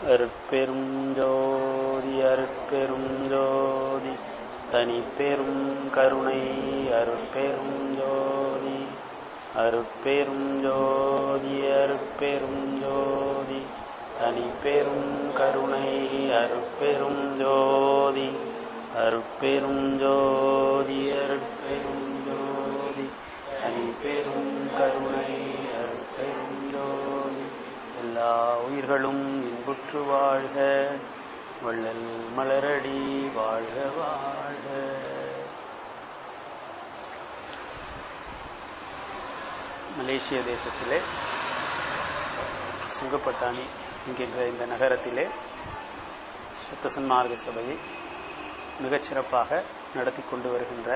அருட்பெரும் ஜோதி அருட்பெரும் ஜோதி தனிப்பெரும் கருணை அருட்பெரும் ஜோதி அருட்பெரும் ஜோதி அருட்பெரும் ஜோதி தனிப்பெரும் கருணை அருட்பெரும் ஜோதி அருட்பெரும் ஜோதி அருட்பெரும் ஜோதி தனிப்பெரும் கருணை அருட்பெரும் ஜோதி எல்லா உயிர்களும் இன்புற்று வாழ்க வள்ளல் மலரடி வாழ்க வாழ்க மலேசிய தேசத்திலே சுங்கப்பட்டாணி என்கின்ற இந்த நகரத்திலே சுத்த சன்மார்க்க சபையை மிகச்சிறப்பாக நடத்தி கொண்டு வருகின்ற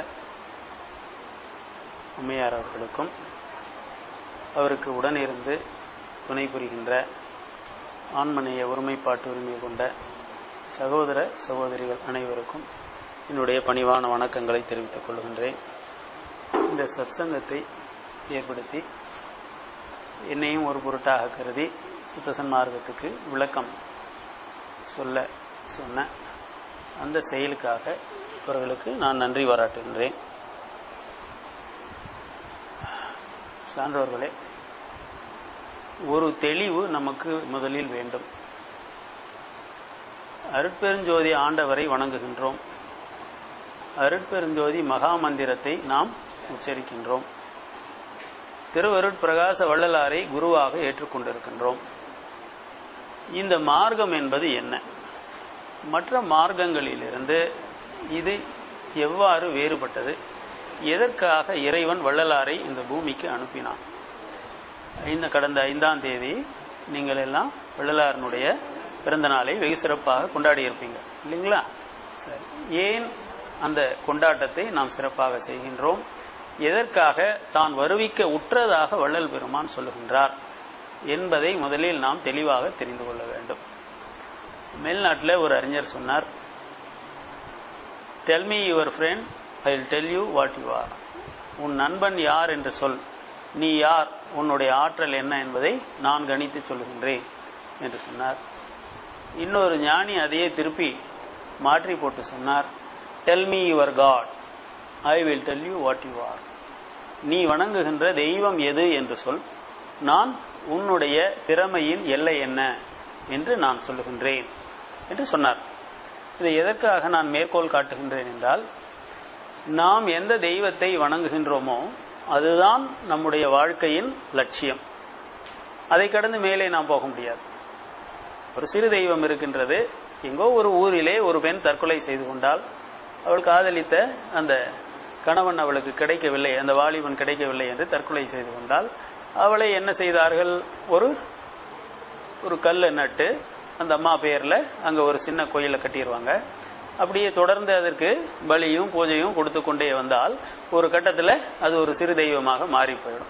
அம்மையார் அவர்களுக்கும் அவருக்கு உடனிருந்து துணை புரிகின்ற ஆண்மனைய ஒருமைப்பாட்டு உரிமை கொண்ட சகோதர சகோதரிகள் அனைவருக்கும் என்னுடைய பணிவான வணக்கங்களை தெரிவித்துக் கொள்கின்றேன் இந்த சத்சங்கத்தை ஏற்படுத்தி என்னையும் ஒரு பொருட்டாக கருதி சுத்தசன் மார்க்கத்துக்கு விளக்கம் சொல்ல சொன்ன அந்த செயலுக்காக இவர்களுக்கு நான் நன்றி பாராட்டுகின்றேன் சான்றோர்களே ஒரு தெளிவு நமக்கு முதலில் வேண்டும் அருட்பெருஞ்சோதி ஆண்டவரை வணங்குகின்றோம் அருட்பெருஞ்சோதி மகா மந்திரத்தை நாம் உச்சரிக்கின்றோம் திருவருட் பிரகாச வள்ளலாரை குருவாக ஏற்றுக்கொண்டிருக்கின்றோம் இந்த மார்க்கம் என்பது என்ன மற்ற மார்க்கங்களிலிருந்து இது எவ்வாறு வேறுபட்டது எதற்காக இறைவன் வள்ளலாரை இந்த பூமிக்கு அனுப்பினான் ஐந்து கடந்த ஐந்தாம் தேதி நீங்கள் எல்லாம் வள்ளலாரனுடைய பிறந்த நாளை வெகு சிறப்பாக கொண்டாடி இருப்பீங்க இல்லைங்களா சரி ஏன் அந்த கொண்டாட்டத்தை நாம் சிறப்பாக செய்கின்றோம் எதற்காக தான் வருவிக்க உற்றதாக வள்ளல் பெருமான் சொல்லுகின்றார் என்பதை முதலில் நாம் தெளிவாக தெரிந்து கொள்ள வேண்டும் மேல்நாட்டில் ஒரு அறிஞர் சொன்னார் tell me your friend I will tell you what you are உன் நண்பன் யார் என்று சொல் நீ யார் உன்னுடைய ஆற்றல் என்ன என்பதை நான் கணித்து சொல்லுகின்றேன் என்று சொன்னார் இன்னொரு ஞானி அதையே திருப்பி மாற்றி போட்டு சொன்னார் tell me your god I will tell you what you are நீ வணங்குகின்ற தெய்வம் எது என்று சொல் நான் உன்னுடைய திறமையின் எல்லை என்ன என்று நான் சொல்லுகின்றேன் என்று சொன்னார் இதை எதற்காக நான் மேற்கோள் காட்டுகின்றேன் என்றால் நாம் எந்த தெய்வத்தை வணங்குகின்றோமோ அதுதான் நம்முடைய வாழ்க்கையின் லட்சியம் அதை கடந்து மேலே நாம் போக முடியாது ஒரு சிறு தெய்வம் இருக்கின்றது எங்கோ ஒரு ஊரிலே ஒரு பெண் தற்கொலை செய்து கொண்டால் அவள் காதலித்த அந்த கணவன் அவளுக்கு கிடைக்கவில்லை அந்த வாலிபன் கிடைக்கவில்லை என்று தற்கொலை செய்து கொண்டால் அவளை என்ன செய்தார்கள் ஒரு ஒரு கல்லை நட்டு அந்த அம்மா பெயர்ல அங்க ஒரு சின்ன கோயிலை கட்டிடுவாங்க அப்படியே தொடர்ந்து அதற்கு பலியும் பூஜையும் கொடுத்து கொண்டே வந்தால் ஒரு கட்டத்துல அது ஒரு சிறு தெய்வமாக மாறி போயிடும்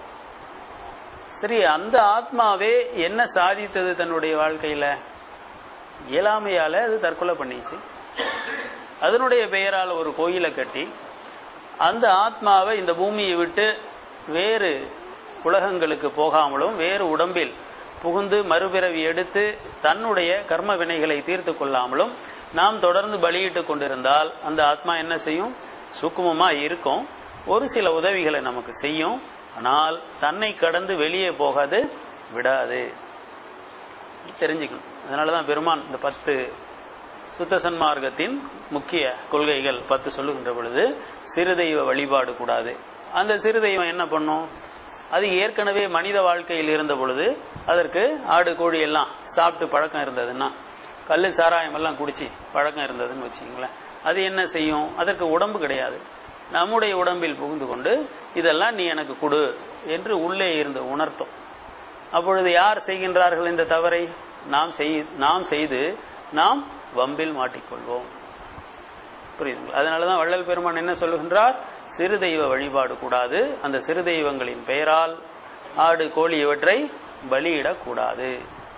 சரி அந்த ஆத்மாவே என்ன சாதித்தது தன்னுடைய வாழ்க்கையில இயலாமையால அது தற்கொலை பண்ணிச்சு அதனுடைய பெயரால் ஒரு கோயிலை கட்டி அந்த ஆத்மாவை இந்த பூமியை விட்டு வேறு உலகங்களுக்கு போகாமலும் வேறு உடம்பில் புகுந்து மறுபிறவி எடுத்து தன்னுடைய கர்ம வினைகளை தீர்த்து கொள்ளாமலும் நாம் தொடர்ந்து பலியிட்டு கொண்டிருந்தால் அந்த ஆத்மா என்ன செய்யும் சுக்குமமா இருக்கும் ஒரு சில உதவிகளை நமக்கு செய்யும் ஆனால் தன்னை கடந்து வெளியே போகாது விடாது தெரிஞ்சுக்கணும் அதனாலதான் பெருமான் இந்த பத்து சுத்த சன்மார்க்கத்தின் முக்கிய கொள்கைகள் பத்து சொல்லுகின்ற பொழுது சிறு தெய்வ வழிபாடு கூடாது அந்த சிறு தெய்வம் என்ன பண்ணும் அது ஏற்கனவே மனித வாழ்க்கையில் இருந்த பொழுது அதற்கு ஆடு கோழி எல்லாம் சாப்பிட்டு பழக்கம் இருந்ததுன்னா கல்லு சாராயம் எல்லாம் குடிச்சு பழக்கம் இருந்ததுன்னு வச்சுங்களேன் அது என்ன செய்யும் அதற்கு உடம்பு கிடையாது நம்முடைய உடம்பில் புகுந்து கொண்டு இதெல்லாம் நீ எனக்கு கொடு என்று உள்ளே இருந்து உணர்த்தும் அப்பொழுது யார் செய்கின்றார்கள் இந்த தவறை நாம் செய் நாம் செய்து நாம் வம்பில் மாட்டிக்கொள்வோம் புரியுதுங்களா அதனாலதான் வள்ளல் பெருமான் என்ன சொல்லுகின்றார் சிறு தெய்வ வழிபாடு கூடாது அந்த சிறு தெய்வங்களின் பெயரால் ஆடு கோழி இவற்றை பலியிடக்கூடாது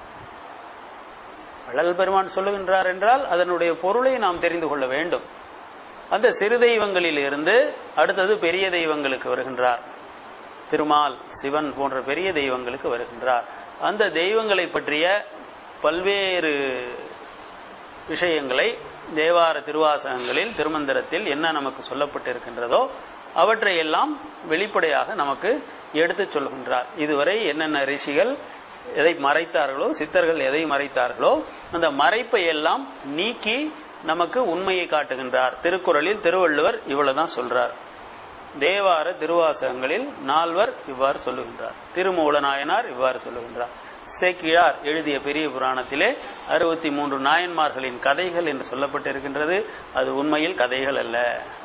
வள்ளல் பெருமான் சொல்லுகின்றார் என்றால் அதனுடைய பொருளை நாம் தெரிந்து கொள்ள வேண்டும் அந்த சிறு தெய்வங்களில் இருந்து அடுத்தது பெரிய தெய்வங்களுக்கு வருகின்றார் திருமால் சிவன் போன்ற பெரிய தெய்வங்களுக்கு வருகின்றார் அந்த தெய்வங்களை பற்றிய பல்வேறு விஷயங்களை தேவார திருவாசகங்களில் திருமந்திரத்தில் என்ன நமக்கு சொல்லப்பட்டிருக்கின்றதோ அவற்றை எல்லாம் வெளிப்படையாக நமக்கு எடுத்துச் சொல்கின்றார் இதுவரை என்னென்ன ரிஷிகள் எதை மறைத்தார்களோ சித்தர்கள் எதை மறைத்தார்களோ அந்த மறைப்பை எல்லாம் நீக்கி நமக்கு உண்மையை காட்டுகின்றார் திருக்குறளில் திருவள்ளுவர் இவ்வளவுதான் சொல்றார் தேவார திருவாசகங்களில் நால்வர் இவ்வாறு சொல்லுகின்றார் திருமூல நாயனார் இவ்வாறு சொல்லுகின்றார் சேக்கிழார் எழுதிய பெரிய புராணத்திலே அறுபத்தி மூன்று நாயன்மார்களின் கதைகள் என்று சொல்லப்பட்டிருக்கின்றது அது உண்மையில் கதைகள் அல்ல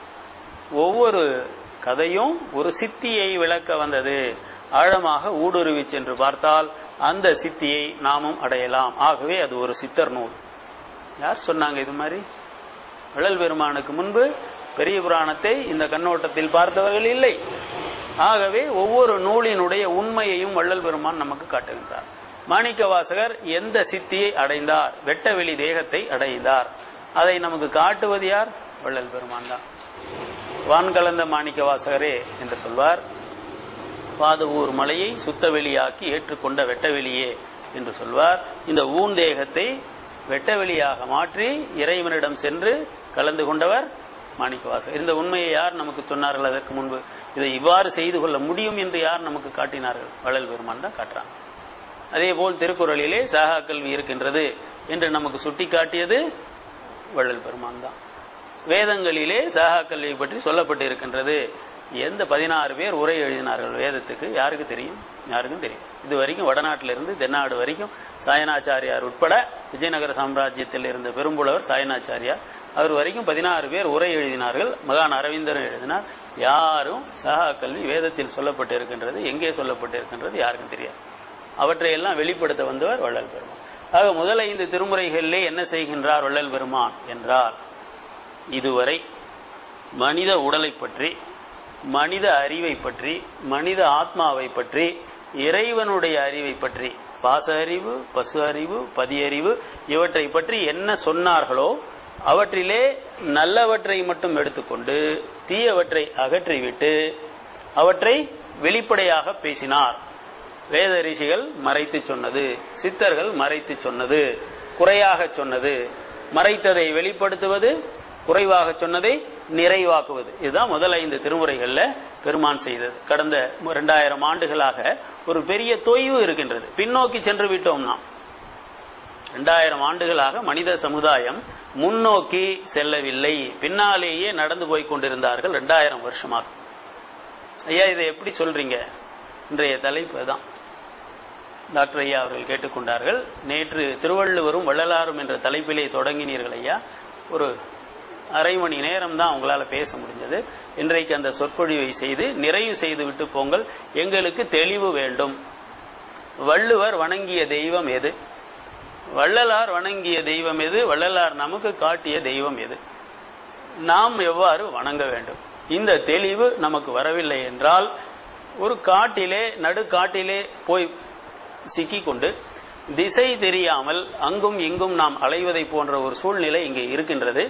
ஒவ்வொரு கதையும் ஒரு சித்தியை விளக்க வந்தது ஆழமாக ஊடுருவி சென்று பார்த்தால் அந்த சித்தியை நாமும் அடையலாம் ஆகவே அது ஒரு சித்தர் நூல் யார் சொன்னாங்க இது மாதிரி விழல் பெருமானுக்கு முன்பு பெரிய புராணத்தை இந்த கண்ணோட்டத்தில் பார்த்தவர்கள் இல்லை ஆகவே ஒவ்வொரு நூலினுடைய உண்மையையும் வள்ளல் பெருமான் நமக்கு காட்டுகின்றார் மாணிக்க வாசகர் எந்த சித்தியை அடைந்தார் வெட்டவெளி தேகத்தை அடைந்தார் அதை நமக்கு காட்டுவது யார் வள்ளல் பெருமான் தான் வான் கலந்த மாணிக்க வாசகரே என்று சொல்வார் பாதவூர் மலையை சுத்த வெளியாக்கி ஏற்றுக்கொண்ட வெட்டவெளியே என்று சொல்வார் இந்த ஊந்தேகத்தை வெட்டவெளியாக மாற்றி இறைவனிடம் சென்று கலந்து கொண்டவர் மாணிக்கவாசகர் இந்த உண்மையை யார் நமக்கு சொன்னார்கள் அதற்கு முன்பு இதை இவ்வாறு செய்து கொள்ள முடியும் என்று யார் நமக்கு காட்டினார்கள் வள்ளல் பெருமான் தான் காட்டுறாங்க அதே போல் திருக்குறளிலே சாகா கல்வி இருக்கின்றது என்று நமக்கு சுட்டி காட்டியது வள்ளல் பெருமான் தான் வேதங்களிலே சாகா கல்வி பற்றி சொல்லப்பட்டு இருக்கின்றது எந்த பதினாறு பேர் உரை எழுதினார்கள் வேதத்துக்கு யாருக்கு தெரியும் யாருக்கும் தெரியும் இது வரைக்கும் வடநாட்டிலிருந்து தென்னாடு வரைக்கும் சாயனாச்சாரியார் உட்பட விஜயநகர சாம்ராஜ்யத்தில் இருந்த பெரும்புலவர் சாயனாச்சாரியார் அவர் வரைக்கும் பதினாறு பேர் உரை எழுதினார்கள் மகான் அரவிந்தரும் எழுதினார் யாரும் சகா கல்வி வேதத்தில் சொல்லப்பட்டு இருக்கின்றது எங்கே சொல்லப்பட்டு இருக்கின்றது யாருக்கும் தெரியாது அவற்றையெல்லாம் வெளிப்படுத்த வந்தவர் வள்ளல் பெருமான் ஆக முதல் ஐந்து திருமுறைகளிலே என்ன செய்கின்றார் வள்ளல் பெருமான் என்றால் இதுவரை மனித உடலை பற்றி மனித அறிவை பற்றி மனித ஆத்மாவை பற்றி இறைவனுடைய அறிவை பற்றி பாச அறிவு பசு அறிவு பதியறிவு இவற்றை பற்றி என்ன சொன்னார்களோ அவற்றிலே நல்லவற்றை மட்டும் எடுத்துக்கொண்டு தீயவற்றை அகற்றிவிட்டு அவற்றை வெளிப்படையாக பேசினார் வேத ரிஷிகள் மறைத்து சொன்னது சித்தர்கள் மறைத்து சொன்னது குறையாக சொன்னது மறைத்ததை வெளிப்படுத்துவது குறைவாக சொன்னதை நிறைவாக்குவது இதுதான் முதல் ஐந்து திருமுறைகள்ல பெருமான் செய்தது கடந்த இரண்டாயிரம் ஆண்டுகளாக ஒரு பெரிய தொய்வு இருக்கின்றது பின்னோக்கி சென்று விட்டோம் நாம் இரண்டாயிரம் ஆண்டுகளாக மனித சமுதாயம் முன்னோக்கி செல்லவில்லை பின்னாலேயே நடந்து போய் கொண்டிருந்தார்கள் இரண்டாயிரம் வருஷமாக ஐயா இதை எப்படி சொல்றீங்க இன்றைய தலைப்பு தான் டாக்டர் ஐயா அவர்கள் கேட்டுக்கொண்டார்கள் நேற்று திருவள்ளுவரும் வள்ளலாரும் என்ற தலைப்பிலே தொடங்கினீர்கள் ஐயா ஒரு அரை மணி நேரம் தான் உங்களால பேச முடிஞ்சது இன்றைக்கு அந்த சொற்பொழிவை செய்து நிறைவு செய்து விட்டு போங்கள் எங்களுக்கு தெளிவு வேண்டும் வள்ளுவர் வணங்கிய தெய்வம் எது வள்ளலார் வணங்கிய தெய்வம் எது வள்ளலார் நமக்கு காட்டிய தெய்வம் எது நாம் எவ்வாறு வணங்க வேண்டும் இந்த தெளிவு நமக்கு வரவில்லை என்றால் ஒரு காட்டிலே நடு காட்டிலே போய் சிக்கிக்கொண்டு திசை தெரியாமல் அங்கும் இங்கும் நாம் அலைவதை போன்ற ஒரு சூழ்நிலை இங்கே இருக்கின்றது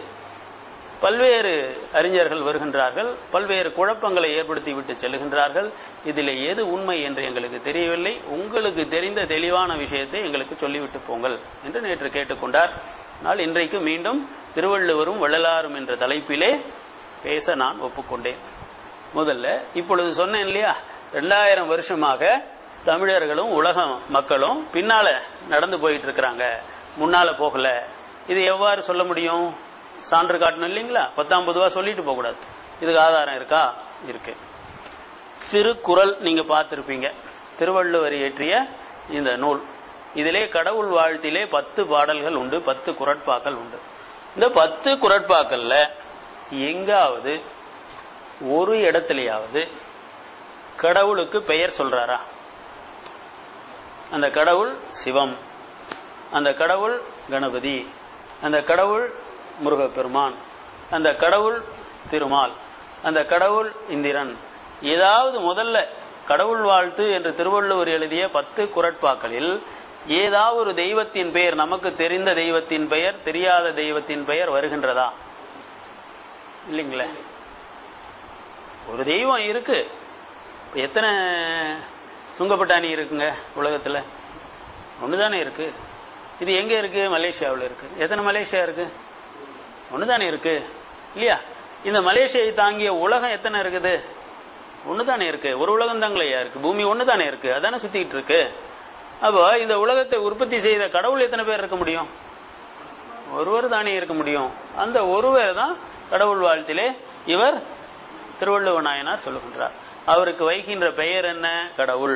பல்வேறு அறிஞர்கள் வருகின்றார்கள் பல்வேறு குழப்பங்களை ஏற்படுத்தி விட்டு செல்கின்றார்கள் இதில் எது உண்மை என்று எங்களுக்கு தெரியவில்லை உங்களுக்கு தெரிந்த தெளிவான விஷயத்தை எங்களுக்கு சொல்லிவிட்டு போங்கள் என்று நேற்று கேட்டுக்கொண்டார் ஆனால் இன்றைக்கு மீண்டும் திருவள்ளுவரும் வள்ளலாரும் என்ற தலைப்பிலே பேச நான் ஒப்புக்கொண்டேன் முதல்ல இப்பொழுது சொன்னேன் இல்லையா ரெண்டாயிரம் வருஷமாக தமிழர்களும் உலக மக்களும் பின்னால நடந்து போயிட்டு இருக்கிறாங்க முன்னால போகல இது எவ்வாறு சொல்ல முடியும் சான்று காட்டணும் இல்லைங்களா பத்தாம் பொதுவா சொல்லிட்டு போக கூடாது இதுக்கு ஆதாரம் இருக்கா இருக்கு திருக்குறள் நீங்க பார்த்திருப்பீங்க திருவள்ளுவர் இயற்றிய இந்த நூல் இதிலே கடவுள் வாழ்த்திலே பத்து பாடல்கள் உண்டு பத்து குரட்பாக்கள் உண்டு இந்த பத்து குரட்பாக்கள்ல எங்காவது ஒரு இடத்துலயாவது கடவுளுக்கு பெயர் சொல்றாரா அந்த கடவுள் சிவம் அந்த கடவுள் கணபதி அந்த கடவுள் முருகப்பெருமான் அந்த கடவுள் திருமால் அந்த கடவுள் இந்திரன் ஏதாவது முதல்ல கடவுள் வாழ்த்து என்று திருவள்ளுவர் எழுதிய பத்து குரட்பாக்களில் ஏதாவது ஒரு தெய்வத்தின் பெயர் நமக்கு தெரிந்த தெய்வத்தின் பெயர் தெரியாத தெய்வத்தின் பெயர் வருகின்றதா இல்லைங்களே ஒரு தெய்வம் இருக்கு எத்தனை சுங்கப்பட்டாணி இருக்குங்க உலகத்துல ஒண்ணுதானே இருக்கு இது எங்க இருக்கு மலேசியாவில் இருக்கு எத்தனை மலேசியா இருக்கு ஒண்ணுதானே இருக்கு இல்லையா இந்த மலேசியை தாங்கிய உலகம் எத்தனை இருக்குது ஒண்ணுதானே இருக்கு ஒரு உலகம் தாங்களையா இருக்கு பூமி ஒண்ணுதானே இருக்கு அதானே சுத்திட்டு இருக்கு அப்போ இந்த உலகத்தை உற்பத்தி செய்த கடவுள் எத்தனை பேர் இருக்க முடியும் ஒருவர் தானே இருக்க முடியும் அந்த ஒருவர் தான் கடவுள் வாழ்த்திலே இவர் திருவள்ளுவ நாயனார் சொல்லுகின்றார் அவருக்கு வைக்கின்ற பெயர் என்ன கடவுள்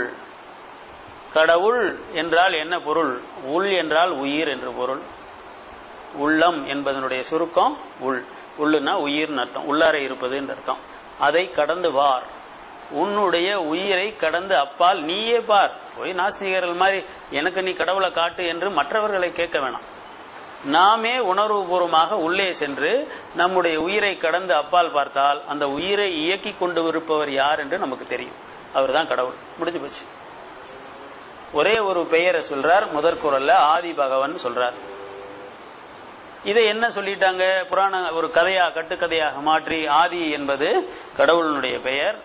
கடவுள் என்றால் என்ன பொருள் உள் என்றால் உயிர் என்று பொருள் உள்ளம் என்பதனுடைய சுருக்கம் உள் உள்ளுனா உயிர்னு அர்த்தம் உள்ளார இருப்பது என்று அர்த்தம் அதை கடந்து வார் உன்னுடைய உயிரை கடந்து அப்பால் நீயே பார் போய் நாஸ்திகர்கள் மாதிரி எனக்கு நீ கடவுளை காட்டு என்று மற்றவர்களை கேட்க வேணாம் நாமே உணர்வுபூர்வமாக உள்ளே சென்று நம்முடைய உயிரை கடந்து அப்பால் பார்த்தால் அந்த உயிரை இயக்கி கொண்டு இருப்பவர் யார் என்று நமக்கு தெரியும் அவர்தான் கடவுள் முடிஞ்சு போச்சு ஒரே ஒரு பெயரை சொல்றார் முதற் குரல்ல ஆதி பகவன் சொல்றார் இதை என்ன சொல்லிட்டாங்க புராண ஒரு கதையா கட்டுக்கதையாக மாற்றி ஆதி என்பது கடவுளினுடைய பெயர்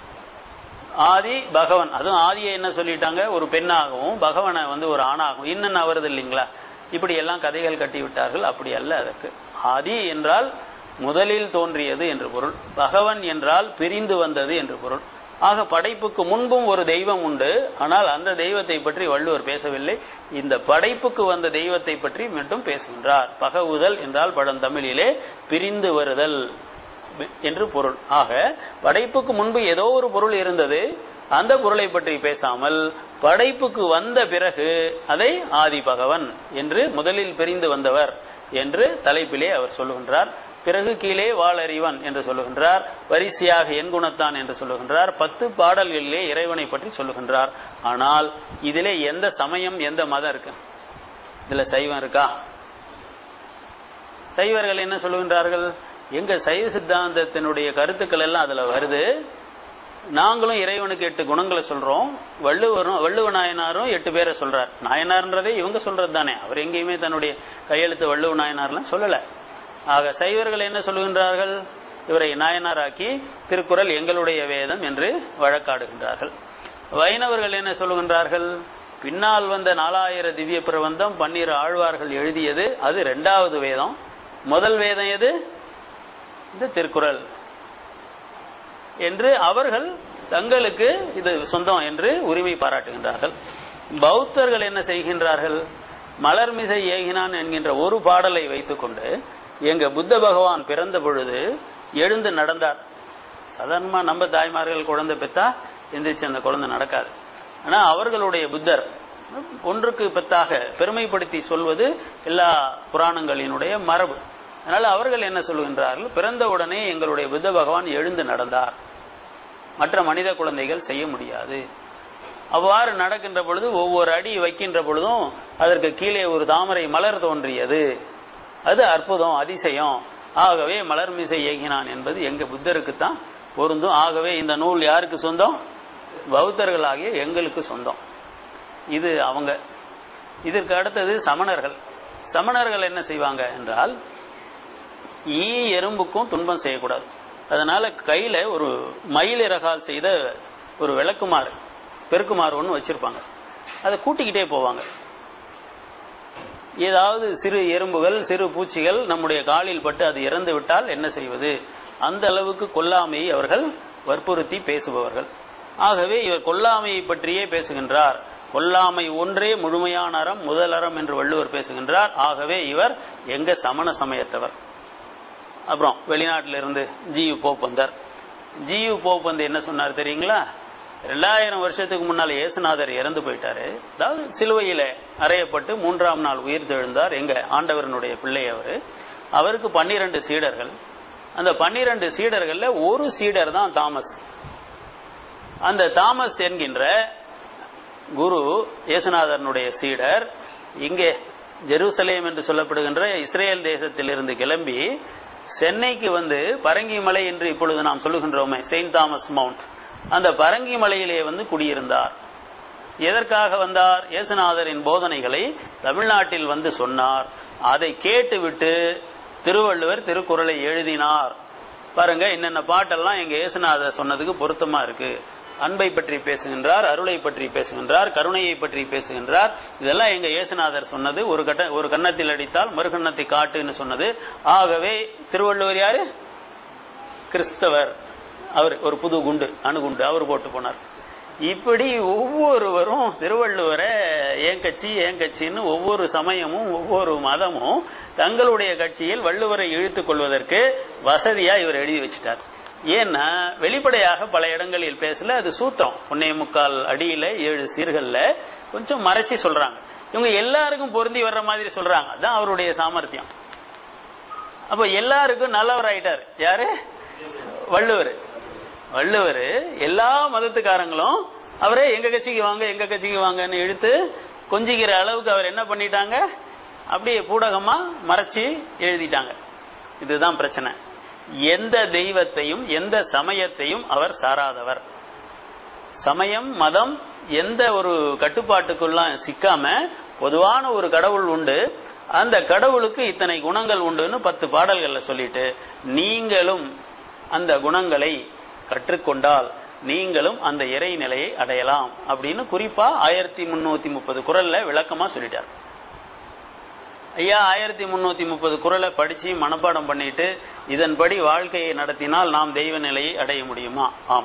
ஆதி பகவன் அதுவும் ஆதியை என்ன சொல்லிட்டாங்க ஒரு பெண்ணாகவும் பகவனை வந்து ஒரு ஆணாகவும் இன்னும் வருது இல்லைங்களா இப்படி எல்லாம் கதைகள் கட்டி விட்டார்கள் அப்படி அல்ல அதற்கு ஆதி என்றால் முதலில் தோன்றியது என்று பொருள் பகவன் என்றால் பிரிந்து வந்தது என்று பொருள் ஆக படைப்புக்கு முன்பும் ஒரு தெய்வம் உண்டு ஆனால் அந்த தெய்வத்தை பற்றி வள்ளுவர் பேசவில்லை இந்த படைப்புக்கு வந்த தெய்வத்தை பற்றி மட்டும் பேசுகின்றார் பகவுதல் என்றால் பழந்தமிழிலே பிரிந்து வருதல் என்று பொருள் ஆக படைப்புக்கு முன்பு ஏதோ ஒரு பொருள் இருந்தது அந்த பொருளை பற்றி பேசாமல் படைப்புக்கு வந்த பிறகு அதை ஆதி பகவன் என்று முதலில் பிரிந்து வந்தவர் என்று தலைப்பிலே அவர் சொல்லுகின்றார் பிறகு கீழே வாளறிவன் என்று சொல்லுகின்றார் வரிசையாக என் குணத்தான் என்று சொல்லுகின்றார் பத்து பாடல்களிலே இறைவனை பற்றி சொல்லுகின்றார் ஆனால் இதிலே எந்த சமயம் எந்த மதம் இருக்கு இதுல சைவம் இருக்கா சைவர்கள் என்ன சொல்லுகின்றார்கள் எங்க சைவ சித்தாந்தத்தினுடைய கருத்துக்கள் எல்லாம் அதுல வருது நாங்களும் இறைவனுக்கு எட்டு குணங்களை சொல்றோம் வள்ளுவரும் வள்ளுவ நாயனாரும் எட்டு பேரை சொல்றார் நாயனார்ன்றதே இவங்க சொல்றது தானே அவர் எங்கேயுமே தன்னுடைய கையெழுத்து வள்ளுவ நாயனார்லாம் சொல்லல ஆக சைவர்கள் என்ன சொல்லுகின்றார்கள் இவரை நாயனாராக்கி திருக்குறள் எங்களுடைய வேதம் என்று வழக்காடுகின்றார்கள் வைணவர்கள் என்ன சொல்லுகின்றார்கள் பின்னால் வந்த நாலாயிர திவ்ய பிரபந்தம் பன்னிரு ஆழ்வார்கள் எழுதியது அது இரண்டாவது வேதம் முதல் வேதம் எது இந்த திருக்குறள் என்று அவர்கள் தங்களுக்கு இது சொந்தம் என்று உரிமை பாராட்டுகின்றார்கள் பௌத்தர்கள் என்ன செய்கின்றார்கள் மலர்மிசை ஏகினான் என்கின்ற ஒரு பாடலை வைத்துக்கொண்டு எங்க புத்த பகவான் பிறந்த பொழுது எழுந்து நடந்தார் சாதாரணமா நம்ம தாய்மார்கள் குழந்தை பெத்தா எந்திரிச்சு அந்த குழந்தை நடக்காது ஆனா அவர்களுடைய புத்தர் ஒன்றுக்கு பெத்தாக பெருமைப்படுத்தி சொல்வது எல்லா புராணங்களினுடைய மரபு அதனால அவர்கள் என்ன சொல்லுகின்றார்கள் பிறந்த உடனே எங்களுடைய புத்த பகவான் எழுந்து நடந்தார் மற்ற மனித குழந்தைகள் செய்ய முடியாது அவ்வாறு நடக்கின்ற பொழுது ஒவ்வொரு அடி வைக்கின்ற பொழுதும் அதற்கு கீழே ஒரு தாமரை மலர் தோன்றியது அது அற்புதம் அதிசயம் ஆகவே மலர்மிசை ஏகினான் என்பது எங்க புத்தருக்குத்தான் பொருந்தும் ஆகவே இந்த நூல் யாருக்கு சொந்தம் பௌத்தர்களாகிய எங்களுக்கு சொந்தம் இது அவங்க இதற்கு அடுத்தது சமணர்கள் சமணர்கள் என்ன செய்வாங்க என்றால் ஈ எறும்புக்கும் துன்பம் செய்யக்கூடாது அதனால கையில ஒரு மயிலிறகால் செய்த ஒரு விளக்குமாறு பெருக்குமாறு ஒன்று வச்சிருப்பாங்க அதை கூட்டிக்கிட்டே போவாங்க ஏதாவது சிறு எறும்புகள் சிறு பூச்சிகள் நம்முடைய காலில் பட்டு அது இறந்து விட்டால் என்ன செய்வது அந்த அளவுக்கு கொல்லாமையை அவர்கள் வற்புறுத்தி பேசுபவர்கள் ஆகவே இவர் கொல்லாமையை பற்றியே பேசுகின்றார் கொல்லாமை ஒன்றே முழுமையான அறம் முதல் அறம் என்று வள்ளுவர் பேசுகின்றார் ஆகவே இவர் எங்க சமண சமயத்தவர் அப்புறம் வெளிநாட்டிலிருந்து ஜியு போப் வந்தார் ஜியு போப் வந்து என்ன சொன்னார் தெரியுங்களா ரெண்டாயிரம் வருஷத்துக்கு முன்னால் இயேசுநாதர் இறந்து போயிட்டாரு அதாவது சிலுவையில அறையப்பட்டு மூன்றாம் நாள் உயிர் தெழுந்தார் எங்க ஆண்டவரனுடைய பிள்ளை அவரு அவருக்கு பன்னிரண்டு சீடர்கள் அந்த பன்னிரண்டு சீடர்கள்ல ஒரு சீடர் தான் தாமஸ் அந்த தாமஸ் என்கின்ற குரு இயேசுநாதரனுடைய சீடர் இங்கே ஜெருசலேம் என்று சொல்லப்படுகின்ற இஸ்ரேல் தேசத்திலிருந்து கிளம்பி சென்னைக்கு வந்து பரங்கி மலை என்று இப்பொழுது நாம் சொல்லுகின்றோமே செயின்ட் தாமஸ் மவுண்ட் அந்த பரங்கி மலையிலே வந்து குடியிருந்தார் எதற்காக வந்தார் இயேசுநாதரின் போதனைகளை தமிழ்நாட்டில் வந்து சொன்னார் அதை கேட்டுவிட்டு திருவள்ளுவர் திருக்குறளை எழுதினார் பாருங்க என்னென்ன பாட்டெல்லாம் எங்க இயேசுநாதர் சொன்னதுக்கு பொருத்தமா இருக்கு அன்பை பற்றி பேசுகின்றார் அருளை பற்றி பேசுகின்றார் கருணையை பற்றி பேசுகின்றார் இதெல்லாம் எங்க இயேசுநாதர் சொன்னது ஒரு கட்ட ஒரு கன்னத்தில் அடித்தால் மறுகன்னத்தை காட்டுன்னு சொன்னது ஆகவே திருவள்ளுவர் யாரு கிறிஸ்தவர் அவர் ஒரு புது குண்டு அணுகுண்டு அவர் போட்டு போனார் இப்படி ஒவ்வொருவரும் திருவள்ளுவரை ஏன் கட்சி ஏன் கட்சின்னு ஒவ்வொரு சமயமும் ஒவ்வொரு மதமும் தங்களுடைய கட்சியில் வள்ளுவரை இழுத்துக் கொள்வதற்கு வசதியா இவர் எழுதி வச்சிட்டார் ஏன்னா வெளிப்படையாக பல இடங்களில் பேசல அது சூத்திரம் ஒன்னே முக்கால் அடியில ஏழு சீர்கள்ல கொஞ்சம் மறைச்சி சொல்றாங்க இவங்க எல்லாருக்கும் பொருந்தி வர்ற மாதிரி சொல்றாங்க அதான் அவருடைய சாமர்த்தியம் அப்ப எல்லாருக்கும் நல்லவர் ஆயிட்டார் யாரு வள்ளுவர் வள்ளுவர் எல்லா மதத்துக்காரங்களும் அவரே எங்க கட்சிக்கு வாங்க எங்க கட்சிக்கு வாங்கன்னு இழுத்து கொஞ்சிக்கிற அளவுக்கு அவர் என்ன பண்ணிட்டாங்க அப்படியே பூடகமா மறைச்சு எழுதிட்டாங்க இதுதான் பிரச்சனை எந்த தெய்வத்தையும் எந்த சமயத்தையும் அவர் சாராதவர் சமயம் மதம் எந்த ஒரு கட்டுப்பாட்டுக்குள்ள சிக்காம பொதுவான ஒரு கடவுள் உண்டு அந்த கடவுளுக்கு இத்தனை குணங்கள் உண்டுன்னு பத்து பாடல்கள்ல சொல்லிட்டு நீங்களும் அந்த குணங்களை கற்றுக்கொண்டால் நீங்களும் அந்த இறை நிலையை அடையலாம் அப்படின்னு குறிப்பா ஆயிரத்தி முன்னூத்தி முப்பது குரல்ல விளக்கமா சொல்லிட்டார் ஐயா ஆயிரத்தி முன்னூத்தி முப்பது குரலை படிச்சு மனப்பாடம் பண்ணிட்டு இதன்படி வாழ்க்கையை நடத்தினால் நாம் தெய்வ நிலையை அடைய முடியுமா ஆம்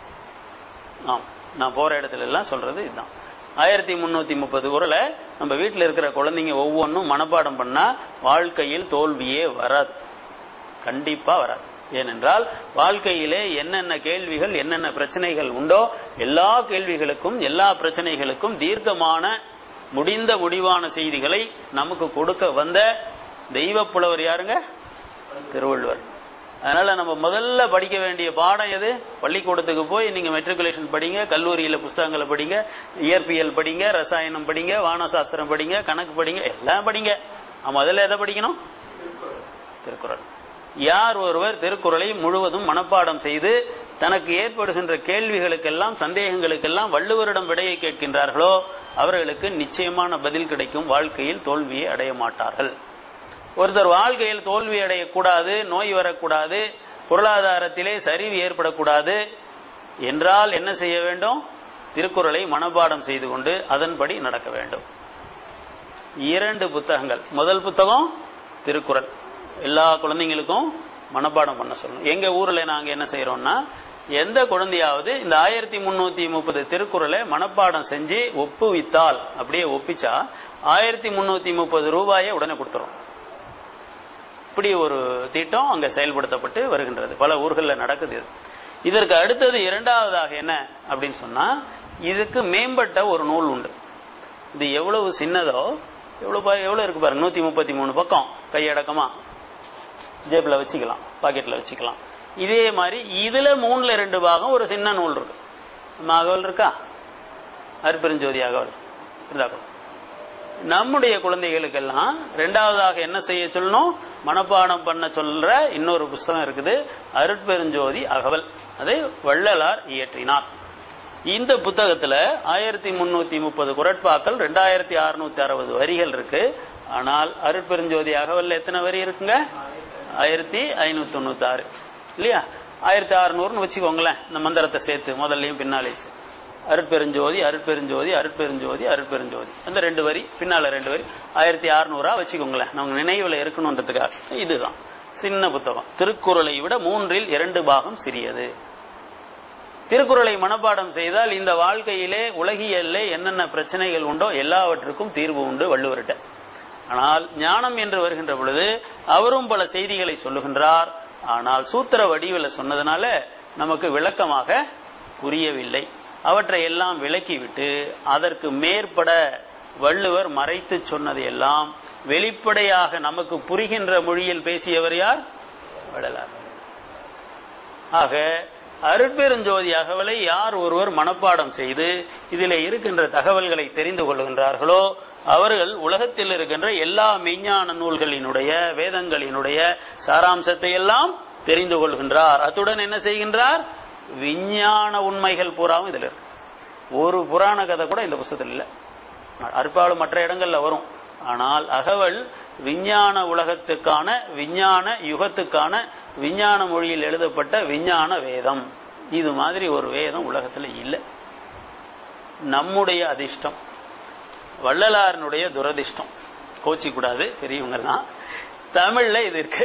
ஆம் நான் போற இடத்துல எல்லாம் சொல்றது இதுதான் ஆயிரத்தி முன்னூத்தி முப்பது குரலை நம்ம வீட்டில் இருக்கிற குழந்தைங்க ஒவ்வொன்றும் மனப்பாடம் பண்ணா வாழ்க்கையில் தோல்வியே வராது கண்டிப்பா வராது ஏனென்றால் வாழ்க்கையிலே என்னென்ன கேள்விகள் என்னென்ன பிரச்சனைகள் உண்டோ எல்லா கேள்விகளுக்கும் எல்லா பிரச்சனைகளுக்கும் தீர்க்கமான முடிந்த முடிவான செய்திகளை நமக்கு கொடுக்க வந்த தெய்வ புலவர் யாருங்க திருவள்ளுவர் அதனால நம்ம முதல்ல படிக்க வேண்டிய பாடம் எது பள்ளிக்கூடத்துக்கு போய் நீங்க மெட்ரிகுலேஷன் படிங்க கல்லூரியில புஸ்தகங்களை படிங்க இயற்பியல் படிங்க ரசாயனம் படிங்க வானசாஸ்திரம் படிங்க கணக்கு படிங்க எல்லாம் படிங்க முதல்ல எதை படிக்கணும் திருக்குறள் யார் ஒருவர் திருக்குறளை முழுவதும் மனப்பாடம் செய்து தனக்கு ஏற்படுகின்ற கேள்விகளுக்கெல்லாம் சந்தேகங்களுக்கெல்லாம் வள்ளுவரிடம் விடையை கேட்கின்றார்களோ அவர்களுக்கு நிச்சயமான பதில் கிடைக்கும் வாழ்க்கையில் தோல்வியை அடைய மாட்டார்கள் ஒருத்தர் வாழ்க்கையில் தோல்வி அடையக்கூடாது நோய் வரக்கூடாது பொருளாதாரத்திலே சரிவு ஏற்படக்கூடாது என்றால் என்ன செய்ய வேண்டும் திருக்குறளை மனப்பாடம் செய்து கொண்டு அதன்படி நடக்க வேண்டும் இரண்டு புத்தகங்கள் முதல் புத்தகம் திருக்குறள் எல்லா குழந்தைங்களுக்கும் மனப்பாடம் பண்ண சொல்லணும் எங்க ஊர்ல நாங்க என்ன செய்யறோம்னா எந்த குழந்தையாவது இந்த ஆயிரத்தி முன்னூத்தி முப்பது திருக்குறளை மனப்பாடம் செஞ்சு ஒப்புவித்தால் அப்படியே ஒப்பிச்சா ஆயிரத்தி முன்னூத்தி முப்பது ரூபாயை உடனே கொடுத்துரும் இப்படி ஒரு திட்டம் அங்க செயல்படுத்தப்பட்டு வருகின்றது பல ஊர்களில் நடக்குது இது இதற்கு அடுத்தது இரண்டாவதாக என்ன அப்படின்னு சொன்னா இதுக்கு மேம்பட்ட ஒரு நூல் உண்டு இது எவ்வளவு சின்னதோ எவ்வளவு எவ்வளவு இருக்கு பாருங்க நூத்தி முப்பத்தி மூணு பக்கம் கையடக்கமா ஜேப்ல வச்சுக்கலாம் பாக்கெட்ல வச்சுக்கலாம் இதே மாதிரி இதுல மூணுல ரெண்டு பாகம் ஒரு சின்ன நூல் இருக்கு நம்ம அகவல் இருக்கா அற்பெருஞ்சோதி அகவல் இருந்தாக்கும் நம்முடைய குழந்தைகளுக்கெல்லாம் ரெண்டாவதாக என்ன செய்ய சொல்லணும் மனப்பாடம் பண்ண சொல்ற இன்னொரு புஸ்தகம் இருக்குது அருட்பெருஞ்சோதி அகவல் அதை வள்ளலார் இயற்றினார் இந்த புத்தகத்துல ஆயிரத்தி முன்னூத்தி முப்பது குரட்பாக்கள் ரெண்டாயிரத்தி அறுநூத்தி அறுபது வரிகள் இருக்கு ஆனால் அருட்பெருஞ்சோதி அகவல்ல எத்தனை வரி இருக்குங்க ஆயிரத்தி ஐநூத்தி தொண்ணூத்தி ஆறு இல்லையா ஆயிரத்தி அறுநூறுன்னு வச்சுக்கோங்களேன் இந்த மந்திரத்தை சேர்த்து முதல்லையும் பின்னாலே அருட்பெருஞ்சோதி அருட்பெருஞ்சோதி அருட்பெருஞ்சோதி அருட்பெருஞ்சோதி அந்த ரெண்டு வரி பின்னால ரெண்டு வரி ஆயிரத்தி அறுநூறா வச்சுக்கோங்களேன் நம்ம நினைவுல இருக்கணும்ன்றதுக்காக இதுதான் சின்ன புத்தகம் திருக்குறளை விட மூன்றில் இரண்டு பாகம் சிறியது திருக்குறளை மனப்பாடம் செய்தால் இந்த வாழ்க்கையிலே உலகியல்ல என்னென்ன பிரச்சனைகள் உண்டோ எல்லாவற்றுக்கும் தீர்வு உண்டு வள்ளுவர்கிட்ட ஆனால் ஞானம் என்று வருகின்ற பொழுது அவரும் பல செய்திகளை சொல்லுகின்றார் ஆனால் சூத்திர வடிவில் சொன்னதுனால நமக்கு விளக்கமாக புரியவில்லை அவற்றை எல்லாம் விளக்கிவிட்டு அதற்கு மேற்பட வள்ளுவர் மறைத்து சொன்னது எல்லாம் வெளிப்படையாக நமக்கு புரிகின்ற மொழியில் பேசியவர் யார் வள்ளலார் ஆக அருட்பெருஞ்சோதி அகவலை யார் ஒருவர் மனப்பாடம் செய்து இதில் இருக்கின்ற தகவல்களை தெரிந்து கொள்கின்றார்களோ அவர்கள் உலகத்தில் இருக்கின்ற எல்லா மெய்ஞான நூல்களினுடைய வேதங்களினுடைய சாராம்சத்தை எல்லாம் தெரிந்து கொள்கின்றார் அத்துடன் என்ன செய்கின்றார் விஞ்ஞான உண்மைகள் பூராவும் இதுல இருக்கு ஒரு புராண கதை கூட இந்த புத்தகத்தில் இல்லை அற்பாலும் மற்ற இடங்கள்ல வரும் ஆனால் அகவல் விஞ்ஞான உலகத்துக்கான விஞ்ஞான யுகத்துக்கான விஞ்ஞான மொழியில் எழுதப்பட்ட விஞ்ஞான வேதம் இது மாதிரி ஒரு வேதம் உலகத்துல இல்லை நம்முடைய அதிர்ஷ்டம் வள்ளலாரனுடைய துரதிர்ஷ்டம் கோச்சிக்கூடாது பெரியவங்கெல்லாம் தமிழ்ல இது இருக்கு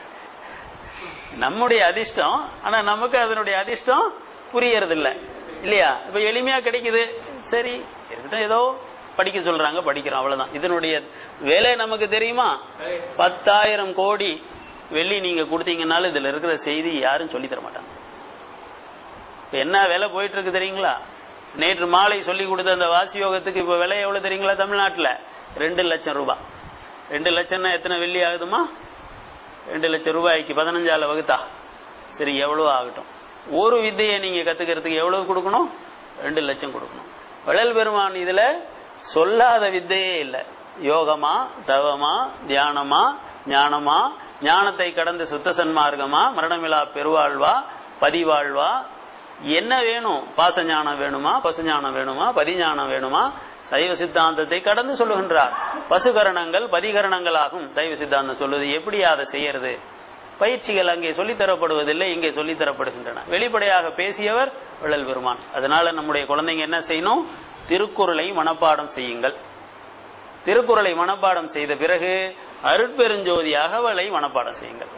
நம்முடைய அதிர்ஷ்டம் ஆனா நமக்கு அதனுடைய அதிர்ஷ்டம் புரியறது இல்ல இல்லையா இப்ப எளிமையா கிடைக்குது சரி இருக்கட்டும் ஏதோ படிக்க சொல்றாங்க படிக்கிறோம் அவ்வளவுதான் இதனுடைய வேலை நமக்கு தெரியுமா பத்தாயிரம் கோடி வெள்ளி நீங்க கொடுத்தீங்கன்னாலும் இதுல இருக்கிற செய்தி யாரும் சொல்லி தர மாட்டாங்க இப்ப என்ன விலை போயிட்டு இருக்கு தெரியுங்களா நேற்று மாலை சொல்லி கொடுத்த அந்த வாசி யோகத்துக்கு இப்ப விலை எவ்வளவு தெரியுங்களா தமிழ்நாட்டுல ரெண்டு லட்சம் ரூபாய் ரெண்டு லட்சம்னா எத்தனை வெள்ளி ஆகுதுமா ரெண்டு லட்சம் ரூபாய்க்கு பதினஞ்சால வகுத்தா சரி எவ்வளவு ஆகட்டும் ஒரு வித்தையை நீங்க கத்துக்கிறதுக்கு எவ்வளவு கொடுக்கணும் ரெண்டு லட்சம் கொடுக்கணும் வள்ளல் பெருமான் இதுல சொல்லாத வித்தையே இல்லை யோகமா தவமா தியானமா ஞானமா ஞானத்தை கடந்து சுத்த சன்மார்க்கமா மரணமிலா பெருவாழ்வா பதிவாழ்வா என்ன வேணும் பாச ஞானம் வேணுமா பசு ஞானம் வேணுமா பதிஞானம் வேணுமா சைவ சித்தாந்தத்தை கடந்து சொல்லுகின்றார் பசுகரணங்கள் பதிகரணங்கள் ஆகும் சைவ சித்தாந்தம் சொல்லுது எப்படி அதை செய்யறது பயிற்சிகள் அங்கே சொல்லித் தரப்படுவதில்லை இங்கே சொல்லித் தரப்படுகின்றன வெளிப்படையாக பேசியவர் வள்ளல் பெருமான் அதனால நம்முடைய குழந்தைங்க என்ன செய்யணும் திருக்குறளை மனப்பாடம் செய்யுங்கள் திருக்குறளை மனப்பாடம் செய்த பிறகு அருட்பெருஞ்சோதி அகவலை மனப்பாடம் செய்யுங்கள்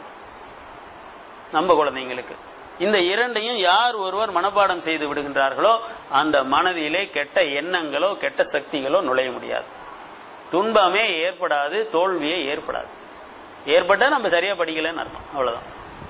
நம்ம குழந்தைங்களுக்கு இந்த இரண்டையும் யார் ஒருவர் மனப்பாடம் செய்து விடுகின்றார்களோ அந்த மனதிலே கெட்ட எண்ணங்களோ கெட்ட சக்திகளோ நுழைய முடியாது துன்பமே ஏற்படாது தோல்வியே ஏற்படாது ஏற்பட்டா நம்ம சரியா படிக்கலன்னு அர்த்தம் அவ்வளவுதான்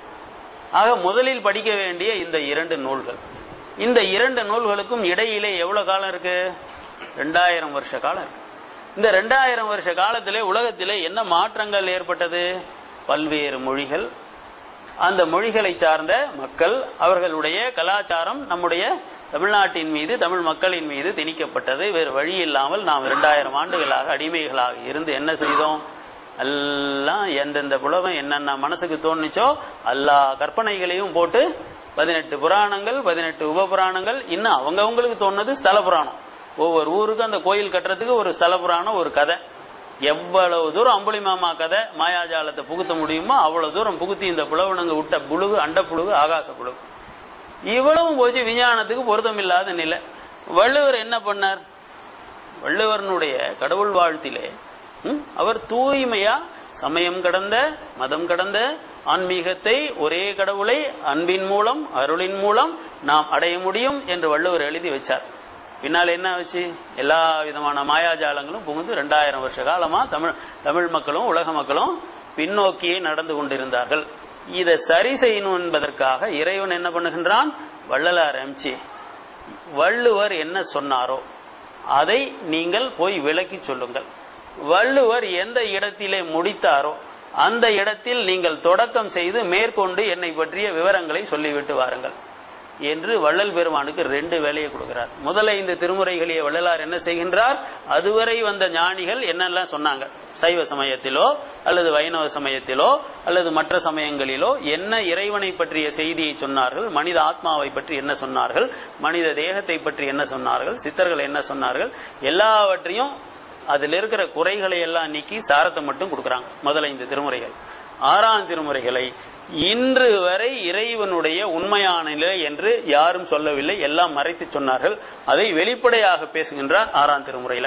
ஆக முதலில் படிக்க வேண்டிய இந்த இரண்டு நூல்கள் இந்த இரண்டு நூல்களுக்கும் இடையிலே எவ்வளவு காலம் இருக்கு ரெண்டாயிரம் வருஷ காலம் இருக்கு இந்த ரெண்டாயிரம் வருஷ காலத்திலே உலகத்திலே என்ன மாற்றங்கள் ஏற்பட்டது பல்வேறு மொழிகள் அந்த மொழிகளை சார்ந்த மக்கள் அவர்களுடைய கலாச்சாரம் நம்முடைய தமிழ்நாட்டின் மீது தமிழ் மக்களின் மீது திணிக்கப்பட்டது வேறு வழி இல்லாமல் நாம் இரண்டாயிரம் ஆண்டுகளாக அடிமைகளாக இருந்து என்ன செய்தோம் எல்லாம் எந்தெந்த புலவன் என்னென்ன மனசுக்கு தோணுச்சோ எல்லா கற்பனைகளையும் போட்டு பதினெட்டு புராணங்கள் பதினெட்டு உப புராணங்கள் இன்னும் அவங்கவுங்களுக்கு தோணுது ஸ்தல புராணம் ஒவ்வொரு ஊருக்கு அந்த கோயில் கட்டுறதுக்கு ஒரு ஸ்தல புராணம் ஒரு கதை எவ்வளவு தூரம் அம்புலி மாமா கதை மாயாஜாலத்தை புகுத்த முடியுமோ அவ்வளவு தூரம் புகுத்தி இந்த புலவனுங்க விட்ட புழுகு அண்ட புழுகு ஆகாச புழுகு இவ்வளவும் போச்சு விஞ்ஞானத்துக்கு பொருத்தமில்லாத நிலை வள்ளுவர் என்ன பண்ணார் வள்ளுவரனுடைய கடவுள் வாழ்த்திலே ம், அவர் தூய்மையா சமயம் கடந்த மதம் கடந்த ஆன்மீகத்தை ஒரே கடவுளை அன்பின் மூலம் அருளின் மூலம் நாம் அடைய முடியும் என்று வள்ளுவர் எழுதி வச்சார் பின்னால் என்ன வச்சு எல்லா விதமான மாயாஜாலங்களும் புகுந்து ரெண்டாயிரம் வருஷ காலமா தமிழ் தமிழ் மக்களும் உலக மக்களும் பின்னோக்கியே நடந்து கொண்டிருந்தார்கள் இதை சரி செய்யணும் என்பதற்காக இறைவன் என்ன பண்ணுகின்றான் வள்ளலார் எம்சி வள்ளுவர் என்ன சொன்னாரோ அதை நீங்கள் போய் விளக்கி சொல்லுங்கள் வள்ளுவர் எந்த இடத்திலே முடித்தாரோ அந்த இடத்தில் நீங்கள் தொடக்கம் செய்து மேற்கொண்டு என்னை பற்றிய விவரங்களை சொல்லிவிட்டு வாருங்கள் என்று வள்ளல் பெருமானுக்கு ரெண்டு வேலையை கொடுக்கிறார் முதல்ல இந்த திருமுறைகளையே வள்ளலார் என்ன செய்கின்றார் அதுவரை வந்த ஞானிகள் என்னெல்லாம் சொன்னாங்க சைவ சமயத்திலோ அல்லது வைணவ சமயத்திலோ அல்லது மற்ற சமயங்களிலோ என்ன இறைவனை பற்றிய செய்தியை சொன்னார்கள் மனித ஆத்மாவை பற்றி என்ன சொன்னார்கள் மனித தேகத்தை பற்றி என்ன சொன்னார்கள் சித்தர்கள் என்ன சொன்னார்கள் எல்லாவற்றையும் அதில் இருக்கிற குறைகளை எல்லாம் நீக்கி சாரத்தை மட்டும் கொடுக்கறாங்க முதல்ல இந்த திருமுறைகள் ஆறாம் திருமுறைகளை இன்று வரை இறைவனுடைய உண்மையான நிலை என்று யாரும் சொல்லவில்லை எல்லாம் மறைத்து சொன்னார்கள் அதை வெளிப்படையாக பேசுகின்றார் ஆறாம் திருமுறையில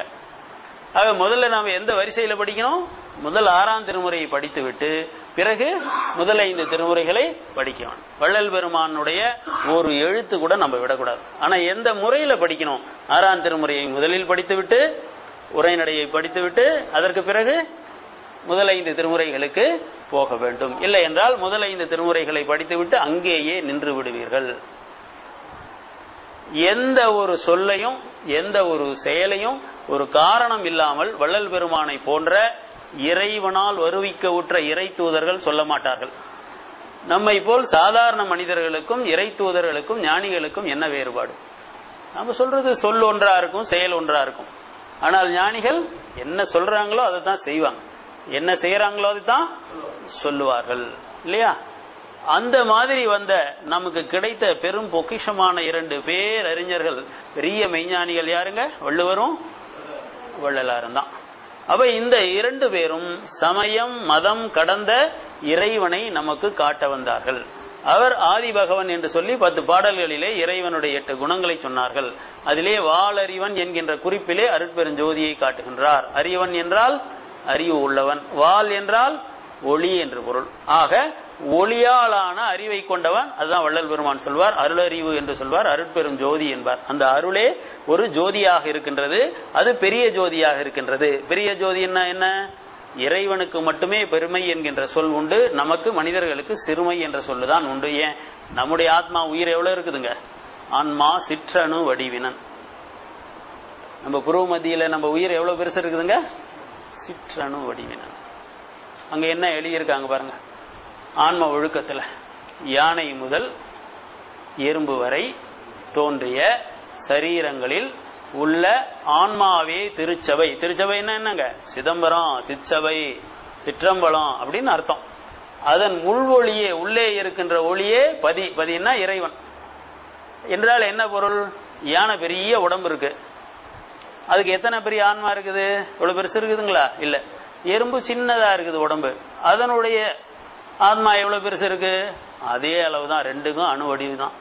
ஆக முதல்ல நாம எந்த வரிசையில படிக்கணும் முதல் ஆறாம் திருமுறையை படித்துவிட்டு பிறகு முதல் ஐந்து திருமுறைகளை படிக்கணும் வள்ளல் பெருமானுடைய ஒரு எழுத்து கூட நம்ம விடக்கூடாது ஆனா எந்த முறையில படிக்கணும் ஆறாம் திருமுறையை முதலில் படித்துவிட்டு உரைநடையை படித்துவிட்டு அதற்கு பிறகு முதல் ஐந்து திருமுறைகளுக்கு போக வேண்டும் இல்லை என்றால் முதல் ஐந்து திருமுறைகளை படித்துவிட்டு அங்கேயே நின்று விடுவீர்கள் எந்த ஒரு சொல்லையும் எந்த ஒரு செயலையும் ஒரு காரணம் இல்லாமல் வள்ளல் பெருமானை போன்ற இறைவனால் வருவிக்க உற்ற இறை தூதர்கள் சொல்ல மாட்டார்கள் நம்மை போல் சாதாரண மனிதர்களுக்கும் இறை தூதர்களுக்கும் ஞானிகளுக்கும் என்ன வேறுபாடு நம்ம சொல்றது சொல் ஒன்றா இருக்கும் செயல் ஒன்றா இருக்கும் ஆனால் ஞானிகள் என்ன சொல்றாங்களோ அதை தான் செய்வாங்க என்ன செய்யறாங்களோ அதுதான் சொல்லுவார்கள் இல்லையா அந்த மாதிரி வந்த நமக்கு கிடைத்த பெரும் பொக்கிஷமான இரண்டு பேர் அறிஞர்கள் பெரிய மெய்ஞானிகள் யாருங்க வள்ளுவரும் வள்ளலாரும் தான் அப்ப இந்த இரண்டு பேரும் சமயம் மதம் கடந்த இறைவனை நமக்கு காட்ட வந்தார்கள் அவர் ஆதி பகவன் என்று சொல்லி பத்து பாடல்களிலே இறைவனுடைய எட்டு குணங்களை சொன்னார்கள் அதிலே வாளறிவன் என்கின்ற குறிப்பிலே அருட்பெருஞ்சோதியை காட்டுகின்றார் அறிவன் என்றால் அறிவு உள்ளவன் வால் என்றால் ஒளி என்று பொருள் ஆக ஒளியாலான அறிவை கொண்டவன் அதுதான் வள்ளல் பெருமான் சொல்வார் அருளறிவு என்று சொல்வார் அருட்பெரும் ஜோதி என்பார் அந்த அருளே ஒரு ஜோதியாக இருக்கின்றது அது பெரிய ஜோதியாக இருக்கின்றது பெரிய ஜோதி என்ன என்ன இறைவனுக்கு மட்டுமே பெருமை என்கின்ற சொல் உண்டு நமக்கு மனிதர்களுக்கு சிறுமை என்ற சொல்லுதான் உண்டு ஏன் நம்முடைய ஆத்மா உயிர் எவ்வளவு இருக்குதுங்க ஆன்மா சிற்றணு வடிவினன் நம்ம புருவ மத்தியில நம்ம உயிர் எவ்வளவு பெருசு இருக்குதுங்க சிற்றணு வடிவினன் அங்க என்ன எழுதியிருக்காங்க பாருங்க ஆன்ம ஒழுக்கத்துல யானை முதல் எறும்பு வரை தோன்றிய சரீரங்களில் உள்ள ஆன்மாவே திருச்சபை திருச்சபைன்னா என்னங்க சிதம்பரம் சிற்சபை சிற்றம்பலம் அப்படின்னு அர்த்தம் அதன் உள்வொளியே உள்ளே இருக்கின்ற ஒளியே பதி பதின்னா இறைவன் என்றால் என்ன பொருள் யானை பெரிய உடம்பு இருக்கு அதுக்கு எத்தனை பெரிய ஆன்மா இருக்குது இவ்வளவு பெருசு இருக்குதுங்களா இல்ல எறும்பு சின்னதா இருக்குது உடம்பு அதனுடைய ஆத்மா எவ்வளவு பெருசு இருக்கு அதே அளவுதான் ரெண்டுக்கும் அணு வடிவு தான்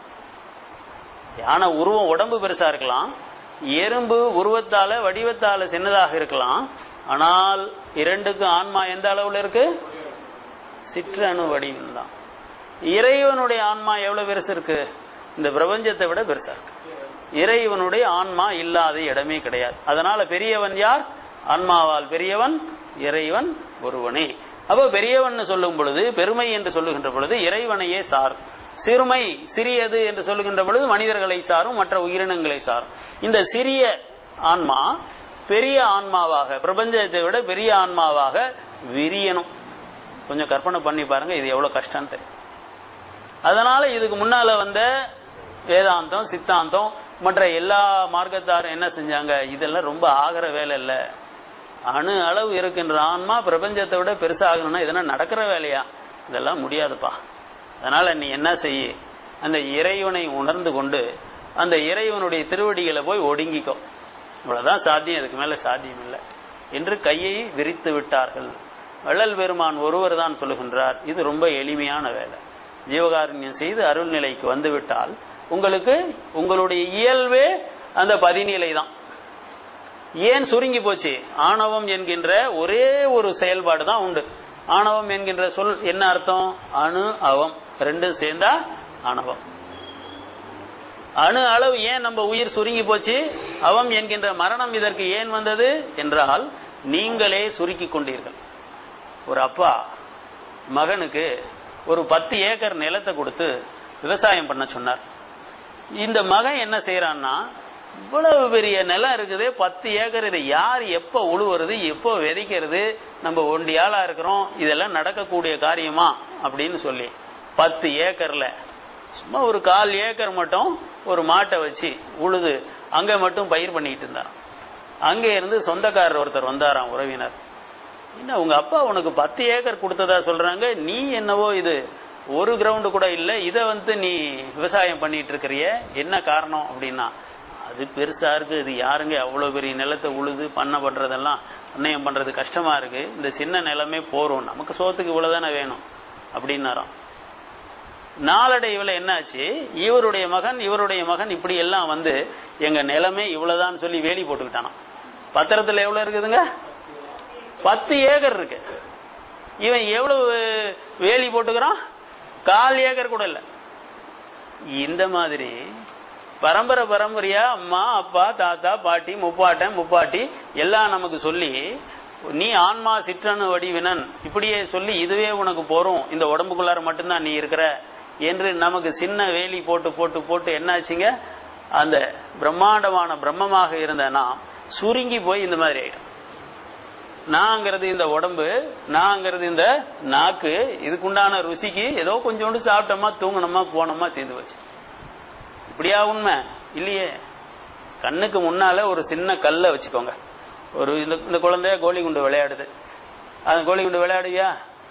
யானை உருவம் உடம்பு பெருசா இருக்கலாம் எறும்பு உருவத்தால வடிவத்தால சின்னதாக இருக்கலாம் ஆனால் இரண்டுக்கும் ஆன்மா எந்த அளவுல இருக்கு சிற்றணு வடிவம் தான் இறைவனுடைய ஆன்மா எவ்வளவு பெருசு இருக்கு இந்த பிரபஞ்சத்தை விட பெருசா இருக்கு இறைவனுடைய ஆன்மா இல்லாத இடமே கிடையாது அதனால பெரியவன் யார் ஆன்மாவால் பெரியவன் இறைவன் ஒருவனே அப்போ பெரியவன் சொல்லும் பொழுது பெருமை என்று சொல்லுகின்ற பொழுது இறைவனையே சார் சிறுமை சிறியது என்று சொல்லுகின்ற பொழுது மனிதர்களை சாரும் மற்ற உயிரினங்களை சாரும் இந்த சிறிய ஆன்மா பெரிய ஆன்மாவாக பிரபஞ்சத்தை விட பெரிய ஆன்மாவாக விரியணும் கொஞ்சம் கற்பனை பண்ணி பாருங்க இது எவ்வளவு கஷ்டம் தெரியும் அதனால இதுக்கு முன்னால வந்த வேதாந்தம் சித்தாந்தம் மற்ற எல்லா மார்க்கத்தாரும் என்ன செஞ்சாங்க இதெல்லாம் ரொம்ப ஆகிற வேலை இல்ல அணு அளவு இருக்கின்ற ஆன்மா பிரபஞ்சத்தை விட பெருசாகணும்னா இதெல்லாம் நடக்கிற வேலையா இதெல்லாம் முடியாதுப்பா அதனால நீ என்ன செய்ய அந்த இறைவனை உணர்ந்து கொண்டு அந்த இறைவனுடைய திருவடிகளை போய் ஒடுங்கிக்கோ இவ்வளவுதான் சாத்தியம் இதுக்கு மேல சாத்தியம் இல்லை என்று கையை விரித்து விட்டார்கள் வள்ளல் பெருமான் ஒருவர் தான் சொல்லுகின்றார் இது ரொம்ப எளிமையான வேலை ஜீவகாருண்யம் செய்து அருள்நிலைக்கு வந்துவிட்டால் உங்களுக்கு உங்களுடைய இயல்பே அந்த பதிநிலை தான் ஏன் சுருங்கி போச்சு ஆணவம் என்கின்ற ஒரே ஒரு செயல்பாடு தான் உண்டு ஆணவம் என்கின்ற சொல் என்ன அர்த்தம் அணு அவம் ரெண்டும் சேர்ந்தா ஆணவம் அணு அளவு ஏன் நம்ம உயிர் சுருங்கி போச்சு அவம் என்கின்ற மரணம் இதற்கு ஏன் வந்தது என்றால் நீங்களே சுருக்கி கொண்டீர்கள் ஒரு அப்பா மகனுக்கு ஒரு பத்து ஏக்கர் நிலத்தை கொடுத்து விவசாயம் பண்ண சொன்னார் இந்த மகன் என்ன செய்யறான்னா இவ்வளவு பெரிய நிலம் இருக்குது பத்து ஏக்கர் இதை யார் எப்ப உழுவுறது எப்போ விதைக்கிறது நம்ம ஒண்டியாளா இருக்கிறோம் இதெல்லாம் நடக்கக்கூடிய காரியமா அப்படின்னு சொல்லி பத்து ஏக்கர்ல சும்மா ஒரு கால் ஏக்கர் மட்டும் ஒரு மாட்டை வச்சு உழுது அங்க மட்டும் பயிர் பண்ணிட்டு இருந்தான் அங்க இருந்து சொந்தக்காரர் ஒருத்தர் வந்தாராம் உறவினர் என்ன உங்க அப்பா உனக்கு பத்து ஏக்கர் கொடுத்ததா சொல்றாங்க நீ என்னவோ இது ஒரு கிரவுண்டு கூட இல்ல இத வந்து நீ விவசாயம் பண்ணிட்டு இருக்கிறிய என்ன காரணம் அப்படின்னா அது பெருசா இருக்கு இது யாருங்க அவ்வளவு பெரிய நிலத்தை உழுது பண்ண பண்றதெல்லாம் அன்னையம் பண்றது கஷ்டமா இருக்கு இந்த சின்ன நிலமே போறோம் நமக்கு சோத்துக்கு இவ்வளவுதானே வேணும் அப்படின்னாராம் நாளடைவுல என்னாச்சு இவருடைய மகன் இவருடைய மகன் இப்படி எல்லாம் வந்து எங்க நிலமே இவ்வளவுதான் சொல்லி வேலி போட்டுக்கிட்டானாம் பத்திரத்துல எவ்வளவு இருக்குதுங்க பத்து ஏக்கர் இருக்கு இவன் எவ்வளவு வேலி போட்டுக்கிறான் கால் ஏக்கர் கூட இல்ல இந்த மாதிரி பரம்பரை பரம்பரையா அம்மா அப்பா தாத்தா பாட்டி முப்பாட்டன் முப்பாட்டி எல்லாம் நமக்கு சொல்லி நீ ஆன்மா சிற்றணு வடிவினன் இப்படியே சொல்லி இதுவே உனக்கு போறோம் இந்த உடம்புக்குள்ளார மட்டும்தான் நீ இருக்கிற என்று நமக்கு சின்ன வேலி போட்டு போட்டு போட்டு என்னாச்சுங்க அந்த பிரம்மாண்டமான பிரம்மமாக இருந்த நாம் சுருங்கி போய் இந்த மாதிரி ஆயிடும் நாங்கிறது இந்த உடம்பு நாங்கிறது இந்த நாக்கு இதுக்குண்டான ருசிக்கு ஏதோ கொஞ்சோண்டு சாப்பிட்டோமா தூங்கணுமா போனோமா தீர்ந்து வச்சு இப்படியா உண்மை இல்லையே கண்ணுக்கு முன்னால ஒரு சின்ன கல்லை வச்சுக்கோங்க ஒரு இந்த இந்த குழந்தைய கோலி குண்டு விளையாடுது அந்த கோலி குண்டு விளையாடுவியா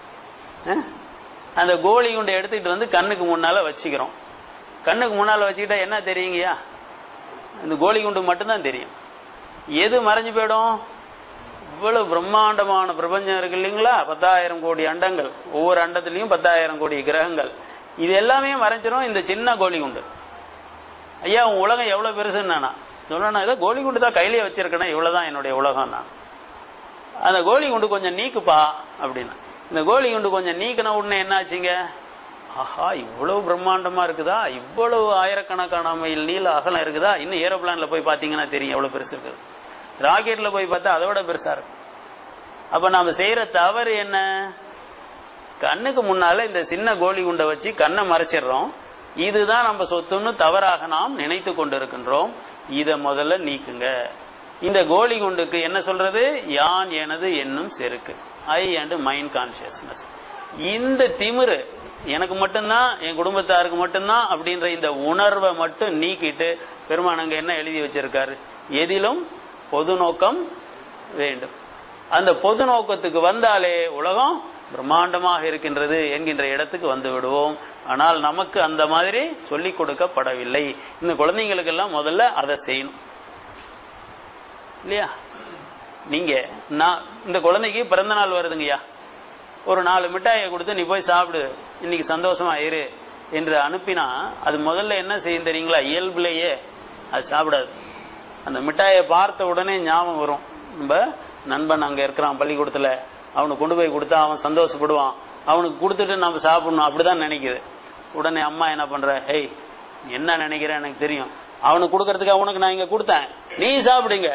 அந்த கோலி குண்டை எடுத்துக்கிட்டு வந்து கண்ணுக்கு முன்னால வச்சுக்கிறோம் கண்ணுக்கு முன்னால வச்சுக்கிட்டா என்ன தெரியுங்கய்யா இந்த கோலி குண்டு மட்டும்தான் தெரியும் எது மறைஞ்சு போயிடும் இவ்வளவு பிரம்மாண்டமான பிரபஞ்சம் இருக்கு இல்லைங்களா பத்தாயிரம் கோடி அண்டங்கள் ஒவ்வொரு அண்டத்திலையும் பத்தாயிரம் கோடி கிரகங்கள் இது எல்லாமே மறைஞ்சிரும் இந்த சின்ன கோழி குண்டு ஐயா உன் உலகம் எவ்வளவு பெருசுன்னு நானா சொல்லணும் ஏதோ கோழி குண்டு தான் கையிலேயே வச்சிருக்கேன் இவ்வளவுதான் என்னுடைய உலகம் நான் அந்த கோழி குண்டு கொஞ்சம் நீக்குப்பா அப்படின்னா இந்த கோழி குண்டு கொஞ்சம் நீக்கின உடனே என்ன ஆச்சுங்க ஆஹா இவ்வளவு பிரம்மாண்டமா இருக்குதா இவ்வளவு ஆயிரக்கணக்கான மைல் நீள அகலம் இருக்குதா இன்னும் ஏரோப்ளான்ல போய் பாத்தீங்கன்னா தெரியும் எவ்வளவு பெருசு இருக்குது ராக்கெட்ல போய் பார்த்தா அதை விட பெருசா இருக்கு அப்ப நாம செய்யற தவறு என்ன கண்ணுக்கு முன்னால இந்த சின்ன கோழி குண்டை வச்சு கண்ணை மறைச்சிடுறோம் இதுதான் நம்ம சொத்துன்னு தவறாக நாம் நினைத்து கொண்டிருக்கின்றோம் இத முதல்ல நீக்குங்க இந்த கோழி குண்டுக்கு என்ன சொல்றது யான் எனது என்னும் செருக்கு ஐ அண்ட் மைண்ட் கான்சியஸ்னஸ் இந்த திமிரு எனக்கு மட்டும்தான் என் குடும்பத்தாருக்கு மட்டும்தான் அப்படின்ற இந்த உணர்வை மட்டும் நீக்கிட்டு பெருமான் அங்க என்ன எழுதி வச்சிருக்காரு எதிலும் பொது நோக்கம் வேண்டும் அந்த பொது நோக்கத்துக்கு வந்தாலே உலகம் பிரம்மாண்டமாக இருக்கின்றது என்கின்ற இடத்துக்கு வந்து விடுவோம் ஆனால் நமக்கு அந்த மாதிரி சொல்லிக் கொடுக்கப்படவில்லை இந்த குழந்தைங்களுக்கெல்லாம் முதல்ல அதை செய்யணும் இல்லையா நீங்க நான் இந்த குழந்தைக்கு பிறந்த நாள் வருதுங்கய்யா ஒரு நாலு மிட்டாயை கொடுத்து நீ போய் சாப்பிடு இன்னைக்கு சந்தோஷமா இரு என்று அனுப்பினா அது முதல்ல என்ன செய்யும் தெரியுங்களா இயல்புலேயே அது சாப்பிடாது அந்த மிட்டாயை பார்த்த உடனே ஞாபகம் வரும் நம்ம நண்பன் அங்க இருக்கிறான் பள்ளிக்கூடத்துல அவனுக்கு கொண்டு போய் கொடுத்தா அவன் சந்தோஷப்படுவான் அவனுக்கு கொடுத்துட்டு நம்ம சாப்பிடணும் அப்படிதான் நினைக்குது உடனே அம்மா என்ன பண்ற ஹேய் என்ன நினைக்கிற எனக்கு தெரியும் அவனுக்கு கொடுக்கறதுக்கு அவனுக்கு நான் இங்க கொடுத்தேன் நீ சாப்பிடுங்க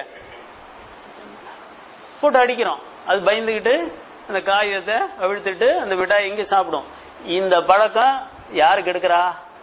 போட்டு அடிக்கிறோம் அது பயந்துகிட்டு அந்த காகிதத்தை அவிழ்த்துட்டு அந்த மிட்டாய் இங்க சாப்பிடும் இந்த பழக்கம் யாருக்கு எடுக்கிறா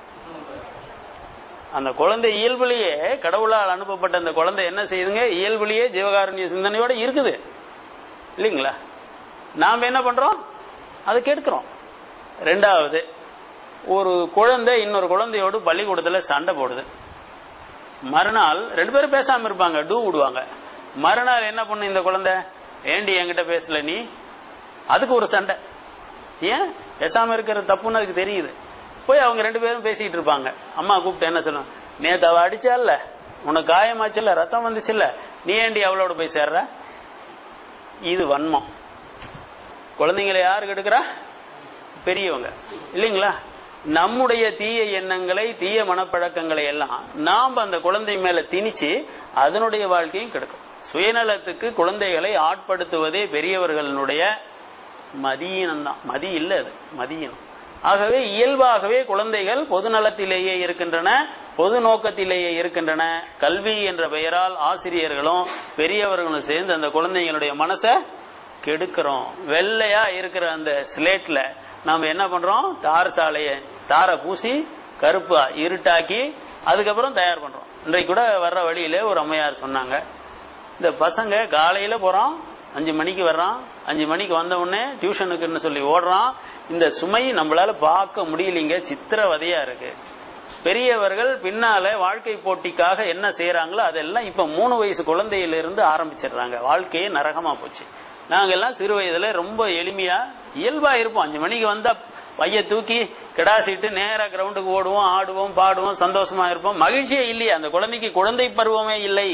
அந்த குழந்தை இயல்புலயே கடவுளால் அனுப்பப்பட்ட அந்த குழந்தை என்ன செய்யுதுங்க இயல்புலயே ஜீவகாருண்ய சிந்தனையோட இருக்குது இல்லைங்களா நாம என்ன பண்றோம் அதை கெடுக்கிறோம் ரெண்டாவது ஒரு குழந்தை இன்னொரு குழந்தையோடு பள்ளிக்கூடத்துல சண்டை போடுது மறுநாள் ரெண்டு பேரும் பேசாம இருப்பாங்க டூ விடுவாங்க மறுநாள் என்ன பண்ணும் இந்த குழந்தை ஏண்டி என்கிட்ட பேசல நீ அதுக்கு ஒரு சண்டை ஏன் பேசாம இருக்கிற தப்புன்னு அதுக்கு தெரியுது போய் அவங்க ரெண்டு பேரும் பேசிட்டு இருப்பாங்க அம்மா கூப்பிட்டு என்ன சொல்லுவாங்க நேத்து அவ அடிச்சால உனக்கு காயமாச்சுல்ல ரத்தம் வந்துச்சுல்ல நீ ஏண்டி அவளோட போய் சேர்ற இது வன்மம் குழந்தைங்களை யாருக்கு எடுக்கிறா பெரியவங்க இல்லைங்களா நம்முடைய தீய எண்ணங்களை தீய மனப்பழக்கங்களை எல்லாம் நாம் அந்த குழந்தை மேல திணிச்சு அதனுடைய வாழ்க்கையும் கெடுக்கும் சுயநலத்துக்கு குழந்தைகளை ஆட்படுத்துவதே பெரியவர்களுடைய மதியினம் தான் மதி இல்ல அது மதியினம் ஆகவே இயல்பாகவே குழந்தைகள் பொது நலத்திலேயே இருக்கின்றன பொது நோக்கத்திலேயே இருக்கின்றன கல்வி என்ற பெயரால் ஆசிரியர்களும் பெரியவர்களும் சேர்ந்து அந்த குழந்தைகளுடைய மனசை கெடுக்கிறோம் வெள்ளையா இருக்கிற அந்த ஸ்லேட்ல நாம என்ன பண்றோம் தார் சாலைய தாரை பூசி கருப்பா இருட்டாக்கி அதுக்கப்புறம் தயார் பண்றோம் இன்றைக்கு கூட வர்ற வழியில ஒரு அம்மையார் சொன்னாங்க இந்த பசங்க காலையில போறோம் அஞ்சு மணிக்கு வர்றான் அஞ்சு மணிக்கு வந்த உடனே டியூஷனுக்குன்னு சொல்லி ஓடுறான் இந்த சுமை நம்மளால பார்க்க முடியலீங்க சித்திரவதையா இருக்கு பெரியவர்கள் பின்னால வாழ்க்கை போட்டிக்காக என்ன செய்யறாங்களோ அதெல்லாம் இப்ப மூணு வயசு குழந்தையிலிருந்து ஆரம்பிச்சிடுறாங்க வாழ்க்கையே நரகமா போச்சு நாங்க எல்லாம் சிறு வயதுல ரொம்ப எளிமையா இயல்பா இருப்போம் அஞ்சு மணிக்கு வந்தா பைய தூக்கி கிடாசிட்டு நேரா கிரவுண்டுக்கு ஓடுவோம் ஆடுவோம் பாடுவோம் சந்தோஷமா இருப்போம் மகிழ்ச்சியே இல்லையே அந்த குழந்தைக்கு குழந்தை பருவமே இல்லை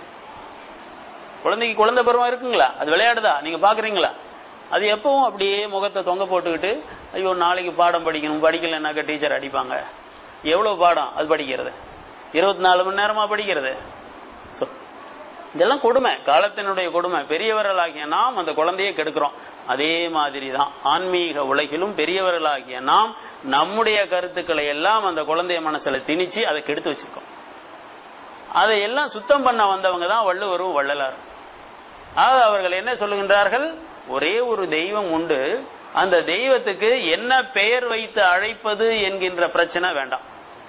குழந்தைக்கு குழந்தை பருவம் இருக்குங்களா அது விளையாடுதா நீங்க பாக்குறீங்களா அது எப்பவும் அப்படியே முகத்தை தொங்க போட்டுக்கிட்டு ஐயோ நாளைக்கு பாடம் படிக்கணும் படிக்கலைன்னாக்க டீச்சர் அடிப்பாங்க எவ்வளவு பாடம் அது படிக்கிறது இருபத்தி நாலு மணி நேரமா படிக்கிறது So, இதெல்லாம் கொடுமை காலத்தினுடைய கொடுமை பெரியவர்களாகிய நாம் அந்த குழந்தையை கெடுக்கிறோம் அதே மாதிரி தான் ஆன்மீக உலகிலும் பெரியவர்களாகிய நாம் நம்முடைய கருத்துக்களை எல்லாம் அந்த குழந்தைய மனசுல திணிச்சு அதை கெடுத்து வச்சிருக்கோம் அதை எல்லாம் சுத்தம் பண்ண வந்தவங்க தான் வள்ளுவரும் வள்ளலாரும் ஆக அவர்கள் என்ன சொல்லுகின்றார்கள் ஒரே ஒரு தெய்வம் உண்டு அந்த தெய்வத்துக்கு என்ன பெயர் வைத்து அழைப்பது என்கின்ற பிரச்சனை வேண்டாம்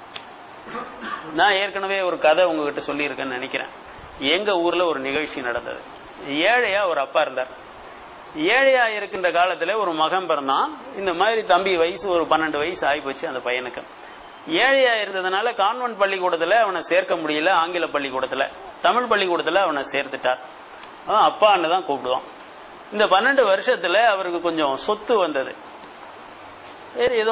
நான் ஏற்கனவே ஒரு கதை உங்ககிட்ட சொல்லியிருக்கேன்னு நினைக்கிறேன் எங்க ஊர்ல ஒரு நிகழ்ச்சி நடந்தது ஏழையா ஒரு அப்பா இருந்தார் ஏழையா இருக்கின்ற காலத்துல ஒரு மகன் பிறந்தான் இந்த மாதிரி தம்பி வயசு ஒரு பன்னெண்டு வயசு ஆகிப்போச்சு அந்த பையனுக்கு ஏழையா இருந்ததுனால கான்வென்ட் பள்ளிக்கூடத்துல அவனை சேர்க்க முடியல ஆங்கில பள்ளிக்கூடத்துல தமிழ் பள்ளிக்கூடத்துல அவனை சேர்த்துட்டார் அவன் அப்பான்னு தான் கூப்பிடுவான் இந்த பன்னெண்டு வருஷத்துல அவருக்கு கொஞ்சம் சொத்து வந்தது வேறு ஏதோ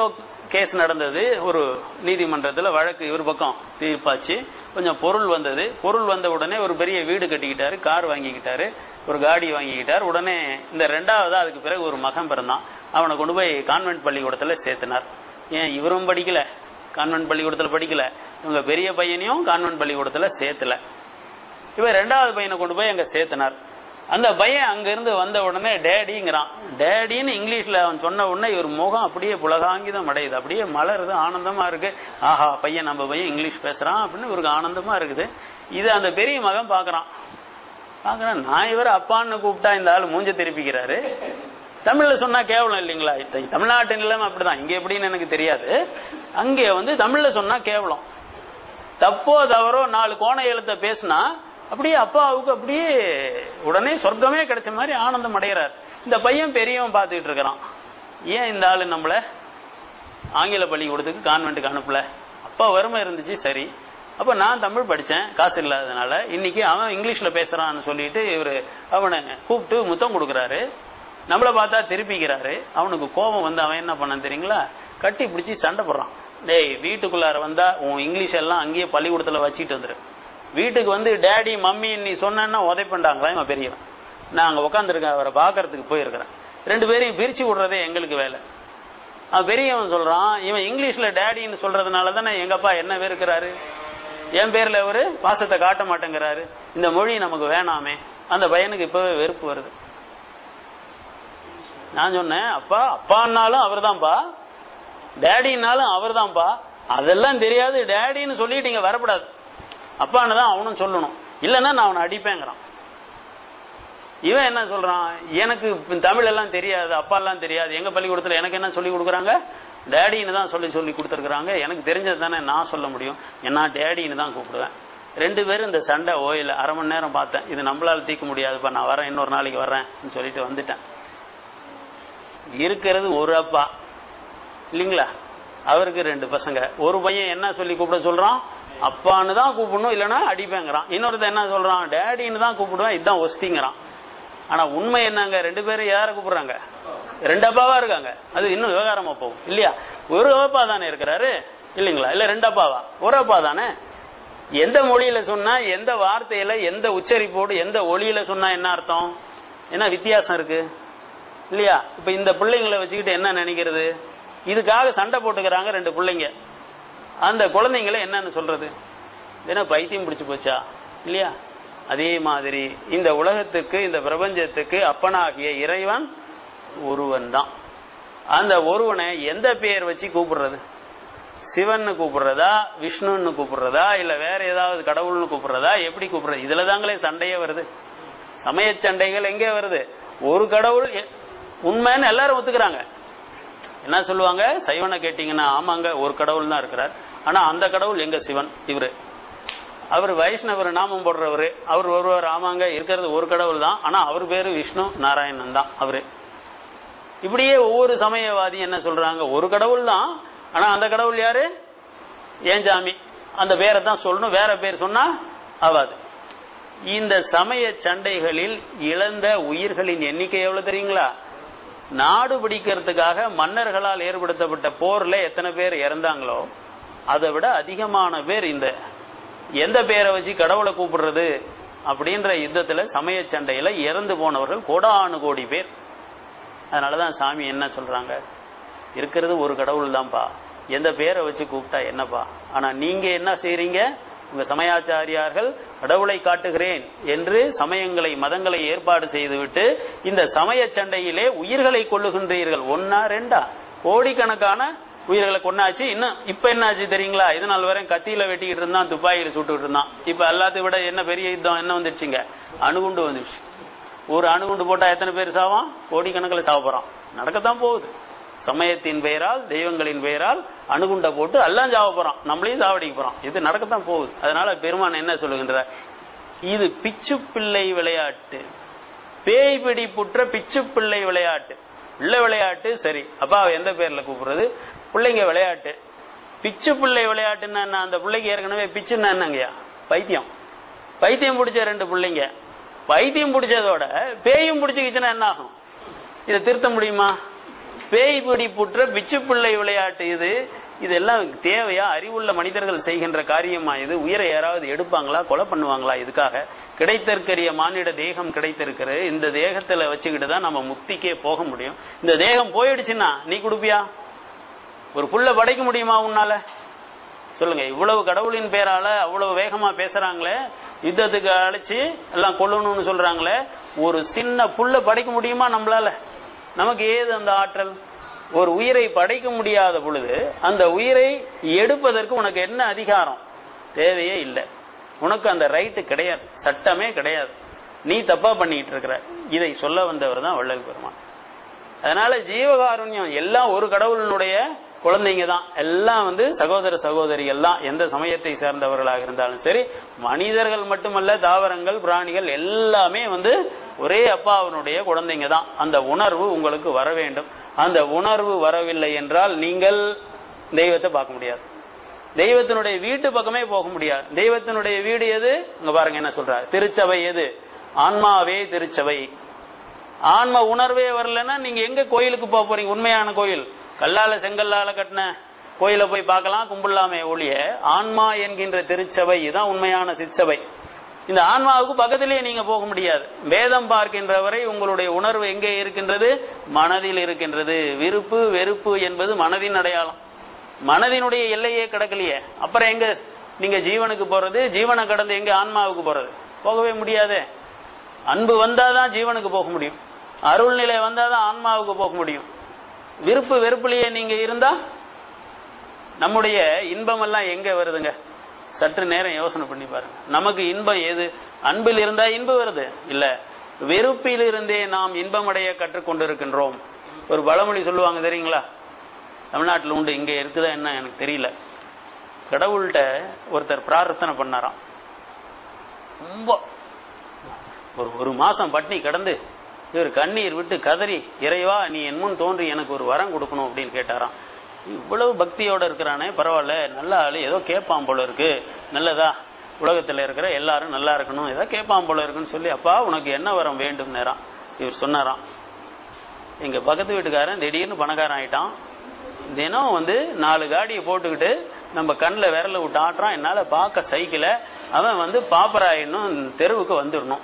கேஸ் நடந்தது ஒரு நீதிமன்றத்துல வழக்கு இவர் பக்கம் தீர்ப்பாச்சு கொஞ்சம் பொருள் வந்தது பொருள் வந்த உடனே ஒரு பெரிய வீடு கட்டிக்கிட்டாரு கார் வாங்கிக்கிட்டாரு ஒரு காடி வாங்கிக்கிட்டார் உடனே இந்த ரெண்டாவதா அதுக்கு பிறகு ஒரு மகன் பிறந்தான் அவனை கொண்டு போய் கான்வென்ட் பள்ளிக்கூடத்துல சேர்த்தினார் ஏன் இவரும் படிக்கல கான்வென்ட் பள்ளிக்கூடத்துல படிக்கல இவங்க பெரிய பையனையும் கான்வென்ட் பள்ளிக்கூடத்துல சேர்த்தல இவன் ரெண்டாவது பையனை கொண்டு போய் அங்க சேர்த்தினார் அந்த பையன் அங்க இருந்து வந்த உடனே டேடிங்கிறான் டேடின்னு இங்கிலீஷ்ல அவன் சொன்ன உடனே இவர் முகம் அப்படியே புலகாங்கிதம் அடையுது அப்படியே மலருது ஆனந்தமா இருக்கு ஆஹா பையன் நம்ம பையன் இங்கிலீஷ் பேசுறான் அப்படின்னு இவருக்கு ஆனந்தமா இருக்குது இது அந்த பெரிய மகன் பாக்குறான் பாக்குறான் நான் இவர் அப்பான்னு கூப்பிட்டா இந்த ஆள் மூஞ்ச திருப்பிக்கிறாரு தமிழ்ல சொன்னா கேவலம் இல்லைங்களா இத்த- தமிழ்நாட்டு நிலைமை அப்படிதான் இங்க எப்படின்னு எனக்கு தெரியாது அங்கே வந்து தமிழ்ல சொன்னா கேவலம் தப்போ தவறோ நாலு கோண எழுத்த பேசினா அப்படியே அப்பாவுக்கு அப்படியே உடனே சொர்க்கமே கிடைச்ச மாதிரி ஆனந்தம் அடைகிறார் இந்த பையன் பெரியவன் பார்த்துக்கிட்டு இருக்கிறான் ஏன் இந்த ஆளு நம்மள ஆங்கில பள்ளிக்கூடத்துக்கு கான்வென்ட்டுக்கு அனுப்பல அப்பா வறுமை இருந்துச்சு சரி அப்ப நான் தமிழ் படிச்சேன் காசு இல்லாததுனால இன்னைக்கு அவன் இங்கிலீஷ்ல பேசுறான்னு சொல்லிட்டு இவரு அவனை கூப்பிட்டு முத்தம் கொடுக்கறாரு நம்மள பார்த்தா திருப்பிக்கிறாரு அவனுக்கு கோபம் வந்து அவன் என்ன பண்ணான் தெரியுங்களா கட்டி பிடிச்சி சண்டை போடுறான் டேய் வீட்டுக்குள்ளார வந்தா உன் இங்கிலீஷ் எல்லாம் அங்கேயே பள்ளிக்கூடத்துல வச்சிட்டு வந்துரு வீட்டுக்கு வந்து டேடி மம்மி நீ சொன்னா உதைப்பண்டாங்களா இவன் பெரியவன் நான் அங்க உட்காந்துருக்கேன் அவரை பாக்குறதுக்கு போயிருக்கிறேன் ரெண்டு பேரையும் பிரிச்சு விடுறதே எங்களுக்கு வேலை அவன் பெரியவன் சொல்றான் இவன் இங்கிலீஷ்ல டேடின்னு சொல்றதுனால தானே எங்க அப்பா என்ன வெறுக்கிறாரு என் பேர்ல அவரு பாசத்தை காட்ட மாட்டேங்கிறாரு இந்த மொழி நமக்கு வேணாமே அந்த பையனுக்கு இப்பவே வெறுப்பு வருது நான் சொன்னேன் அப்பா அப்பான்னாலும் அவர்தான்ப்பா டேடின்னாலும் அவர்தான்ப்பா அதெல்லாம் தெரியாது டேடின்னு சொல்லிட்டு இங்க வரக்கூடாது அப்பான்னு தான் அவனும் சொல்லணும் இல்லைன்னா நான் அவனை அடிப்பேங்கிறான் இவன் என்ன சொல்றான் எனக்கு தமிழ் எல்லாம் தெரியாது அப்பா எல்லாம் தெரியாது எங்க பள்ளிக்கூடத்துல எனக்கு என்ன சொல்லி கொடுக்குறாங்க டேடின்னு தான் சொல்லி சொல்லி கொடுத்துருக்காங்க எனக்கு தெரிஞ்சது தானே நான் சொல்ல முடியும் நான் டேடின்னு தான் கூப்பிடுவேன் ரெண்டு பேரும் இந்த சண்டை ஓயில அரை மணி நேரம் பார்த்தேன் இது நம்மளால தீர்க்க முடியாதுப்பா நான் வரேன் இன்னொரு நாளைக்கு வர்றேன் சொல்லிட்டு வந்துட்டேன் இருக்கிறது ஒரு அப்பா இல்லைங்களா அவருக்கு ரெண்டு பசங்க ஒரு பையன் என்ன சொல்லி கூப்பிட சொல்றான் அப்பான்னு தான் கூப்பிடணும் இல்லைன்னா அடிப்பேங்கிறான் இன்னொருத்தன் என்ன சொல்றான் டேடின்னு தான் கூப்பிடுவேன் இதுதான் ஒஸ்திங்கிறான் ஆனா உண்மை என்னங்க ரெண்டு பேரும் யார கூப்பிடுறாங்க ரெண்டு அப்பாவா இருக்காங்க அது இன்னும் விவகாரமா போகும் இல்லையா ஒரு அப்பா தானே இருக்கிறாரு இல்லைங்களா இல்ல ரெண்டு அப்பாவா ஒரு அப்பா தானே எந்த மொழியில சொன்னா எந்த வார்த்தையில எந்த உச்சரிப்போடு எந்த ஒளியில சொன்னா என்ன அர்த்தம் என்ன வித்தியாசம் இருக்கு இல்லையா இப்ப இந்த பிள்ளைங்களை வச்சுக்கிட்டு என்ன நினைக்கிறது இதுக்காக சண்டை போட்டுக்கிறாங்க ரெண்டு பிள்ளைங்க அந்த குழந்தைங்களை என்னன்னு சொல்றது என்ன பைத்தியம் பிடிச்சு போச்சா இல்லையா அதே மாதிரி இந்த உலகத்துக்கு இந்த பிரபஞ்சத்துக்கு அப்பனாகிய இறைவன் ஒருவன் தான் அந்த ஒருவனை எந்த பெயர் வச்சு கூப்பிடுறது சிவன்னு கூப்பிடுறதா விஷ்ணுன்னு கூப்பிடுறதா இல்ல வேற ஏதாவது கடவுள்னு கூப்பிடுறதா எப்படி கூப்பிடுறது இதுல தாங்களே சண்டையே வருது சமய சண்டைகள் எங்கே வருது ஒரு கடவுள் எ- உண்மைன்னு எல்லாரும் ஒத்துக்கிறாங்க என்ன சொல்லுவாங்க சைவனை கேட்டீங்கன்னா ஆமாங்க ஒரு கடவுள் தான் இருக்கிறார் ஆனா அந்த கடவுள் எங்க சிவன் இவரு அவர் வைஷ்ணவர் நாமம் போடுறவரு அவர் ஒருவர் ஆமாங்க இருக்கிறது ஒரு கடவுள் தான் ஆனா அவர் பேரு விஷ்ணு நாராயணன் தான் அவரு இப்படியே ஒவ்வொரு சமயவாதி என்ன சொல்றாங்க ஒரு கடவுள் தான் ஆனா அந்த கடவுள் யாரு ஏன் சாமி அந்த பேரை தான் சொல்லணும் வேற பேர் சொன்னா ஆவாது இந்த சமய சண்டைகளில் இழந்த உயிர்களின் எண்ணிக்கை எவ்வளவு தெரியுங்களா நாடு பிடிக்கிறதுக்காக மன்னர்களால் ஏற்படுத்தப்பட்ட போர்ல எத்தனை பேர் இறந்தாங்களோ அதை விட அதிகமான பேர் இந்த எந்த பேரை வச்சு கடவுளை கூப்பிடுறது அப்படின்ற யுத்தத்துல சமய சண்டையில இறந்து போனவர்கள் கோடானு கோடி பேர் அதனாலதான் சாமி என்ன சொல்றாங்க இருக்கிறது ஒரு கடவுள் தான்ப்பா எந்த பேரை வச்சு கூப்பிட்டா என்னப்பா ஆனா நீங்க என்ன செய்றீங்க உங்க சமயாச்சாரியார்கள் கடவுளை காட்டுகிறேன் என்று சமயங்களை மதங்களை ஏற்பாடு செய்துவிட்டு இந்த சமய சண்டையிலே உயிர்களை கொள்ளுகின்றீர்கள் ஒன்னா ரெண்டா கோடிக்கணக்கான உயிர்களை கொண்டாச்சு இன்னும் இப்ப என்னாச்சு தெரியுங்களா இது நாள் வரையும் கத்தியில வெட்டிக்கிட்டு இருந்தான் துப்பாக்கியில சுட்டுக்கிட்டு இருந்தான் இப்ப எல்லாத்தையும் விட என்ன பெரிய யுத்தம் என்ன வந்துருச்சுங்க அணுகுண்டு வந்துருச்சு ஒரு அணுகுண்டு போட்டா எத்தனை பேர் சாவான் கோடிக்கணக்கில் சாவ போறான் நடக்கத்தான் போகுது சமயத்தின் பெயரால் தெய்வங்களின் பெயரால் அணுகுண்ட போட்டு எல்லாம் சாவ போறான் நம்மளையும் சாவடிக்க போறான் இது நடக்கத்தான் போகுது அதனால பெருமான் என்ன சொல்லுகின்றார் இது பிச்சு பிள்ளை விளையாட்டு பேய் பிடி புற்ற பிச்சு பிள்ளை விளையாட்டு உள்ள விளையாட்டு சரி அப்பா எந்த பேர்ல கூப்பிடுறது பிள்ளைங்க விளையாட்டு பிச்சு பிள்ளை விளையாட்டுன்னா என்ன அந்த பிள்ளைக்கு ஏற்கனவே பிச்சுன்னா என்னங்கய்யா பைத்தியம் பைத்தியம் பிடிச்ச ரெண்டு பிள்ளைங்க பைத்தியம் பிடிச்சதோட பேயும் பிடிச்சிக்கிச்சுன்னா என்ன ஆகும் இதை திருத்த முடியுமா பேய் பிடி புற்ற பிச்சு பிள்ளை விளையாட்டு இது இதெல்லாம் தேவையா அறிவுள்ள மனிதர்கள் செய்கின்ற காரியமா இது உயிரை யாராவது எடுப்பாங்களா கொலை பண்ணுவாங்களா இதுக்காக கிடைத்திருக்கிற மானிட தேகம் கிடைத்திருக்கிறது இந்த தேகத்துல வச்சுக்கிட்டு தான் நம்ம முக்திக்கே போக முடியும் இந்த தேகம் போயிடுச்சுன்னா நீ கொடுப்பியா ஒரு புள்ள படைக்க முடியுமா உன்னால சொல்லுங்க இவ்வளவு கடவுளின் பேரால அவ்வளவு வேகமா பேசுறாங்களே யுத்தத்துக்கு அழைச்சு எல்லாம் கொல்லணும்னு சொல்றாங்களே ஒரு சின்ன புல்ல படைக்க முடியுமா நம்மளால நமக்கு ஏது அந்த ஆற்றல் ஒரு உயிரை படைக்க முடியாத பொழுது அந்த உயிரை எடுப்பதற்கு உனக்கு என்ன அதிகாரம் தேவையே இல்லை உனக்கு அந்த ரைட்டு கிடையாது சட்டமே கிடையாது நீ தப்பா பண்ணிட்டு இருக்கிற இதை சொல்ல வந்தவர் தான் வள்ளல் பெருமான் அதனால ஜீவகாருண்யம் எல்லாம் ஒரு கடவுளினுடைய குழந்தைங்க தான் எல்லாம் வந்து சகோதர சகோதரிகள் தான் எந்த சமயத்தை சேர்ந்தவர்களாக இருந்தாலும் சரி மனிதர்கள் மட்டுமல்ல தாவரங்கள் பிராணிகள் எல்லாமே வந்து ஒரே அப்பாவினுடைய குழந்தைங்க தான் அந்த உணர்வு உங்களுக்கு வர வேண்டும் அந்த உணர்வு வரவில்லை என்றால் நீங்கள் தெய்வத்தை பார்க்க முடியாது தெய்வத்தினுடைய வீட்டு பக்கமே போக முடியாது தெய்வத்தினுடைய வீடு எது இங்க பாருங்க என்ன சொல்றாரு திருச்சபை எது ஆன்மாவே திருச்சபை ஆன்ம உணர்வே வரலன்னா நீங்க எங்க கோயிலுக்கு போக போறீங்க உண்மையான கோயில் கல்லால செங்கல்லால கட்டின கோயில போய் பார்க்கலாம் கும்பிடலாமே ஒழிய ஆன்மா என்கின்ற திருச்சபை இதுதான் உண்மையான சிற்சபை இந்த ஆன்மாவுக்கு பக்கத்திலேயே நீங்க போக முடியாது வேதம் பார்க்கின்றவரை உங்களுடைய உணர்வு எங்கே இருக்கின்றது மனதில் இருக்கின்றது விருப்பு வெறுப்பு என்பது மனதின் அடையாளம் மனதினுடைய எல்லையே கிடக்கலையே அப்புறம் எங்க நீங்க ஜீவனுக்கு போறது ஜீவனை கடந்து எங்க ஆன்மாவுக்கு போறது போகவே முடியாதே அன்பு வந்தாதான் ஜீவனுக்கு போக முடியும் அருள்நிலை வந்தாதான் ஆன்மாவுக்கு போக முடியும் விருப்பு வெறுப்புலயே நீங்க இருந்தா நம்முடைய இன்பம் எல்லாம் எங்க வருதுங்க சற்று நேரம் யோசனை பண்ணி பாருங்க நமக்கு இன்பம் ஏது அன்பில் இருந்தா இன்பு வருது இல்ல வெறுப்பில் இருந்தே நாம் இன்பமடைய கற்றுக்கொண்டிருக்கின்றோம் ஒரு பழமொழி சொல்லுவாங்க தெரியுங்களா தமிழ்நாட்டில் உண்டு இங்க இருக்குதா என்ன எனக்கு தெரியல கடவுள்கிட்ட ஒருத்தர் பிரார்த்தனை பண்ணாராம் ரொம்ப ஒரு ஒரு மாசம் பட்னி கடந்து இவர் கண்ணீர் விட்டு கதறி இறைவா நீ என் முன் தோன்றி எனக்கு ஒரு வரம் கொடுக்கணும் அப்படின்னு கேட்டாராம் இவ்வளவு பக்தியோட இருக்கிறானே பரவாயில்ல நல்ல ஆளு ஏதோ கேட்பான் போல இருக்கு நல்லதா உலகத்துல இருக்கிற எல்லாரும் நல்லா இருக்கணும் ஏதோ கேட்பான் போல இருக்குன்னு சொல்லி அப்பா உனக்கு என்ன வரம் வேண்டும் நேரம் இவர் சொன்னாராம் எங்க பக்கத்து வீட்டுக்காரன் திடீர்னு பணக்காரன் ஆயிட்டான் தினம் வந்து நாலு காடியை போட்டுக்கிட்டு நம்ம கண்ணில் விரல விட்டு ஆட்டுறான் என்னால பார்க்க சைக்கிள அவன் வந்து பாப்பராயின்னும் தெருவுக்கு வந்துடணும்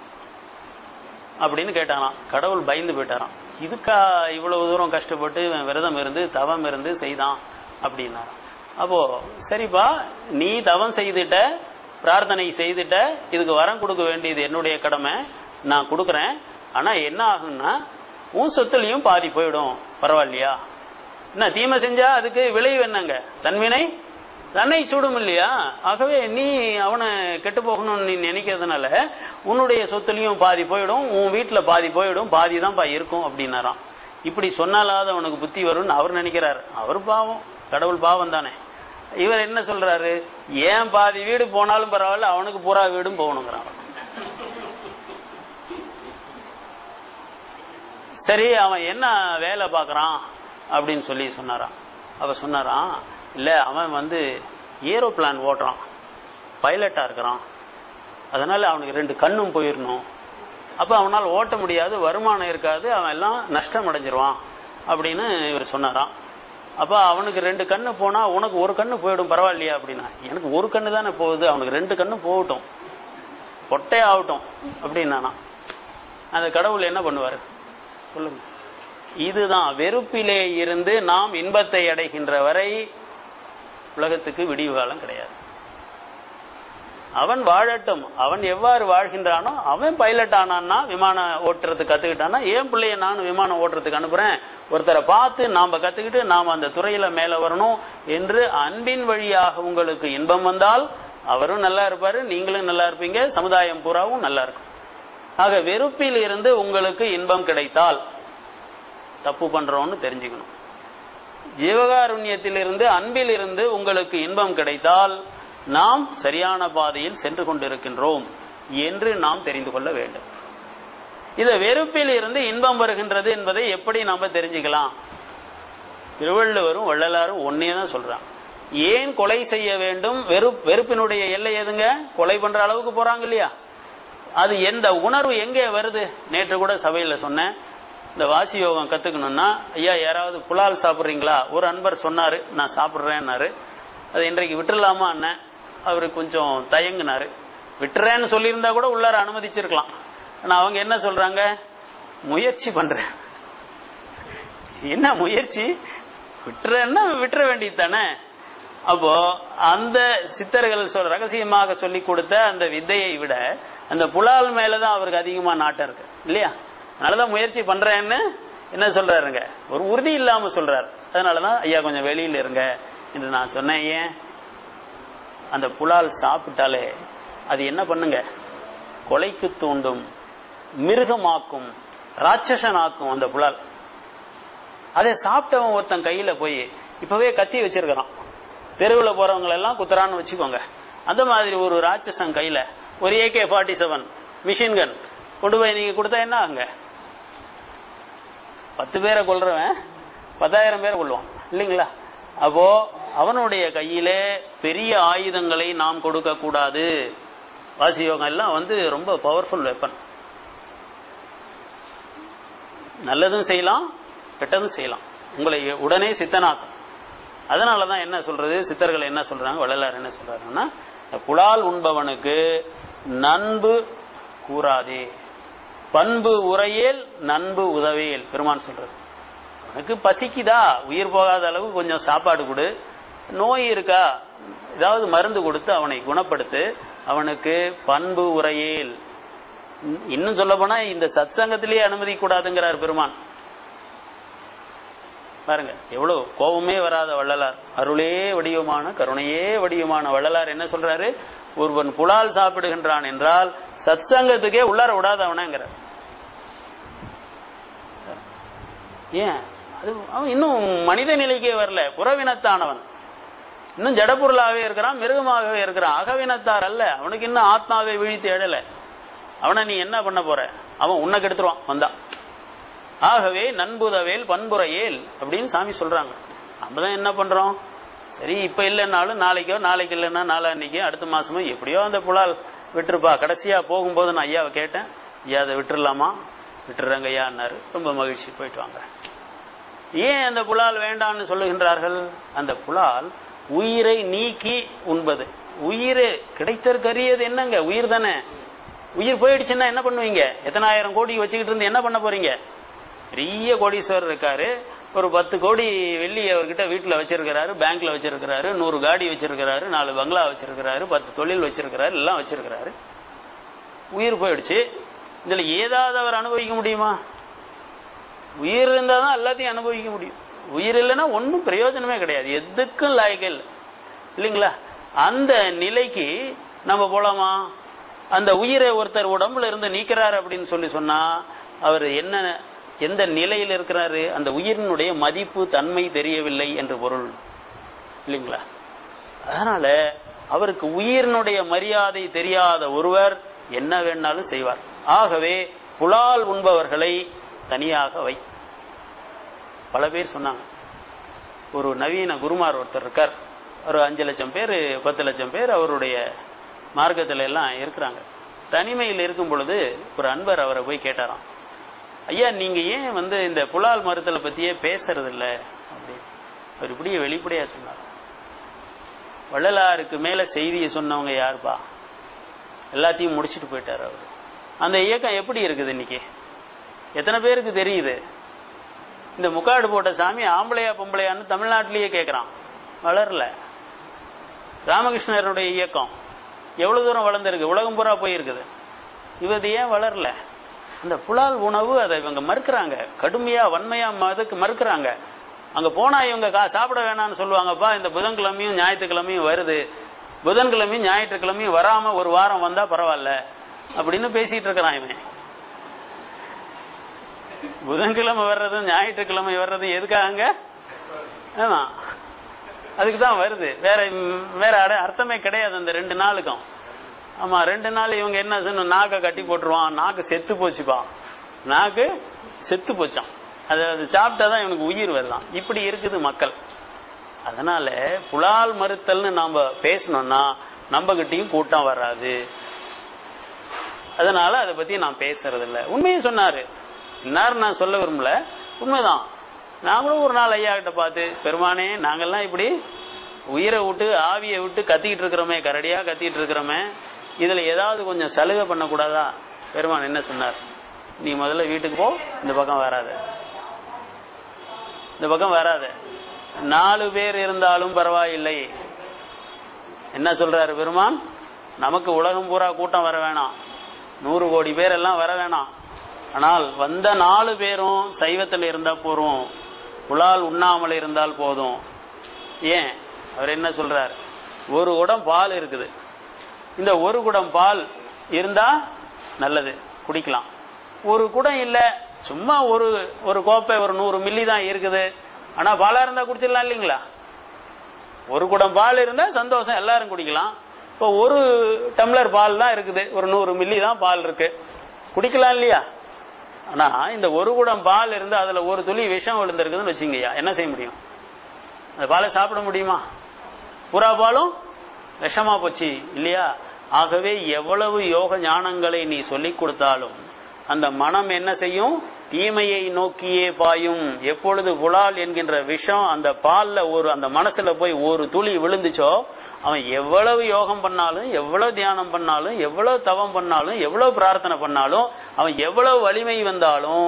அப்படின்னு கேட்டானாம் கடவுள் பயந்து போயிட்டாராம் இதுக்கா இவ்வளவு தூரம் கஷ்டப்பட்டு இவன் விரதம் இருந்து தவம் இருந்து செய்தான் அப்படின்னாராம் அப்போ சரிப்பா நீ தவம் செய்துட்ட பிரார்த்தனை செய்துட்ட இதுக்கு வரம் கொடுக்க வேண்டியது என்னுடைய கடமை நான் கொடுக்கறேன் ஆனா என்ன ஆகும்னா உன் சொத்துலயும் பாதி போயிடும் பரவாயில்லையா என்ன தீமை செஞ்சா அதுக்கு விளைவு என்னங்க தன்வினை தன்னை சுடும் இல்லையா ஆகவே நீ அவனை கெட்டு போகணும்னு நீ நினைக்கிறதுனால உன்னுடைய சொத்துலயும் பாதி போயிடும் உன் வீட்டுல பாதி போயிடும் பாதி தான்ப்பா இருக்கும் அப்படின்னாராம் இப்படி சொன்னாலாவது அவனுக்கு புத்தி வரும்னு அவர் நினைக்கிறார் அவர் பாவம் கடவுள் பாவம் தானே இவர் என்ன சொல்றாரு ஏன் பாதி வீடு போனாலும் பரவாயில்ல அவனுக்கு பூரா வீடும் போகணுங்கிறான் சரி அவன் என்ன வேலை பார்க்கறான் அப்படின்னு சொல்லி சொன்னாராம் அவ சொன்னாராம் இல்ல அவன் வந்து ஏரோப்ளான் ஓட்டுறான் பைலட்டா இருக்கிறான் அதனால அவனுக்கு ரெண்டு கண்ணும் போயிடணும் அப்ப அவனால் ஓட்ட முடியாது வருமானம் இருக்காது அவன் எல்லாம் நஷ்டம் அடைஞ்சிருவான் அப்படின்னு இவர் சொன்னாராம் அப்ப அவனுக்கு ரெண்டு கண்ணு போனா உனக்கு ஒரு கண்ணு போயிடும் பரவாயில்லையா அப்படின்னா எனக்கு ஒரு கண்ணு தானே போகுது அவனுக்கு ரெண்டு கண்ணு போகட்டும் பொட்டே ஆகட்டும் அப்படின்னானா அந்த கடவுள் என்ன பண்ணுவாரு சொல்லுங்க இதுதான் வெறுப்பிலே இருந்து நாம் இன்பத்தை அடைகின்ற வரை உலகத்துக்கு விடிவு காலம் கிடையாது அவன் வாழட்டும் அவன் எவ்வாறு வாழ்கின்றானோ அவன் பைலட் ஆனான்னா விமானம் ஓட்டுறதுக்கு கத்துக்கிட்டானா ஏன் பிள்ளைய நானும் விமானம் ஓட்டுறதுக்கு அனுப்புறேன் ஒருத்தரை பார்த்து நாம கத்துக்கிட்டு நாம் அந்த துறையில மேல வரணும் என்று அன்பின் வழியாக உங்களுக்கு இன்பம் வந்தால் அவரும் நல்லா இருப்பாரு நீங்களும் நல்லா இருப்பீங்க சமுதாயம் பூராவும் நல்லா இருக்கும் ஆக வெறுப்பில் இருந்து உங்களுக்கு இன்பம் கிடைத்தால் தப்பு பண்றோம்னு தெரிஞ்சுக்கணும் ஜீவகாருண்யத்திலிருந்து அன்பில் இருந்து உங்களுக்கு இன்பம் கிடைத்தால் நாம் சரியான பாதையில் சென்று கொண்டிருக்கின்றோம் என்று நாம் தெரிந்து கொள்ள வேண்டும் இந்த வெறுப்பில் இருந்து இன்பம் வருகின்றது என்பதை எப்படி நாம தெரிஞ்சுக்கலாம் திருவள்ளுவரும் வள்ளலாரும் ஒன்னே தான் சொல்றாங்க ஏன் கொலை செய்ய வேண்டும் வெறு வெறுப்பினுடைய எல்லை எதுங்க கொலை பண்ற அளவுக்கு போறாங்க இல்லையா அது எந்த உணர்வு எங்கே வருது நேற்று கூட சபையில சொன்னேன் இந்த வாசி யோகம் கத்துக்கணும்னா ஐயா யாராவது புலால் சாப்பிட்றீங்களா ஒரு அன்பர் சொன்னாரு நான் சாப்பிட்றேன்னாரு அது இன்றைக்கு விட்டுறலாமா அண்ணன் அவரு கொஞ்சம் தயங்குனாரு விட்டுறேன்னு சொல்லியிருந்தா கூட உள்ளார அனுமதிச்சிருக்கலாம் ஆனா அவங்க என்ன சொல்றாங்க முயற்சி பண்றேன் என்ன முயற்சி விட்டுறேன்னா விட்டுற வேண்டியது தானே அப்போ அந்த சித்தர்கள் சொல் ரகசியமாக சொல்லி கொடுத்த அந்த வித்தையை விட அந்த புலால் மேலதான் அவருக்கு அதிகமா நாட்டம் இருக்கு இல்லையா அதனாலதான் முயற்சி பண்றேன்னு என்ன சொல்றாருங்க ஒரு உறுதி இல்லாம சொல்றாரு அதனாலதான் ஐயா கொஞ்சம் வெளியில இருங்க என்று நான் சொன்னேன் ஏன் அந்த புலால் சாப்பிட்டாலே அது என்ன பண்ணுங்க கொலைக்கு தூண்டும் மிருகமாக்கும் ராட்சசனாக்கும் அந்த புலால் அதை சாப்பிட்டவன் ஒருத்தன் கையில போய் இப்பவே கத்தி வச்சிருக்கிறான் தெருவில் போறவங்க எல்லாம் குத்துறான்னு வச்சுக்கோங்க அந்த மாதிரி ஒரு ராட்சசன் கையில ஒரு AK forty seven machine gun கொண்டு போய் நீங்க கொடுத்தா என்ன அங்க பத்து பேரை கொல்றவன் பத்தாயிரம் பேரை கொள்வான் இல்லைங்களா அப்போ அவனுடைய கையிலே பெரிய ஆயுதங்களை நாம் கொடுக்க கூடாது வாசியோகம் எல்லாம் வந்து ரொம்ப பவர்ஃபுல் வெப்பன் நல்லதும் செய்யலாம் கெட்டதும் செய்யலாம் உங்களை உடனே சித்தனாக்கும் அதனாலதான் என்ன சொல்றது சித்தர்கள் என்ன சொல்றாங்க வள்ளலார் என்ன சொல்றாருன்னா புலால் உண்பவனுக்கு நண்பு கூறாதே பண்பு உரையேல் நண்பு உதவியல் பெருமான் சொல்றது உனக்கு பசிக்குதா உயிர் போகாத அளவு கொஞ்சம் சாப்பாடு கொடு நோய் இருக்கா ஏதாவது மருந்து கொடுத்து அவனை குணப்படுத்து அவனுக்கு பண்பு உரையேல் இன்னும் சொல்ல போனா இந்த சத் சங்கத்திலேயே அனுமதி கூடாதுங்கிறார் பெருமான் பாருங்க எவ்வளவு கோபமே வராத வள்ளலார் அருளே வடிவமான கருணையே வடிவமான வள்ளலார் என்ன சொல்றாரு ஒருவன் புலால் சாப்பிடுகின்றான் என்றால் சத் சங்கத்துக்கே உள்ளார விடாதவனங்கிறார் ஏன் அது அவன் இன்னும் மனித நிலைக்கே வரல புறவினத்தானவன் இன்னும் ஜடப்பொருளாகவே இருக்கிறான் மிருகமாகவே இருக்கிறான் அகவினத்தார் அல்ல அவனுக்கு இன்னும் ஆத்மாவை விழித்து எழல அவனை நீ என்ன பண்ண போற அவன் உன்னை கெடுத்துருவான் வந்தா ஆகவே நண்புதவேல் பண்புரையேல் அப்படின்னு சாமி சொல்றாங்க நம்ம தான் என்ன பண்றோம் சரி இப்ப இல்லைன்னாலும் நாளைக்கோ நாளைக்கு இல்லைன்னா நாளான்னைக்கோ அடுத்த மாசமோ எப்படியோ அந்த புலால் விட்டுருப்பா கடைசியா போகும்போது நான் ஐயாவை கேட்டேன் ஐயா அதை விட்டுறலாமா விட்டுறாங்க ஐயான்னாரு ரொம்ப மகிழ்ச்சி போயிட்டு வாங்க ஏன் அந்த புலால் வேண்டாம்னு சொல்லுகின்றார்கள் அந்த புலால் உயிரை நீக்கி உண்பது உயிர் கிடைத்தற்கரியது என்னங்க உயிர் தானே உயிர் போயிடுச்சுன்னா என்ன பண்ணுவீங்க எத்தனாயிரம் கோடி வச்சுக்கிட்டு இருந்து என்ன பண்ண போறீங்க பெரிய கோடீஸ்வரர் இருக்காரு ஒரு பத்து கோடி வெள்ளி அவர்கிட்ட வீட்டுல வச்சிருக்கிறாரு பேங்க்ல வச்சிருக்கிறாரு நூறு காடி வச்சிருக்கிறாரு நாலு பங்களா வச்சிருக்கிறாரு பத்து தொழில் வச்சிருக்கிறாரு எல்லாம் வச்சிருக்கிறாரு உயிர் போயிடுச்சு இதுல ஏதாவது அவர் அனுபவிக்க முடியுமா உயிர் இருந்தா தான் எல்லாத்தையும் அனுபவிக்க முடியும் உயிர் இல்லைன்னா ஒன்றும் பிரயோஜனமே கிடையாது எதுக்கும் லாய்க்கல் இல்லைங்களா அந்த நிலைக்கு நம்ம போலாமா அந்த உயிரை ஒருத்தர் உடம்புல இருந்து நீக்கிறார் அப்படின்னு சொல்லி சொன்னா அவர் என்ன எந்த நிலையில் இருக்கிறாரு அந்த உயிரினுடைய மதிப்பு தன்மை தெரியவில்லை என்று பொருள் இல்லைங்களா அதனால அவருக்கு உயிரினுடைய மரியாதை தெரியாத ஒருவர் என்ன வேணாலும் செய்வார் ஆகவே புலால் உண்பவர்களை தனியாக வை பல பேர் சொன்னாங்க ஒரு நவீன குருமார் ஒருத்தர் இருக்கார் ஒரு அஞ்சு லட்சம் பேர் பத்து லட்சம் பேர் அவருடைய மார்க்கத்துல எல்லாம் இருக்கிறாங்க தனிமையில் இருக்கும் பொழுது ஒரு அன்பர் அவரை போய் கேட்டாராம் ஐயா நீங்க ஏன் வந்து இந்த புலால் மருத்துவ பத்தியே பேசுறது இல்ல அப்படின்னு அவர் இப்படியே வெளிப்படையா சொன்னார் வள்ளலாருக்கு மேல செய்தியை சொன்னவங்க யாருப்பா எல்லாத்தையும் முடிச்சுட்டு போயிட்டார் அவர் அந்த இயக்கம் எப்படி இருக்குது இன்னைக்கு எத்தனை பேருக்கு தெரியுது இந்த முக்காடு போட்ட சாமி ஆம்பளையா பொம்பளையான்னு தமிழ்நாட்டிலேயே கேட்கிறான் வளரல ராமகிருஷ்ணருடைய இயக்கம் எவ்வளவு தூரம் வளர்ந்துருக்கு உலகம் பூரா போயிருக்குது இவது ஏன் வளரல அந்த புலால் உணவு அதை இவங்க மறுக்கிறாங்க கடுமையா வன்மையா அதுக்கு மறுக்கிறாங்க அங்க போனா இவங்க கா- சாப்பிட வேணாம்னு சொல்லுவாங்கப்பா இந்த புதன்கிழமையும் ஞாயிற்றுக்கிழமையும் வருது புதன்கிழமையும் ஞாயிற்றுக்கிழமையும் வராம ஒரு வாரம் வந்தா பரவாயில்ல அப்படின்னு பேசிட்டு இருக்கிறான் இவன் புதன்கிழமை வர்றதும் ஞாயிற்றுக்கிழமை வர்றதும் எதுக்காக ஆமா அதுக்கு தான் வருது வேற ம், வேற அட- அர்த்தமே கிடையாது அந்த ரெண்டு நாளுக்கும் ஆமா ரெண்டு நாள் இவங்க என்ன சொன்ன நாக்கை கட்டி போட்டுருவான் நாக்கு செத்து போச்சுப்பா நாக்கு செத்து போச்சான் அது அது சாப்பிட்டாதான் இவனுக்கு உயிர் வருதான் இப்படி இருக்குது மக்கள் அதனால புலால் மறுத்தல்னு நாம பேசணும்னா நம்ம கிட்டயும் கூட்டம் வராது அதனால அதை பத்தி நான் பேசுறது இல்ல உண்மையை சொன்னாரு இன்னார் நான் சொல்ல விரும்பல உண்மைதான் நாங்களும் ஒரு நாள் ஐயா கிட்ட பார்த்து பெருமானே நாங்கெல்லாம் இப்படி உயிரை விட்டு ஆவியை விட்டு கத்திக்கிட்டு இருக்கிறோமே கரடியா கத்திட்டு இருக்கிறோமே இதுல ஏதாவது கொஞ்சம் சலுகை பண்ணக்கூடாதா பெருமான் என்ன சொன்னார் நீ முதல்ல வீட்டுக்கு போ இந்த பக்கம் வராத இந்த பக்கம் வராத நாலு பேர் இருந்தாலும் பரவாயில்லை என்ன சொல்றாரு பெருமான் நமக்கு உலகம் பூரா கூட்டம் வர வேணாம் நூறு கோடி பேர் எல்லாம் வர வேணாம் ஆனால் வந்த நாலு பேரும் சைவத்தில் இருந்தா போறோம் புலால் உண்ணாமல் இருந்தால் போதும் ஏன் அவர் என்ன சொல்றார் ஒரு குடம் பால் இருக்குது இந்த ஒரு குடம் பால் இருந்தா நல்லது குடிக்கலாம் ஒரு குடம் இல்ல சும்மா ஒரு ஒரு கோப்பை ஒரு நூறு மில்லி தான் இருக்குது ஆனா பாலா இருந்தா குடிச்சிடலாம் இல்லைங்களா ஒரு குடம் பால் இருந்தா சந்தோஷம் எல்லாரும் குடிக்கலாம் இப்போ ஒரு டம்ளர் பால் தான் இருக்குது ஒரு நூறு மில்லி தான் பால் இருக்கு குடிக்கலாம் இல்லையா ஆனா இந்த ஒரு குடம் பால் இருந்து அதுல ஒரு துளி விஷம் விழுந்திருக்குதுன்னு வச்சுங்கய்யா என்ன செய்ய முடியும் அந்த பாலை சாப்பிட முடியுமா புறா பாலும் விஷமா போச்சு இல்லையா ஆகவே எவ்வளவு யோக ஞானங்களை நீ சொல்லிக் கொடுத்தாலும் அந்த மனம் என்ன செய்யும் தீமையை நோக்கியே பாயும் எப்பொழுது புலால் என்கின்ற விஷம் அந்த பால்ல ஒரு அந்த மனசுல போய் ஒரு துளி விழுந்துச்சோ அவன் எவ்வளவு யோகம் பண்ணாலும் எவ்வளவு தியானம் பண்ணாலும் எவ்வளவு தவம் பண்ணாலும் எவ்வளவு பிரார்த்தனை பண்ணாலும் அவன் எவ்வளவு வலிமை வந்தாலும்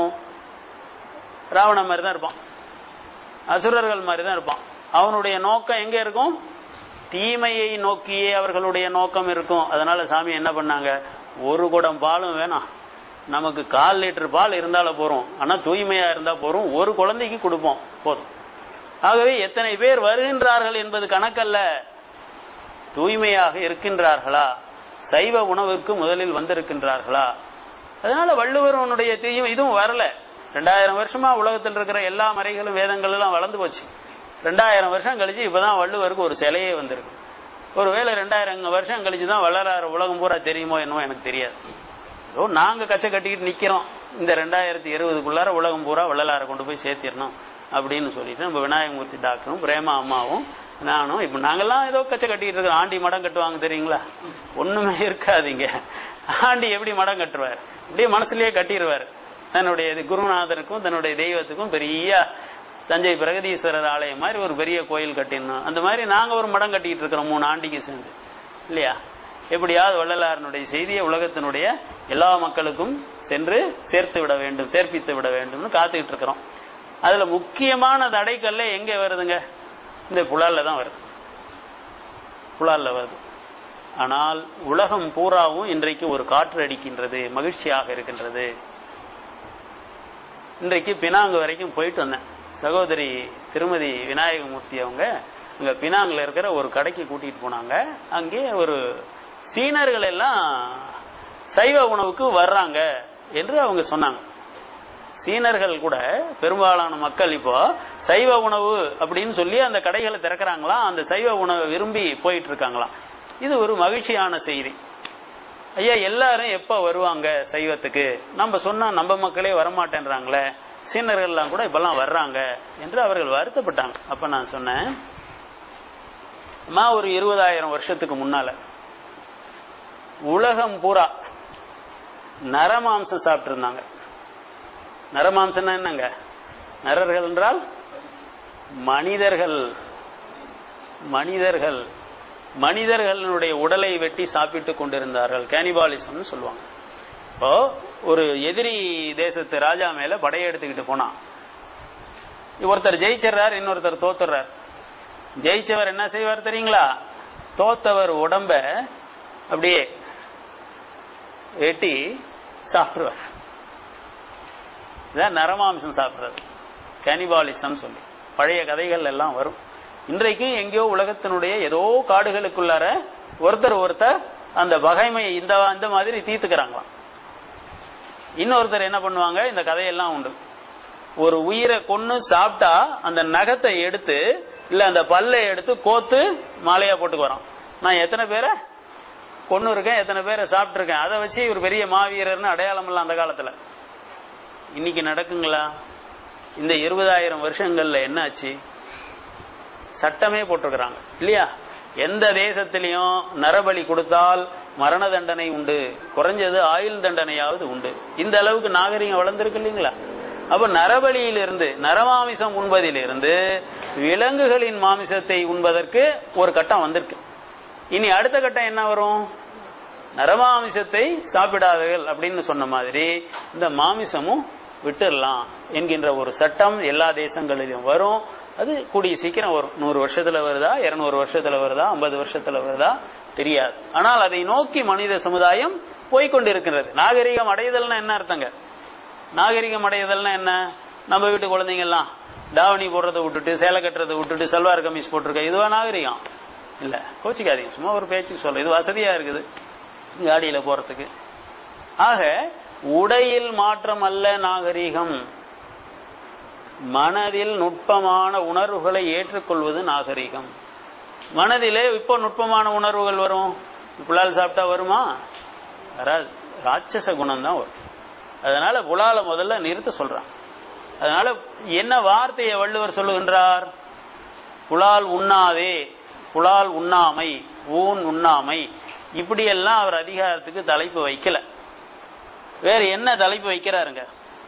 ராவண மாதிரி தான் இருப்பான் அசுரர்கள் மாதிரி தான் இருப்பான் அவனுடைய நோக்கம் எங்க இருக்கும் தீமையை நோக்கியே அவர்களுடைய நோக்கம் இருக்கும் அதனால சாமி என்ன பண்ணாங்க ஒரு குடம் பாலும் வேணாம் நமக்கு கால் லிட்டர் பால் இருந்தாலும் போறோம் ஆனா தூய்மையா இருந்தா போறோம் ஒரு குழந்தைக்கு கொடுப்போம் போதும் ஆகவே எத்தனை பேர் வருகின்றார்கள் என்பது கணக்கல்ல தூய்மையாக இருக்கின்றார்களா சைவ உணவுக்கு முதலில் வந்திருக்கின்றார்களா அதனால வள்ளுவருடைய தீயும் இதுவும் வரல ரெண்டாயிரம் வருஷமா உலகத்தில் இருக்கிற எல்லா மறைகளும் வேதங்கள் எல்லாம் வளர்ந்து போச்சு ரெண்டாயிரம் வருஷம் கழிச்சு இப்பதான் வள்ளுவருக்கு ஒரு சிலையே வந்திருக்கு ஒருவேளை ரெண்டாயிரம் வருஷம் கழிச்சு தான் வள்ளலாறு உலகம் பூரா தெரியுமோ என்னவோ எனக்கு தெரியாது ஏதோ நாங்க கச்சை கட்டிக்கிட்டு நிக்கிறோம் இந்த ரெண்டாயிரத்தி இருபதுக்குள்ளார உலகம் பூரா வள்ளலாரை கொண்டு போய் சேர்த்திடணும் அப்படின்னு சொல்லிட்டு நம்ம விநாயகமூர்த்தி டாக்டரும் பிரேமா அம்மாவும் நானும் இப்ப நாங்கெல்லாம் ஏதோ கச்சை கட்டிக்கிட்டு இருக்கிறோம் ஆண்டி மடம் கட்டுவாங்க தெரியுங்களா ஒண்ணுமே இருக்காதீங்க ஆண்டி எப்படி மடம் கட்டுவார் இப்படியே மனசுலயே கட்டிடுவார் தன்னுடைய குருநாதனுக்கும் தன்னுடைய தெய்வத்துக்கும் பெரிய தஞ்சை பிரகதீஸ்வரர் ஆலயம் மாதிரி ஒரு பெரிய கோயில் கட்டிடணும் அந்த மாதிரி நாங்க ஒரு மடம் கட்டிட்டு இருக்கிறோம் மூணு ஆண்டிக்கு சேர்ந்து இல்லையா எப்படியாவது வள்ளலாரனுடைய செய்தியை உலகத்தினுடைய எல்லா மக்களுக்கும் சென்று சேர்த்து விட வேண்டும் சேர்ப்பித்து விட வேண்டும்னு காத்துக்கிட்டு இருக்கிறோம் அதுல முக்கியமான தடைக்கல்ல எங்க வருதுங்க இந்த புலால்ல தான் வருது புலால்ல வருது ஆனால் உலகம் பூராவும் இன்றைக்கு ஒரு காற்று அடிக்கின்றது மகிழ்ச்சியாக இருக்கின்றது இன்றைக்கு பினாங்கு வரைக்கும் போயிட்டு வந்தேன் சகோதரி திருமதி விநாயகமூர்த்தி அவங்க அங்க பினாங்குல இருக்கிற ஒரு கடைக்கு கூட்டிட்டு போனாங்க அங்கே ஒரு சீனர்கள் எல்லாம் சைவ உணவுக்கு வர்றாங்க என்று அவங்க சொன்னாங்க சீனர்கள் கூட பெரும்பாலான மக்கள் இப்போ சைவ உணவு அப்படின்னு சொல்லி அந்த கடைகளை திறக்கிறாங்களாம் அந்த சைவ உணவை விரும்பி போயிட்டு இருக்காங்களாம் இது ஒரு மகிழ்ச்சியான செய்தி ஐயா எல்லாரும் எப்ப வருவாங்க சைவத்துக்கு நம்ம சொன்னா நம்ம மக்களே வரமாட்டேன்றாங்களே சீனர்கள்லாம் கூட இப்பெல்லாம் வர்றாங்க என்று அவர்கள் வருத்தப்பட்டாங்க அப்ப நான் சொன்னேன் அம்மா ஒரு இருபதாயிரம் வருஷத்துக்கு முன்னால உலகம் பூரா நரமாம்சம் சாப்பிட்டு இருந்தாங்க நரமாம்சம்னா என்னங்க நரர்கள் என்றால் மனிதர்கள் மனிதர்கள் மனிதர்களுடைய உடலை வெட்டி சாப்பிட்டு கொண்டிருந்தார்கள் கேனிபாலிசம்னு சொல்லுவாங்க இப்போ ஒரு எதிரி தேசத்து ராஜா மேல படையெடுத்துக்கிட்டு போனான் ஒருத்தர் ஜெயிச்சிடுறார் இன்னொருத்தர் தோத்துறார் ஜெயிச்சவர் என்ன செய்வார் தெரியுங்களா தோத்தவர் உடம்ப அப்படியே வெட்டி சாப்பிடுவார் இதான் நரமாம்சம் சாப்பிடுறது கேனிபாலிசம் சொல்லி பழைய கதைகள் எல்லாம் வரும் இன்றைக்கு எங்கேயோ உலகத்தினுடைய ஏதோ காடுகளுக்குள்ளார ஒருத்தர் ஒருத்தர் அந்த பகைமையை இந்த இந்த மாதிரி தீர்த்துக்கிறாங்களாம் இன்னொருத்தர் என்ன பண்ணுவாங்க இந்த கதையெல்லாம் உண்டு ஒரு உயிரை கொன்னு சாப்பிட்டா அந்த நகத்தை எடுத்து இல்ல அந்த பல்லை எடுத்து கோத்து மாலையா போட்டுக்கு வரோம் நான் எத்தனை பேரை கொன்னு இருக்கேன் எத்தனை பேரை சாப்பிட்டு இருக்கேன் அதை வச்சு ஒரு பெரிய மாவீரர்னு அடையாளம் இல்ல அந்த காலத்துல இன்னைக்கு நடக்குங்களா இந்த இருபதாயிரம் வருஷங்கள்ல என்ன ஆச்சு சட்டமே போட்டிருக்கிறாங்க இல்லையா எந்த தேசத்திலையும் நரபலி கொடுத்தால் மரண தண்டனை உண்டு குறைஞ்சது ஆயுள் தண்டனையாவது உண்டு இந்த அளவுக்கு நாகரிகம் வளர்ந்திருக்கு இல்லைங்களா அப்ப நரபலியிலிருந்து நரமாமிசம் உண்பதிலிருந்து விலங்குகளின் மாமிசத்தை உண்பதற்கு ஒரு கட்டம் வந்திருக்கு இனி அடுத்த கட்டம் என்ன வரும் நரமாமிசத்தை சாப்பிடாதீர்கள் அப்படின்னு சொன்ன மாதிரி இந்த மாமிசமும் விட்டுடலாம் என்கின்ற ஒரு சட்டம் எல்லா தேசங்களிலும் வரும் அது கூடிய சீக்கிரம் வரும் நூறு வருஷத்துல வருதா இருநூறு வருஷத்துல வருதா ஐம்பது வருஷத்துல வருதா தெரியாது ஆனால் அதை நோக்கி மனித சமுதாயம் போய்கொண்டிருக்கிறது நாகரிகம் அடைதல்னா என்ன அர்த்தங்க நாகரிகம் அடைதல்னா என்ன நம்ம வீட்டு குழந்தைங்க எல்லாம் தாவணி போடுறதை விட்டுட்டு சேலை கட்டுறதை விட்டுட்டு சல்வார் கமிஸ் போட்டிருக்க இதுவா நாகரிகம் இல்ல கோச்சிக்காதீங்க சும்மா ஒரு பேச்சுக்கு சொல்ல இது வசதியா இருக்குது காடியில போறதுக்கு ஆக உடையில் மாற்றம் அல்ல நாகரீகம் மனதில் நுட்பமான உணர்வுகளை ஏற்றுக்கொள்வது நாகரீகம் மனதிலே இப்போ நுட்பமான உணர்வுகள் வரும் புலால் சாப்பிட்டா வருமா வராது ராட்சச குணம் தான் வரும் அதனால புலால முதல்ல நிறுத்த சொல்றான் அதனால என்ன வார்த்தையை வள்ளுவர் சொல்லுகின்றார் புலால் உண்ணாதே புலால் உண்ணாமை ஊன் உண்ணாமை இப்படியெல்லாம் அவர் அதிகாரத்துக்கு தலைப்பு வைக்கல வேற என்ன தலைப்பு வைக்கிறாருங்க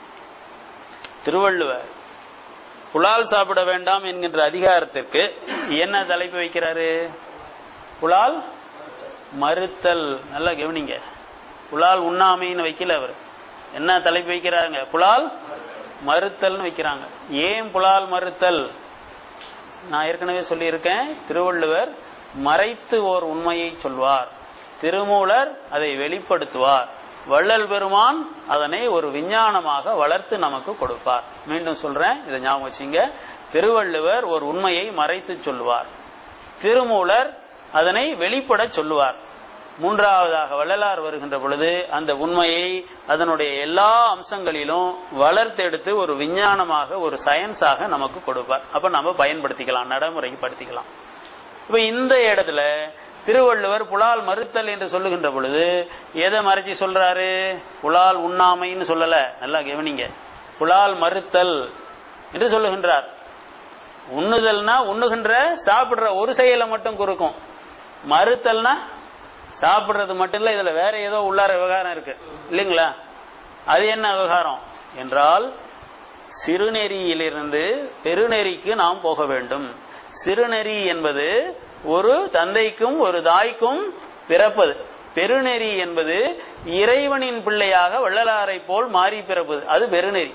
திருவள்ளுவர் புலால் சாப்பிட வேண்டாம் என்கின்ற அதிகாரத்திற்கு என்ன தலைப்பு வைக்கிறாரு புலால் மறுத்தல் நல்லா கவனிங்க புலால் உண்ணாமைன்னு வைக்கல அவர் என்ன தலைப்பு வைக்கிறாங்க புலால் மறுத்தல்னு வைக்கிறாங்க ஏன் புலால் மறுத்தல் நான் ஏற்கனவே சொல்லியிருக்கேன் திருவள்ளுவர் மறைத்து ஓர் உண்மையை சொல்வார் திருமூலர் அதை வெளிப்படுத்துவார் வள்ளல் பெருமான் அதனை ஒரு விஞ்ஞானமாக வளர்த்து நமக்கு கொடுப்பார் மீண்டும் சொல்றேன் இதை ஞாபகம் வச்சுங்க திருவள்ளுவர் ஒரு உண்மையை மறைத்து சொல்லுவார் திருமூலர் அதனை வெளிப்பட சொல்லுவார் மூன்றாவதாக வள்ளலார் வருகின்ற பொழுது அந்த உண்மையை அதனுடைய எல்லா அம்சங்களிலும் வளர்த்தெடுத்து ஒரு விஞ்ஞானமாக ஒரு சயின்ஸாக நமக்கு கொடுப்பார் அப்ப நம்ம பயன்படுத்திக்கலாம் நடைமுறைக்கு படுத்திக்கலாம் இப்ப இந்த இடத்துல திருவள்ளுவர் புலால் மறுத்தல் என்று சொல்லுகின்ற பொழுது எதை மறைச்சி சொல்றாரு புலால் உண்ணாமைன்னு சொல்லல நல்லா கவனிங்க புலால் மறுத்தல் என்று சொல்லுகின்றார் உண்ணுதல்னா உண்ணுகின்ற சாப்பிடுற ஒரு செயலை மட்டும் குறுக்கும் மறுத்தல்னா சாப்பிடுறது மட்டும் இல்ல இதுல வேற ஏதோ உள்ளார விவகாரம் இருக்கு இல்லைங்களா அது என்ன விவகாரம் என்றால் சிறுநெறியிலிருந்து பெருநெறிக்கு நாம் போக வேண்டும் சிறுநெறி என்பது ஒரு தந்தைக்கும் ஒரு தாய்க்கும் பிறப்பது பெருநெறி என்பது இறைவனின் பிள்ளையாக வள்ளலாரை போல் மாறி பிறப்பது அது பெருநெறி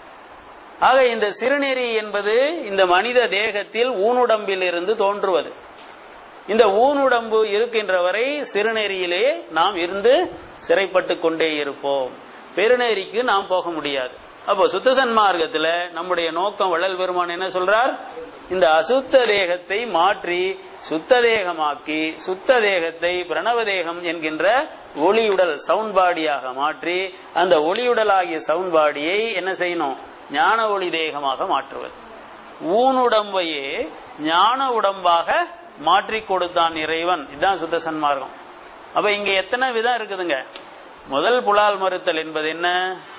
ஆக இந்த சிறுநெறி என்பது இந்த மனித தேகத்தில் ஊனுடம்பில் இருந்து தோன்றுவது இந்த ஊனுடம்பு இருக்கின்ற வரை சிறுநெறியிலே நாம் இருந்து சிறைப்பட்டு கொண்டே இருப்போம் பெருநெறிக்கு நாம் போக முடியாது அப்போ சுத்த சன்மார்க்கத்துல நம்முடைய நோக்கம் வள்ளல் பெருமான் என்ன சொல்றார் இந்த அசுத்த தேகத்தை மாற்றி சுத்த தேகமாக்கி சுத்த தேகத்தை பிரணவ தேகம் என்கின்ற ஒளியுடல் சவுண்ட் பாடியாக மாற்றி அந்த ஒளியுடலாகிய சவுண்ட் பாடியை என்ன செய்யணும் ஞான ஒளி தேகமாக மாற்றுவது ஊனுடம்பையே ஞான உடம்பாக மாற்றி கொடுத்தான் இறைவன் இதுதான் சுத்த சன்மார்க்கம் அப்ப இங்க எத்தனை விதம் இருக்குதுங்க முதல் புலால் மறுத்தல் என்பது என்ன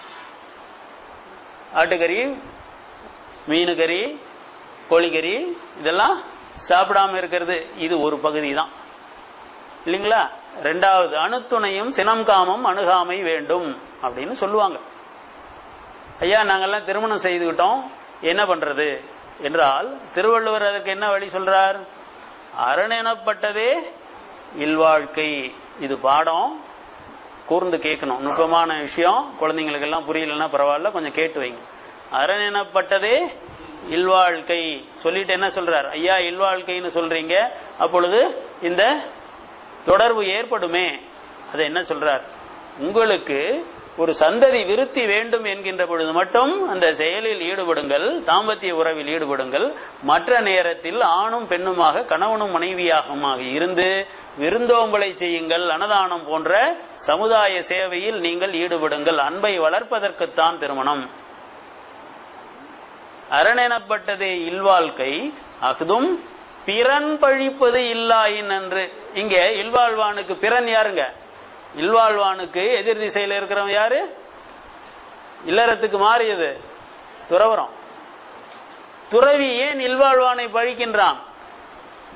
ஆட்டுக்கறி மீன் கறி கோழிக்கறி இதெல்லாம் சாப்பிடாம இருக்கிறது இது ஒரு பகுதி தான் இல்லைங்களா ரெண்டாவது அணுத்துணையும் சினம் காமம் அணுகாமை வேண்டும் அப்படின்னு சொல்லுவாங்க ஐயா நாங்கெல்லாம் திருமணம் செய்துகிட்டோம் என்ன பண்றது என்றால் திருவள்ளுவர் அதற்கு என்ன வழி சொல்றார் அரண் எனப்பட்டதே இல்வாழ்க்கை இது பாடம் கூர்ந்து கேட்கணும் நுட்பமான விஷயம் குழந்தைங்களுக்கு எல்லாம் புரியலன்னா பரவாயில்ல கொஞ்சம் கேட்டு வைங்க அரண் எனப்பட்டதே இல்வாழ்க்கை சொல்லிட்டு என்ன சொல்றார் ஐயா இல்வாழ்க்கைன்னு சொல்றீங்க அப்பொழுது இந்த தொடர்பு ஏற்படுமே அதை என்ன சொல்றார் உங்களுக்கு ஒரு சந்ததி விருத்தி வேண்டும் என்கின்ற பொழுது மட்டும் அந்த செயலில் ஈடுபடுங்கள் தாம்பத்திய உறவில் ஈடுபடுங்கள் மற்ற நேரத்தில் ஆணும் பெண்ணுமாக கணவனும் மனைவியாகமாக இருந்து விருந்தோம்பலை செய்யுங்கள் அன்னதானம் போன்ற சமுதாய சேவையில் நீங்கள் ஈடுபடுங்கள் அன்பை வளர்ப்பதற்குத்தான் திருமணம் அரணெனப்பட்டதே இல்வாழ்க்கை அகுதும் பிறன் பழிப்பது இல்லாயின் என்று இங்க இல்வாழ்வானுக்கு பிறன் யாருங்க இல்வாழ்வானுக்கு எதிர் திசையில் இருக்கிறவன் யாரு இல்லறத்துக்கு மாறியது துறவரம் துறவி ஏன் இல்வாழ்வானை பழிக்கின்றான்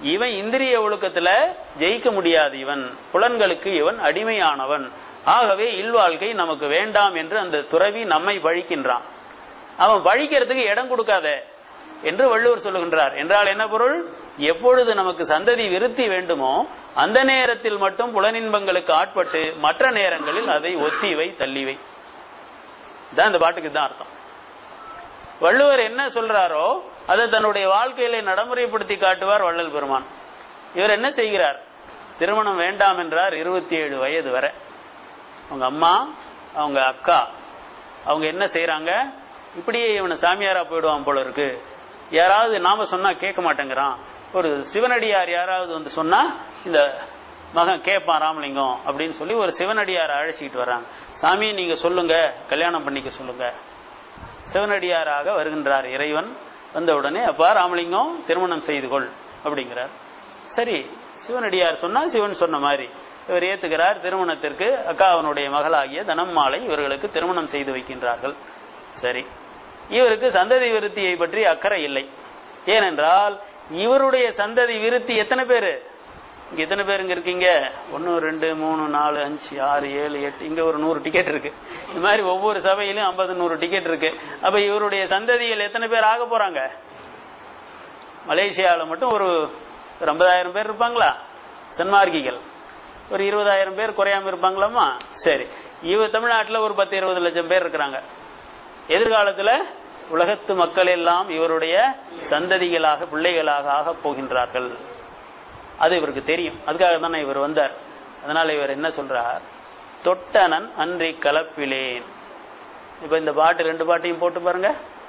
இவன் இந்திரிய ஒழுக்கத்துல ஜெயிக்க முடியாது இவன் புலன்களுக்கு இவன் அடிமையானவன் ஆகவே இல்வாழ்க்கை நமக்கு வேண்டாம் என்று அந்த துறவி நம்மை பழிக்கின்றான் அவன் பழிக்கிறதுக்கு இடம் கொடுக்காத என்று வள்ளுவர் சொல்லுகின்றார் என்றால் என்ன பொருள் எப்பொழுது நமக்கு சந்ததி விருத்தி வேண்டுமோ அந்த நேரத்தில் மட்டும் புலனின்பங்களுக்கு ஆட்பட்டு மற்ற நேரங்களில் அதை ஒத்திவை தள்ளிவை தான் இந்த பாட்டுக்கு தான் அர்த்தம் வள்ளுவர் என்ன சொல்றாரோ அதை தன்னுடைய வாழ்க்கையில நடைமுறைப்படுத்தி காட்டுவார் வள்ளல் பெருமான் இவர் என்ன செய்கிறார் திருமணம் வேண்டாம் என்றார் இருபத்தி ஏழு வயது வரை அவங்க அம்மா அவங்க அக்கா அவங்க என்ன செய்யறாங்க இப்படியே இவனை சாமியாரா போயிடுவான் போல இருக்கு யாராவது நாம சொன்னா கேட்க மாட்டேங்கிறான் ஒரு சிவனடியார் யாராவது வந்து சொன்னா இந்த மகன் கேட்பான் ராமலிங்கம் அப்படின்னு சொல்லி ஒரு சிவனடியார் அழைச்சிக்கிட்டு வர்றாங்க சாமி நீங்க சொல்லுங்க கல்யாணம் பண்ணிக்க சொல்லுங்க சிவனடியாராக வருகின்றார் இறைவன் வந்த உடனே அப்பா ராமலிங்கம் திருமணம் செய்து கொள் அப்படிங்கிறார் சரி சிவனடியார் சொன்னா சிவன் சொன்ன மாதிரி இவர் ஏத்துக்கிறார் திருமணத்திற்கு அக்காவனுடைய மகளாகிய தனம்மாளை இவர்களுக்கு திருமணம் செய்து வைக்கின்றார்கள் சரி இவருக்கு சந்ததி விருத்தியை பற்றி அக்கறை இல்லை ஏனென்றால் இவருடைய சந்ததி விருத்தி எத்தனை பேரு இங்க எத்தனை பேருங்க இருக்கீங்க ஒன்னு ரெண்டு மூணு நாலு அஞ்சு ஆறு ஏழு எட்டு இங்க ஒரு நூறு டிக்கெட் இருக்கு இந்த மாதிரி ஒவ்வொரு சபையிலும் ஐம்பது நூறு டிக்கெட் இருக்கு அப்ப இவருடைய சந்ததிகள் எத்தனை பேர் ஆக போறாங்க மலேசியாவில் மட்டும் ஒரு ஒரு ஐம்பதாயிரம் பேர் இருப்பாங்களா சன்மார்க்கிகள் ஒரு இருபதாயிரம் பேர் குறையாம இருப்பாங்களாமா சரி இவ தமிழ்நாட்டில் ஒரு பத்து இருபது லட்சம் பேர் இருக்கிறாங்க எதிர்காலத்துல உலகத்து மக்கள் எல்லாம் இவருடைய சந்ததிகளாக பிள்ளைகளாக ஆக போகின்றார்கள் அது இவருக்கு தெரியும் அதுக்காக தானே இவர் வந்தார் அதனால இவர் என்ன சொல்றார் தொட்டனன் அன்றி கலப்பிலேன் இப்ப இந்த பாட்டு ரெண்டு பாட்டையும் போட்டு பாருங்க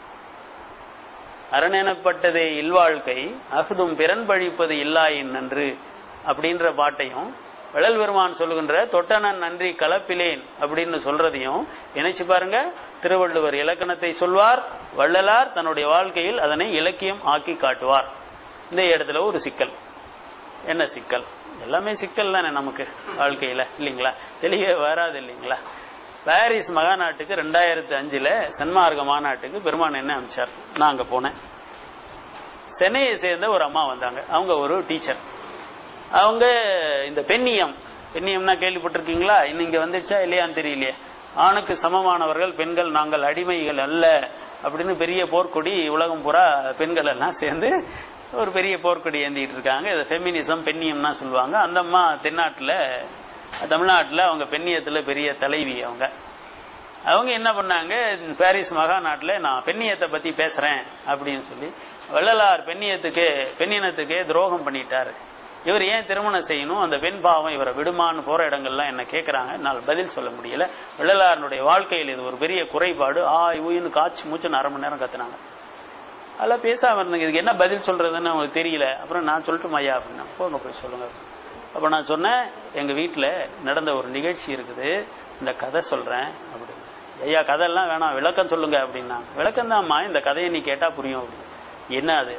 அரணெனப்பட்டதே இல்வாழ்க்கை அகுதும் பிறன் பழிப்பது இல்லாயின் நன்று அப்படின்ற பாட்டையும் வள்ளல் பெருமான் சொல்லுகின்ற தொட்டனன் நன்றி கலப்பிலேன் அப்படின்னு சொல்றதையும் நினைச்சு பாருங்க திருவள்ளுவர் இலக்கணத்தை சொல்வார் வள்ளலார் தன்னுடைய வாழ்க்கையில் அதனை இலக்கியம் ஆக்கி காட்டுவார் இந்த இடத்துல ஒரு சிக்கல் என்ன சிக்கல் எல்லாமே சிக்கல் தானே நமக்கு வாழ்க்கையில இல்லைங்களா தெளிவே வராது இல்லைங்களா பாரிஸ் மகாநாட்டுக்கு ரெண்டாயிரத்தி அஞ்சுல சன்மார்க்க மாநாட்டுக்கு பெருமான் என்ன அமைச்சார் நான் அங்க போனேன் சென்னையை சேர்ந்த ஒரு அம்மா வந்தாங்க அவங்க ஒரு டீச்சர் அவங்க இந்த பெண்ணியம் பெண்ணியம்னா கேள்விப்பட்டிருக்கீங்களா இன்னும் இங்க வந்துடுச்சா இல்லையான்னு தெரியலையே ஆணுக்கு சமமானவர்கள் பெண்கள் நாங்கள் அடிமைகள் அல்ல அப்படின்னு பெரிய போர்க்கொடி உலகம் பூரா பெண்கள் எல்லாம் சேர்ந்து ஒரு பெரிய போர்க்கொடி ஏந்திட்டு இருக்காங்க இதை ஃபெமினிசம் பெண்ணியம்னா சொல்லுவாங்க அந்த அம்மா தென்னாட்டுல தமிழ்நாட்டுல அவங்க பெண்ணியத்துல பெரிய தலைவி அவங்க அவங்க என்ன பண்ணாங்க பாரிஸ் மகாநாட்டுல நான் பெண்ணியத்தை பத்தி பேசுறேன் அப்படின்னு சொல்லி வள்ளலார் பெண்ணியத்துக்கு பெண்ணினத்துக்கு துரோகம் பண்ணிட்டாரு இவர் ஏன் திருமணம் செய்யணும் அந்த பெண் பாவம் இவரை விடுமான்னு போற இடங்கள்லாம் என்ன கேட்கறாங்க என்னால் பதில் சொல்ல முடியல வள்ளலாரனுடைய வாழ்க்கையில் இது ஒரு பெரிய குறைபாடு ஆ ஊயின்னு காய்ச்சி மூச்சுன்னு அரை மணி நேரம் கத்துனாங்க அதெல்லாம் பேசாம இருந்தீங்க இதுக்கு என்ன பதில் சொல்றதுன்னு அவங்களுக்கு தெரியல அப்புறம் நான் சொல்லட்டும் ஐயா அப்படின்னா போங்க போய் சொல்லுங்க அப்ப நான் சொன்னேன் எங்க வீட்டுல நடந்த ஒரு நிகழ்ச்சி இருக்குது இந்த கதை சொல்றேன் அப்படின்னு ஐயா கதையெல்லாம் வேணாம் விளக்கம் சொல்லுங்க அப்படின்னா விளக்கம் தான்மா இந்த கதையை நீ கேட்டா புரியும் அப்படின்னு என்ன அது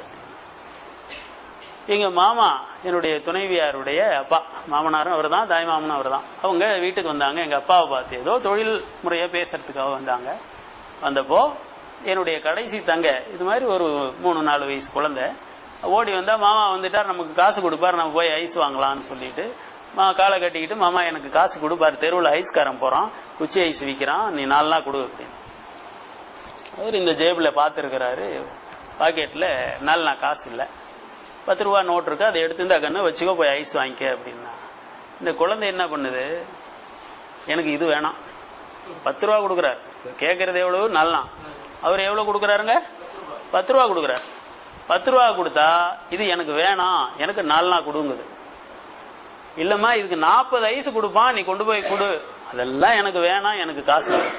எங்க மாமா என்னுடைய துணைவியாருடைய அப்பா மாமனாரும் அவர் தான் தாய் மாமனும் அவர் தான் அவங்க வீட்டுக்கு வந்தாங்க எங்க அப்பாவை பார்த்து ஏதோ தொழில் முறையா பேசுறதுக்காக வந்தாங்க வந்தப்போ என்னுடைய கடைசி தங்க இது மாதிரி ஒரு மூணு நாலு வயசு குழந்தை ஓடி வந்தா மாமா வந்துட்டார் நமக்கு காசு கொடுப்பார் நம்ம போய் ஐஸ் வாங்கலாம்னு சொல்லிட்டு மா காலை கட்டிக்கிட்டு மாமா எனக்கு காசு கொடுப்பாரு தெருவில் ஐஸ்காரன் போறான் குச்சி ஐஸ் விற்கிறான் நீ நாலு நாள் கொடு அப்படின்னு அவர் இந்த ஜேபில் பார்த்துருக்கிறாரு பாக்கெட்ல நாலு நாள் காசு இல்லை பத்து ரூபா நோட் இருக்கு அதை எடுத்து இந்த கண்ணு வச்சுக்கோ போய் ஐஸ் வாங்கிக்க அப்படின்னா இந்த குழந்தை என்ன பண்ணுது எனக்கு இது வேணாம் பத்து ரூபா கொடுக்குறாரு கேட்கறது எவ்வளவு நல்லா அவர் எவ்வளவு கொடுக்குறாருங்க பத்து ரூபா கொடுக்குறாரு பத்து ரூபா கொடுத்தா இது எனக்கு வேணாம் எனக்கு நாலு நாள் கொடுங்குது இல்லம்மா இதுக்கு நாற்பது ஐஸ் கொடுப்பான் நீ கொண்டு போய் கொடு அதெல்லாம் எனக்கு வேணாம் எனக்கு காசு வேணும்.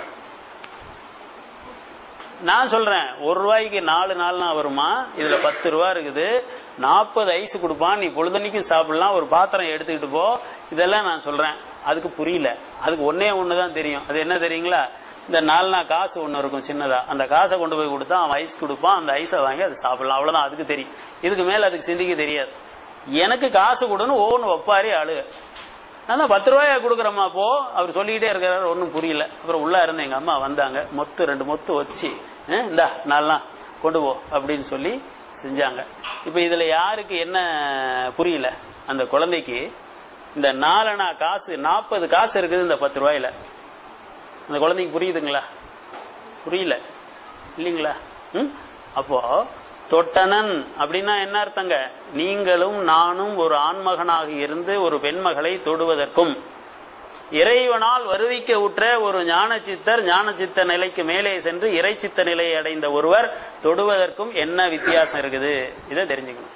நான் சொல்றேன் ஒரு ரூபாய்க்கு நாலு நாள்னா வருமா இதுல பத்து ரூபா இருக்குது நாற்பது ஐஸ் கொடுப்பான் நீ பொழுதன்னைக்கும் சாப்பிடலாம் ஒரு பாத்திரம் எடுத்துக்கிட்டு போ இதெல்லாம் நான் சொல்றேன் அதுக்கு புரியல அதுக்கு ஒன்னே ஒண்ணுதான் தெரியும் அது என்ன தெரியுங்களா இந்த நாலு நாள் காசு ஒண்ணு இருக்கும் சின்னதா அந்த காசை கொண்டு போய் கொடுத்தா அவன் ஐஸ் கொடுப்பான் அந்த ஐஸை வாங்கி அதை சாப்பிடலாம் அவ்வளவுதான் அதுக்கு தெரியும் இதுக்கு மேல அதுக்கு சிந்திக்க தெரியாது எனக்கு காசு கொடுன்னு ஒவ்வொன்று ஒப்பாரி அழுக நான் தான் பத்து ரூபாயா கொடுக்குறம்மா போ அவர் சொல்லிக்கிட்டே இருக்கிறாரு ஒன்றும் புரியல அப்புறம் உள்ள இருந்து எங்க அம்மா வந்தாங்க மொத்து ரெண்டு மொத்து வச்சு இந்தா நாலாம் கொண்டு போ அப்படின்னு சொல்லி செஞ்சாங்க இப்ப இதுல யாருக்கு என்ன புரியல அந்த குழந்தைக்கு இந்த நாலனா காசு நாற்பது காசு இருக்குது இந்த பத்து ரூபாயில அந்த குழந்தைக்கு புரியுதுங்களா புரியல இல்லைங்களா ம்? அப்போ தொட்டனன் அப்படின்னா என்ன அர்த்தங்க நீங்களும் நானும் ஒரு ஆண்மகனாக இருந்து ஒரு பெண்மகளை தொடுவதற்கும் இறைவனால் வருவிக்க உற்ற ஒரு ஞானச்சித்தர் ஞானச்சித்த நிலைக்கு மேலே சென்று இறைச்சித்த நிலையை அடைந்த ஒருவர் தொடுவதற்கும் என்ன வித்தியாசம் இருக்குது இதை தெரிஞ்சுக்கணும்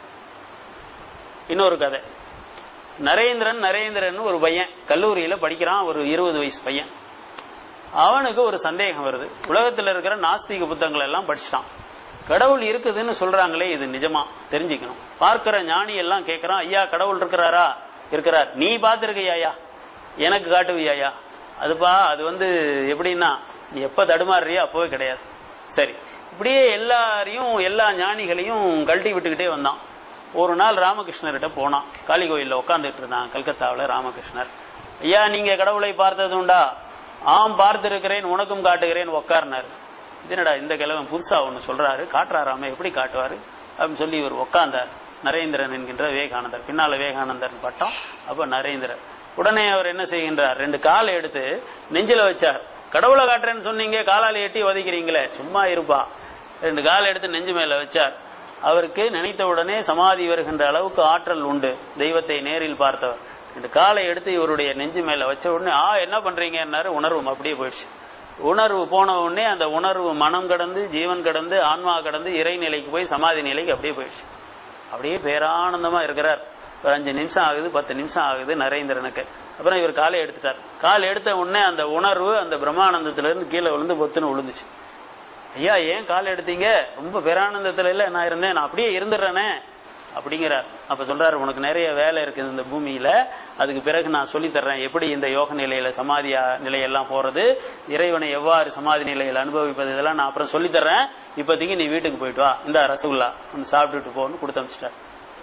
இன்னொரு கதை நரேந்திரன் நரேந்திரன் ஒரு பையன் கல்லூரியில படிக்கிறான் ஒரு இருபது வயசு பையன் அவனுக்கு ஒரு சந்தேகம் வருது உலகத்துல இருக்கிற நாஸ்திக புத்தகங்கள் எல்லாம் படிச்சிட்டான் கடவுள் இருக்குதுன்னு சொல்றாங்களே இது நிஜமா தெரிஞ்சுக்கணும் பார்க்கிற ஞானி எல்லாம் கேட்கறான் ஐயா கடவுள் இருக்கிறாரா இருக்கிறார் நீ பார்த்திருக்கையா எனக்கு காட்டுவியாயா அதுப்பா அது வந்து எப்படின்னா நீ எப்ப தடுமாறுறியோ அப்பவே கிடையாது சரி இப்படியே எல்லாரையும் எல்லா ஞானிகளையும் கழட்டி விட்டுக்கிட்டே வந்தான் ஒரு நாள் ராமகிருஷ்ணர்கிட்ட போனான் காளி கோயில்ல உட்காந்துட்டு இருந்தான் கல்கத்தாவுல ராமகிருஷ்ணர் ஐயா நீங்க கடவுளை பார்த்தது உண்டா ஆம் பார்த்திருக்கிறேன் உனக்கும் காட்டுகிறேன் உக்காருனார் என்னடா இந்த கிழவன் புதுசா ஒண்ணு சொல்றாரு காட்டுறாராம எப்படி காட்டுவாரு அப்படின்னு சொல்லி இவர் உட்கார்ந்தார் நரேந்திரன் என்கின்ற விவேகானந்தர் பின்னால விவேகானந்தர் பட்டம் அப்ப நரேந்திரன் உடனே அவர் என்ன செய்கின்றார் ரெண்டு காலை எடுத்து நெஞ்சில வச்சார் கடவுளை காட்டுறேன்னு சொன்னீங்க காலால எட்டி வதைக்கிறீங்களே சும்மா இருப்பா ரெண்டு காலை எடுத்து நெஞ்சு மேல வச்சார் அவருக்கு நினைத்த உடனே சமாதி வருகின்ற அளவுக்கு ஆற்றல் உண்டு தெய்வத்தை நேரில் பார்த்தவர் ரெண்டு காலை எடுத்து இவருடைய நெஞ்சு மேல வச்ச உடனே ஆ என்ன பண்றீங்கன்னாரு உணர்வும் அப்படியே போயிடுச்சு உணர்வு போன உடனே அந்த உணர்வு மனம் கடந்து ஜீவன் கடந்து ஆன்மா கடந்து இறைநிலைக்கு போய் சமாதி நிலைக்கு அப்படியே போயிடுச்சு அப்படியே பேரானந்தமா இருக்கிறார் ஒரு அஞ்சு நிமிஷம் ஆகுது பத்து நிமிஷம் ஆகுது நரேந்திரனுக்கு அப்புறம் இவர் காலை எடுத்துட்டார் கால் எடுத்த உடனே அந்த உணர்வு அந்த பிரம்மானந்தத்துல இருந்து கீழே விழுந்து பொத்துன்னு விழுந்துச்சு ஐயா ஏன் கால் எடுத்தீங்க ரொம்ப பேரானந்தத்துல இல்ல நான் இருந்தேன் நான் அப்படியே இருந்துடுறேனே அப்படிங்கிறார் அப்ப சொல்றாரு உனக்கு நிறைய வேலை இருக்குது இந்த பூமியில அதுக்கு பிறகு நான் சொல்லி தர்றேன் எப்படி இந்த யோக நிலையில சமாதியா நிலையெல்லாம் போறது இறைவனை எவ்வாறு சமாதி நிலையில் அனுபவிப்பது இதெல்லாம் நான் அப்புறம் சொல்லி தர்றேன் இப்போதைக்கு நீ வீட்டுக்கு போயிட்டு வா இந்த ரசகுல்லா ஒன்று சாப்பிட்டுட்டு போன்னு கொடுத்து அனுப்பிச்சிட்டார்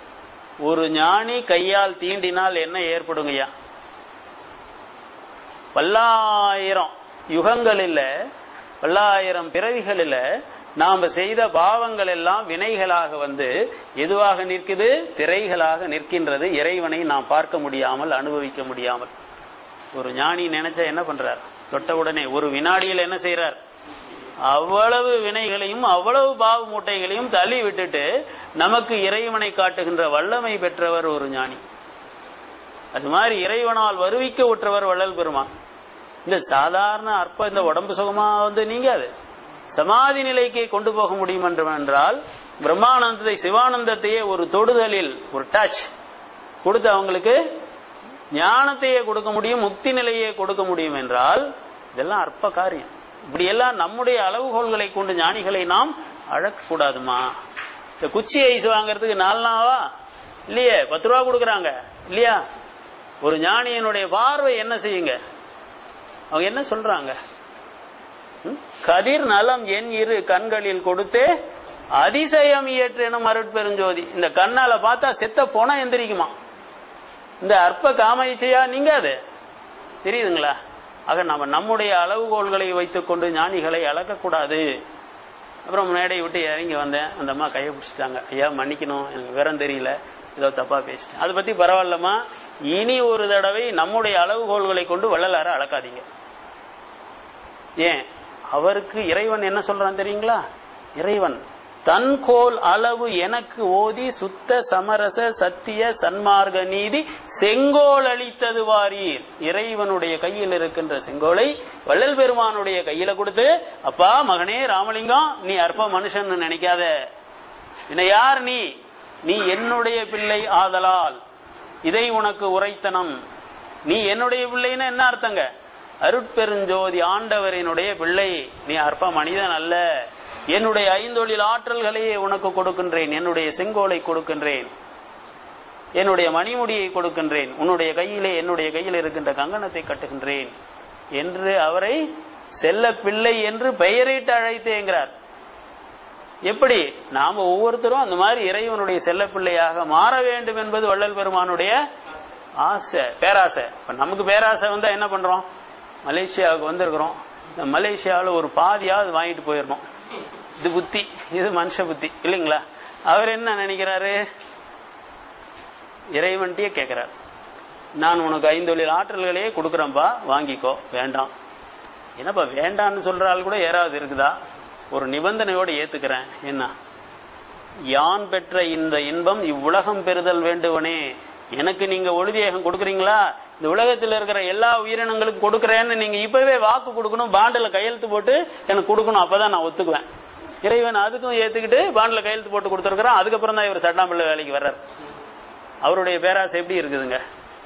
ஒரு ஞானி கையால் தீண்டினால் என்ன ஏற்படுங்கய்யா பல்லாயிரம் யுகங்களில் பல்லாயிரம் பிறவிகளில் நாம செய்த பாவங்கள் எல்லாம் வினைகளாக வந்து எதுவாக நிற்குது திரைகளாக நிற்கின்றது இறைவனை நாம் பார்க்க முடியாமல் அனுபவிக்க முடியாமல் ஒரு ஞானி நினைச்சா என்ன பண்றார் தொட்ட உடனே ஒரு வினாடியில் என்ன செய்யறார் அவ்வளவு வினைகளையும் அவ்வளவு பாவ மூட்டைகளையும் தள்ளி விட்டுட்டு நமக்கு இறைவனை காட்டுகின்ற வல்லமை பெற்றவர் ஒரு ஞானி அது மாதிரி இறைவனால் வருவிக்க உற்றவர் வள்ளல் பெருமான் இந்த சாதாரண அற்ப இந்த உடம்பு சுகமா வந்து நீங்காது சமாதி நிலைக்கு கொண்டு போக முடியும் என்றால் பிரம்மானந்தத்தை சிவானந்தத்தையே ஒரு தொடுதலில் ஒரு டச் கொடுத்து அவங்களுக்கு ஞானத்தையே கொடுக்க முடியும் முக்தி நிலையே கொடுக்க முடியும் என்றால் இதெல்லாம் அற்ப காரியம் இப்படி எல்லாம் நம்முடைய அளவுகோல்களை கொண்டு ஞானிகளை நாம் அழக்க கூடாதுமா இந்த குச்சி ஐஸ் வாங்குறதுக்கு நாலு நாளா இல்லையே பத்து ரூபா கொடுக்கறாங்க இல்லையா ஒரு ஞானியனுடைய பார்வை என்ன செய்யுங்க அவங்க என்ன சொல்றாங்க கதிர் நலம் என் இரு கண்களில் கொடுத்தே அதிசயம் இயற்றெனும் அருட்பெருஞ்சோதி இந்த கண்ணால பார்த்தா செத்த போனா எந்திரிக்குமா இந்த அற்ப காம இச்சையா நீங்காது தெரியுதுங்களா ஆக நம்ம நம்முடைய அளவுகோல்களை வைத்துக் கொண்டு ஞானிகளை அளக்கக்கூடாது அப்புறம் மேடை விட்டு இறங்கி வந்தேன் அந்த அம்மா கையை பிடிச்சிட்டாங்க ஐயா மன்னிக்கணும் எனக்கு விவரம் தெரியல ஏதோ தப்பா பேசிட்டேன் அதை பத்தி பரவாயில்லமா இனி ஒரு தடவை நம்முடைய அளவுகோல்களை கொண்டு வள்ளலார அளக்காதீங்க ஏன் அவருக்கு இறைவன் என்ன சொல்றான் தெரியுங்களா இறைவன் தன் கோல் அளவு எனக்கு ஓதி சுத்த சமரச சத்திய சன்மார்க்க நீதி செங்கோல் அளித்தது வாரீர் இறைவனுடைய கையில் இருக்கின்ற செங்கோலை வள்ளல் பெருமானுடைய கையில கொடுத்து அப்பா மகனே ராமலிங்கம் நீ அற்ப மனுஷன் நினைக்காத என்ன யார் நீ நீ என்னுடைய பிள்ளை ஆதலால் இதை உனக்கு உரைத்தனம் நீ என்னுடைய பிள்ளைன்னு என்ன அர்த்தங்க அருட்பெருஞ்சோதி ஆண்டவரினுடைய பிள்ளை நீ அற்ப மனிதன் அல்ல என்னுடைய ஐந்தொழில் ஆற்றல்களையே உனக்கு கொடுக்கின்றேன் என்னுடைய செங்கோலை கொடுக்கின்றேன் என்னுடைய மணிமுடியை கொடுக்கின்றேன் உன்னுடைய கையிலே என்னுடைய கையில் இருக்கின்ற கங்கணத்தை கட்டுகின்றேன் என்று அவரை செல்ல பிள்ளை என்று பெயரிட்டு அழைத்தேங்கிறார் எப்படி நாம ஒவ்வொருத்தரும் அந்த மாதிரி இறைவனுடைய செல்ல பிள்ளையாக மாற வேண்டும் என்பது வள்ளல் பெருமானுடைய ஆசை பேராசை இப்ப நமக்கு பேராசை வந்தா என்ன பண்றோம் மலேசியாவுக்கு வந்திருக்கிறோம் இந்த மலேசியாவில் ஒரு பாதியாவது வாங்கிட்டு போயிடணும் இது புத்தி இது மனுஷ புத்தி இல்லைங்களா அவர் என்ன நினைக்கிறாரு இறைவன்ட்டியே கேட்கிறார் நான் உனக்கு ஐந்தொழில் ஆற்றல்களையே கொடுக்குறேன்பா வாங்கிக்கோ வேண்டாம் என்னப்பா வேண்டான்னு சொல்ற ஆள் கூட யாராவது இருக்குதா ஒரு நிபந்தனையோடு ஏத்துக்கிறேன் என்ன யான் பெற்ற இந்த இன்பம் இவ்வுலகம் பெறுதல் வேண்டுவனே எனக்கு நீங்க ஒளிதியகம் கொடுக்குறீங்களா இந்த உலகத்தில் இருக்கிற எல்லா உயிரினங்களுக்கும் கொடுக்குறேன்னு நீங்க இப்பவே வாக்கு கொடுக்கணும் பாண்டில் கையெழுத்து போட்டு எனக்கு கொடுக்கணும் அப்பதான் நான் ஒத்துக்குவேன் இறைவன் அதுக்கும் ஏத்துக்கிட்டு பாண்டில் கையெழுத்து போட்டு கொடுத்துருக்கிறான் அதுக்கப்புறம் தான் இவர் சட்டாம்பிள்ளை வேலைக்கு வர்றார் அவருடைய பேராசை எப்படி இருக்குதுங்க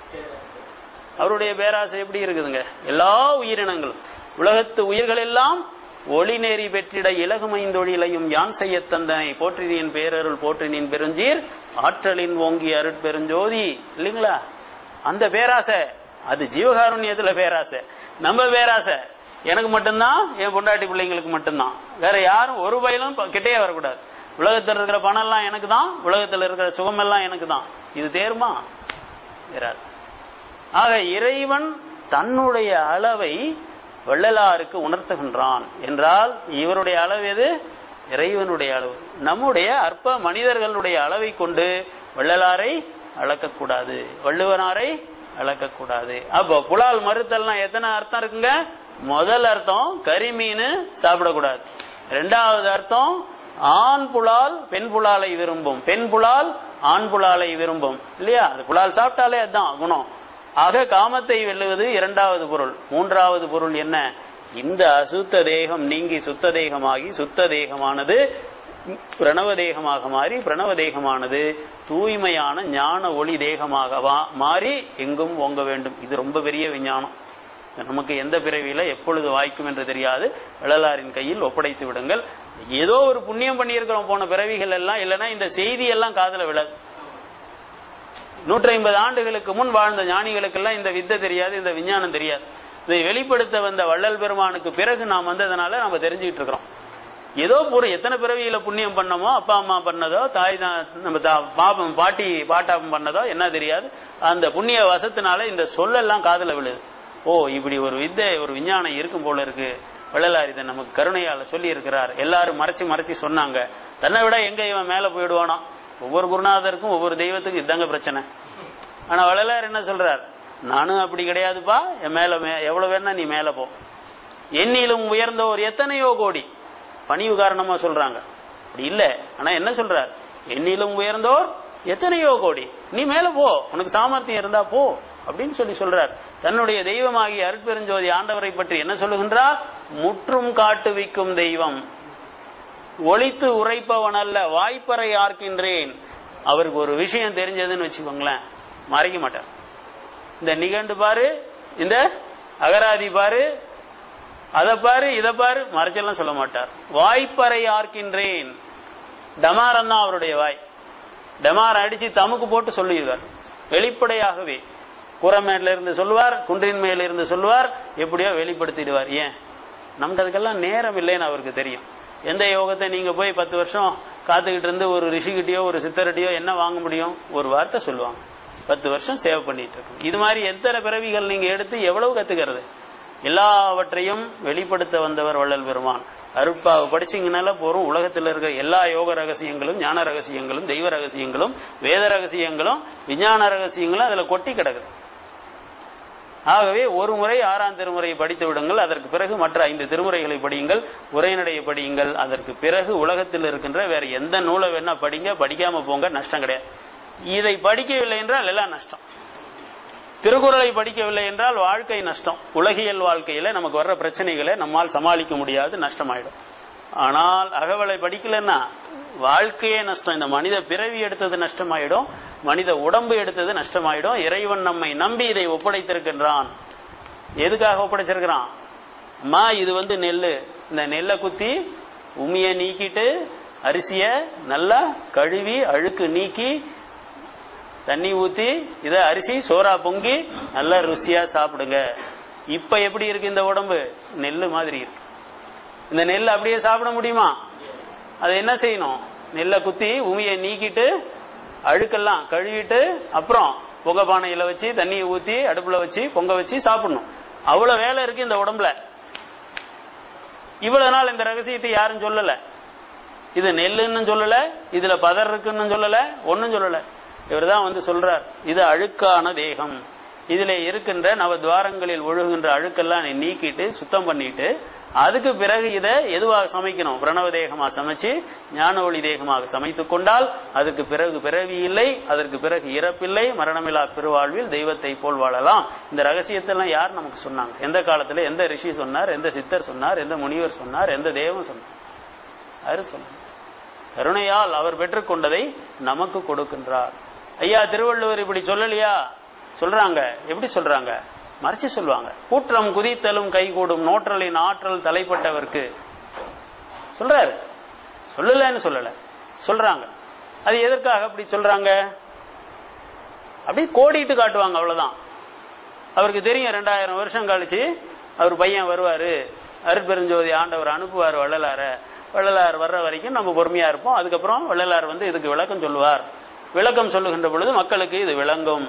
அவருடைய பேராசை எப்படி இருக்குதுங்க எல்லா உயிரினங்களும் உலகத்து உயிர்கள் எல்லாம் ஒளி நெறி பெற்றிட இலகுமைந்தொழிலையும் யான் செய்ய தந்தனை போற்றினின் பேரருள் போற்றினின் பெருஞ்சீர் ஆற்றலின் ஓங்கி அருட்பெருஞ்சோதி இல்லைங்களா அந்த பேராசை அது ஜீவகாருண்யத்துல பேராசை நம்ம பேராசை எனக்கு மட்டும்தான் என் பொண்டாட்டி பிள்ளைங்களுக்கு மட்டும்தான் வேற யாரும் ஒரு பயிலும் கிட்டே வரக்கூடாது உலகத்தில் இருக்கிற பணம் எல்லாம் எனக்கு தான் உலகத்தில் இருக்கிற சுகம் எல்லாம் எனக்கு தான் இது தேருமா தேராது ஆக இறைவன் தன்னுடைய அளவை வள்ளலாருக்கு உணர்த்துகின்றான் என்றால் இவருடைய அளவு எது இறைவனுடைய அளவு நம்முடைய அற்ப மனிதர்களுடைய அளவை கொண்டு வள்ளலாரை அளக்கக்கூடாது வள்ளுவனாரை அளக்கக்கூடாது அப்போ புலால் மறுத்தல்னா எத்தனை அர்த்தம் இருக்குங்க முதல் அர்த்தம் கரிமீன் சாப்பிடக்கூடாது ரெண்டாவது அர்த்தம் ஆண் புலால் பெண் புலாலை விரும்பும் பெண் புலால் ஆண் புலாலை விரும்பும் இல்லையா அது புலால் சாப்பிட்டாலே அதுதான் குணம் ஆக காமத்தை வெல்லுவது இரண்டாவது பொருள் மூன்றாவது பொருள் என்ன இந்த அசுத்த தேகம் நீங்கி சுத்த தேகமாகி சுத்த தேகமானது பிரணவ தேகமாக மாறி பிரணவ தேகமானது தூய்மையான ஞான ஒளி தேகமாக மாறி எங்கும் ஓங்க வேண்டும் இது ரொம்ப பெரிய விஞ்ஞானம் நமக்கு எந்த பிறவியில எப்பொழுது வாய்க்கும் என்று தெரியாது வள்ளலாரின் கையில் ஒப்படைத்து விடுங்கள் ஏதோ ஒரு புண்ணியம் பண்ணியிருக்கிறோம் போன பிறவிகள் எல்லாம் இல்லைன்னா இந்த செய்தி எல்லாம் காதல விடாது நூற்றி ஐம்பது ஆண்டுகளுக்கு முன் வாழ்ந்த ஞானிகளுக்கெல்லாம் இந்த வித்தை தெரியாது இந்த விஞ்ஞானம் தெரியாது இதை வெளிப்படுத்த வந்த வள்ளல் பெருமானுக்கு பிறகு நாம் வந்ததுனால நம்ம தெரிஞ்சுக்கிட்டு இருக்கிறோம் ஏதோ ஒரு எத்தனை பிறவியில புண்ணியம் பண்ணமோ அப்பா அம்மா பண்ணதோ தாய் தான் நம்ம பாப்பம் பாட்டி பாட்டாப்பம் பண்ணதோ என்ன தெரியாது அந்த புண்ணிய வசத்தினால இந்த சொல்லெல்லாம் காதல விழுது ஓ இப்படி ஒரு வித்தை ஒரு விஞ்ஞானம் இருக்கும் போல இருக்கு வள்ளலார் இதை நமக்கு கருணையால சொல்லி இருக்கிறார் எல்லாரும் மறைச்சு மறைச்சு சொன்னாங்க தன்னை விட எங்க இவன் மேல போயிடுவானோ ஒவ்வொரு குருநாதருக்கும் ஒவ்வொரு தெய்வத்துக்கும் இதாங்க பிரச்சனை ஆனா வள்ளலார் என்ன சொல்றார் நானும் அப்படி கிடையாதுப்பா என் மேல எவ்வளவு வேணா நீ மேல போ எண்ணிலும் உயர்ந்தோர் எத்தனையோ கோடி பணிவு காரணமா சொல்றாங்க அப்படி இல்ல ஆனா என்ன சொல்றார் எண்ணிலும் உயர்ந்தோர் எத்தனையோ கோடி நீ மேல போ உனக்கு சாமர்த்தியம் இருந்தா போ அப்படின்னு சொல்லி சொல்றார் தன்னுடைய தெய்வமாகிய அருட்பெருஞ்சோதி ஆண்டவரை பற்றி என்ன சொல்லுகின்றார் முற்றும் காட்டுவிக்கும் தெய்வம் ஒழித்து உரைப்பவன் அல்ல வாய்ப்பறை ஆர்க்கின்றேன் அவருக்கு ஒரு விஷயம் தெரிஞ்சதுன்னு வச்சுக்கோங்களேன் மறைக்க மாட்டார் இந்த நிகண்டு பாரு இந்த அகராதி பாரு அதை பாரு இதை பாரு மறைச்செல்லாம் சொல்ல மாட்டார் வாய்ப்பறை ஆர்க்கின்றேன் டமாரம் தான் அவருடைய வாய் டமாரம் அடிச்சு தமுக்கு போட்டு சொல்லுவார் வெளிப்படையாகவே கூரமேட்ல இருந்து சொல்லுவார் குன்றின் மேல இருந்து சொல்லுவார் எப்படியோ வெளிப்படுத்திடுவார் ஏன் நமக்கு அதுக்கெல்லாம் நேரம் இல்லைன்னு அவருக்கு தெரியும் எந்த யோகத்தை நீங்க போய் பத்து வருஷம் காத்துக்கிட்டு இருந்து ஒரு ரிஷிகிட்டயோ ஒரு சித்தரட்டியோ என்ன வாங்க முடியும் ஒரு வார்த்தை சொல்லுவாங்க பத்து வருஷம் சேவை பண்ணிட்டு இருக்கு இது மாதிரி எத்தனை பிறவிகள் நீங்க எடுத்து எவ்வளவு கத்துக்கிறது எல்லாவற்றையும் வெளிப்படுத்த வந்தவர் வள்ளல் பெருமான் அருட்பாவை படிச்சீங்கனால போறோம் உலகத்தில் இருக்கிற எல்லா யோக ரகசியங்களும் ஞான ரகசியங்களும் தெய்வ ரகசியங்களும் வேத ரகசியங்களும் விஞ்ஞான ரகசியங்களும் அதுல கொட்டி கிடக்குது ஆகவே ஒரு முறை ஆறாம் திருமுறையை படித்து விடுங்கள் அதற்கு பிறகு மற்ற ஐந்து திருமுறைகளை படியுங்கள் உரைநடையை படியுங்கள் அதற்கு பிறகு உலகத்தில் இருக்கின்ற வேற எந்த நூலை வேணா படிங்க படிக்காம போங்க நஷ்டம் கிடையாது இதை படிக்கவில்லை என்றால் எல்லாம் நஷ்டம் திருக்குறளை படிக்கவில்லை என்றால் வாழ்க்கை நஷ்டம் உலகியல் வாழ்க்கையில நமக்கு வர்ற பிரச்சனைகளை நம்மால் சமாளிக்க முடியாது நஷ்டமாயிடும் ஆனால் அகவலை படிக்கலன்னா வாழ்க்கையே நஷ்டம் இந்த மனித பிறவி எடுத்தது நஷ்டமாயிடும் மனித உடம்பு எடுத்தது நஷ்டமாயிடும் இறைவன் நம்மை நம்பி இதை ஒப்படைத்திருக்கின்றான் எதுக்காக ஒப்படைச்சிருக்கிறான் அம்மா இது வந்து நெல்லு இந்த நெல்லை குத்தி உமிய நீக்கிட்டு அரிசிய நல்லா கழுவி அழுக்கு நீக்கி தண்ணி ஊத்தி இத அரிசி சோறா பொங்கி நல்லா ருசியா சாப்பிடுங்க இப்ப எப்படி இருக்கு இந்த உடம்பு நெல்லு மாதிரி இருக்கு இந்த நெல் அப்படியே சாப்பிட முடியுமா அது என்ன செய்யணும் நெல்லை குத்தி உமியை நீக்கிட்டு அழுக்கெல்லாம் கழுவிட்டு அப்புறம் புகை பானையில வச்சு தண்ணியை ஊத்தி அடுப்புல வச்சு பொங்க வச்சு சாப்பிடணும் அவ்வளவு வேலை இருக்கு இந்த உடம்புல இவ்வளவு நாள் இந்த ரகசியத்தை யாரும் சொல்லல இது நெல்லுன்னு சொல்லல இதுல பதர் இருக்குன்னு சொல்லல ஒன்னும் சொல்லல இவர்தான் வந்து சொல்றார் இது அழுக்கான தேகம் இதுல இருக்கின்ற நவ துவாரங்களில் ஒழுகுகின்ற அழுக்கெல்லாம் நீ நீக்கிட்டு சுத்தம் பண்ணிட்டு அதுக்கு பிறகு இதை எதுவாக சமைக்கணும் பிரணவ தேகமாக சமைச்சு ஞான ஒளி தேகமாக சமைத்துக் கொண்டால் அதுக்கு பிறகு பிறவி இல்லை அதற்கு பிறகு இறப்பில்லை மரணமில்லா பெருவாழ்வில் தெய்வத்தை போல் வாழலாம் இந்த ரகசியத்தெல்லாம் யார் நமக்கு சொன்னாங்க எந்த காலத்துல எந்த ரிஷி சொன்னார் எந்த சித்தர் சொன்னார் எந்த முனிவர் சொன்னார் எந்த தேவன் சொன்னார் யாரு சொன்னார் கருணையால் அவர் பெற்றுக்கொண்டதை நமக்கு கொடுக்கின்றார் ஐயா திருவள்ளுவர் இப்படி சொல்லலையா சொல்றாங்க எப்படி சொல்றாங்க மறைச்சு சொல்லுவாங்க கூற்றம் குதித்தலும் கைகூடும் நோற்றலின் ஆற்றல் தலைப்பட்டவர்க்கு சொல்றாரு சொல்லலன்னு சொல்லல சொல்றாங்க அது எதற்காக அப்படி சொல்றாங்க அப்படி கோடிட்டு காட்டுவாங்க அவ்வளவுதான் அவருக்கு தெரியும் ரெண்டாயிரம் வருஷம் கழிச்சு அவர் பையன் வருவாரு அருட்பெருஞ்சோதி ஆண்டவர் அனுப்புவார் வள்ளலார வள்ளலார் வர்ற வரைக்கும் நம்ம பொறுமையா இருப்போம் அதுக்கப்புறம் வள்ளலார் வந்து இதுக்கு விளக்கம் சொல்லுவார் விளக்கம் சொல்லுகின்ற பொழுது மக்களுக்கு இது விளங்கும்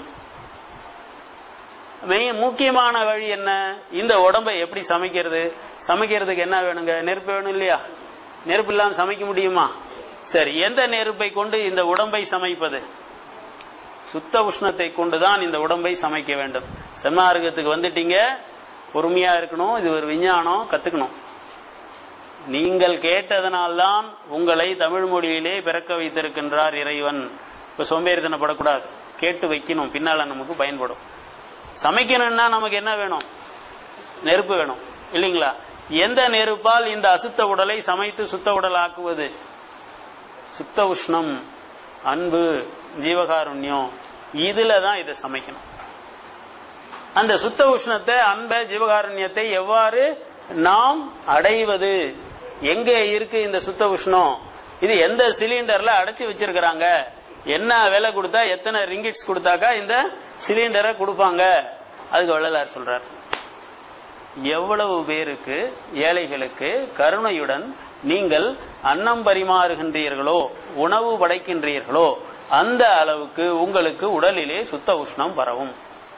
முக்கியமான வழி என்ன இந்த உடம்பை எப்படி சமைக்கிறது சமைக்கிறதுக்கு என்ன வேணுங்க நெருப்பு வேணும் இல்லையா நெருப்பு இல்லாம சமைக்க முடியுமா சரி எந்த நெருப்பை கொண்டு இந்த உடம்பை சமைப்பது சுத்த உஷ்ணத்தை கொண்டுதான் இந்த உடம்பை சமைக்க வேண்டும் செம்மார்க்கத்துக்கு வந்துட்டீங்க பொறுமையா இருக்கணும் இது ஒரு விஞ்ஞானம் கத்துக்கணும் நீங்கள் கேட்டதனால்தான் உங்களை தமிழ் மொழியிலே பிறக்க வைத்திருக்கின்றார் இறைவன் இப்ப சோம்பேறித்தனப்படக்கூடாது கேட்டு வைக்கணும் பின்னால நமக்கு பயன்படும் சமைக்கணும்னா நமக்கு என்ன வேணும் நெருப்பு வேணும் இல்லைங்களா எந்த நெருப்பால் இந்த அசுத்த உடலை சமைத்து சுத்த உடல் ஆக்குவது சுத்த உஷ்ணம் அன்பு ஜீவகாருண்யம் இதுல தான் இதை சமைக்கணும் அந்த சுத்த உஷ்ணத்தை அன்பை ஜீவகாருண்யத்தை எவ்வாறு நாம் அடைவது எங்க இருக்கு இந்த சுத்த உஷ்ணம் இது எந்த சிலிண்டர்ல அடைச்சு வச்சிருக்கிறாங்க என்ன விலை கொடுத்தா எத்தனை ரிங்கிட்ஸ் கொடுத்தாக்கா இந்த சிலிண்டரை கொடுப்பாங்க அதுக்கு வள்ளலார் சொல்றார் எவ்வளவு பேருக்கு ஏழைகளுக்கு கருணையுடன் நீங்கள் அன்னம் பரிமாறுகின்றீர்களோ உணவு படைக்கின்றீர்களோ அந்த அளவுக்கு உங்களுக்கு உடலிலே சுத்த உஷ்ணம் பரவும்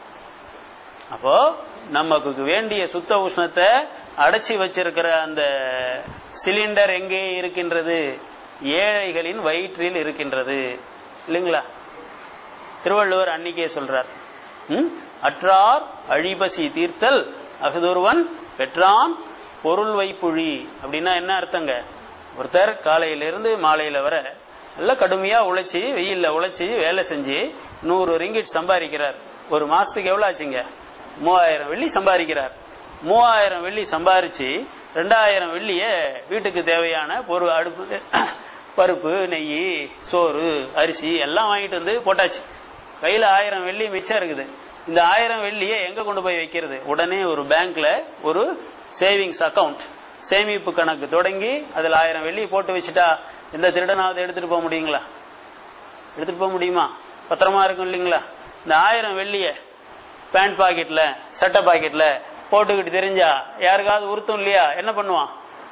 அப்போ நமக்கு வேண்டிய சுத்த உஷ்ணத்தை அடைச்சி வச்சிருக்கிற அந்த சிலிண்டர் எங்கே இருக்கின்றது ஏழைகளின் வயிற்றில் இருக்கின்றது இல்லைங்களா திருவள்ளுவர் அன்னிக்கே சொல்றார் அற்றார் அழிபசி தீர்த்தல் அகுதொருவன் பெற்றான் பொருள் வைப்புழி அப்படின்னா என்ன அர்த்தங்க ஒருத்தர் காலையிலிருந்து மாலையில வர நல்ல கடுமையா உழைச்சி வெயில்ல உழைச்சி வேலை செஞ்சு நூறு ரிங்கிட் சம்பாதிக்கிறார் ஒரு மாசத்துக்கு எவ்வளவு ஆச்சுங்க மூவாயிரம் வெள்ளி சம்பாதிக்கிறார் மூவாயிரம் வெள்ளி சம்பாரிச்சு ரெண்டாயிரம் வெள்ளிய வீட்டுக்கு தேவையான பொருள் அடுப்பு பருப்பு நெய் சோறு அரிசி எல்லாம் வாங்கிட்டு வந்து போட்டாச்சு கையில ஆயிரம் வெள்ளி மிச்சம் இருக்குது இந்த ஆயிரம் வெள்ளியை எங்க கொண்டு போய் வைக்கிறது உடனே ஒரு பேங்க்ல ஒரு சேவிங்ஸ் அக்கவுண்ட் சேமிப்பு கணக்கு தொடங்கி அதுல ஆயிரம் வெள்ளி போட்டு வச்சுட்டா எந்த திருடனாவது எடுத்துட்டு போக முடியுங்களா எடுத்துட்டு போக முடியுமா பத்திரமா இருக்கும் இல்லைங்களா இந்த ஆயிரம் வெள்ளிய பேண்ட் பாக்கெட்ல சட்டை பாக்கெட்ல போட்டுக்கிட்டு தெரிஞ்சா யாருக்காவது உறுத்தும் இல்லையா என்ன பண்ணுவான்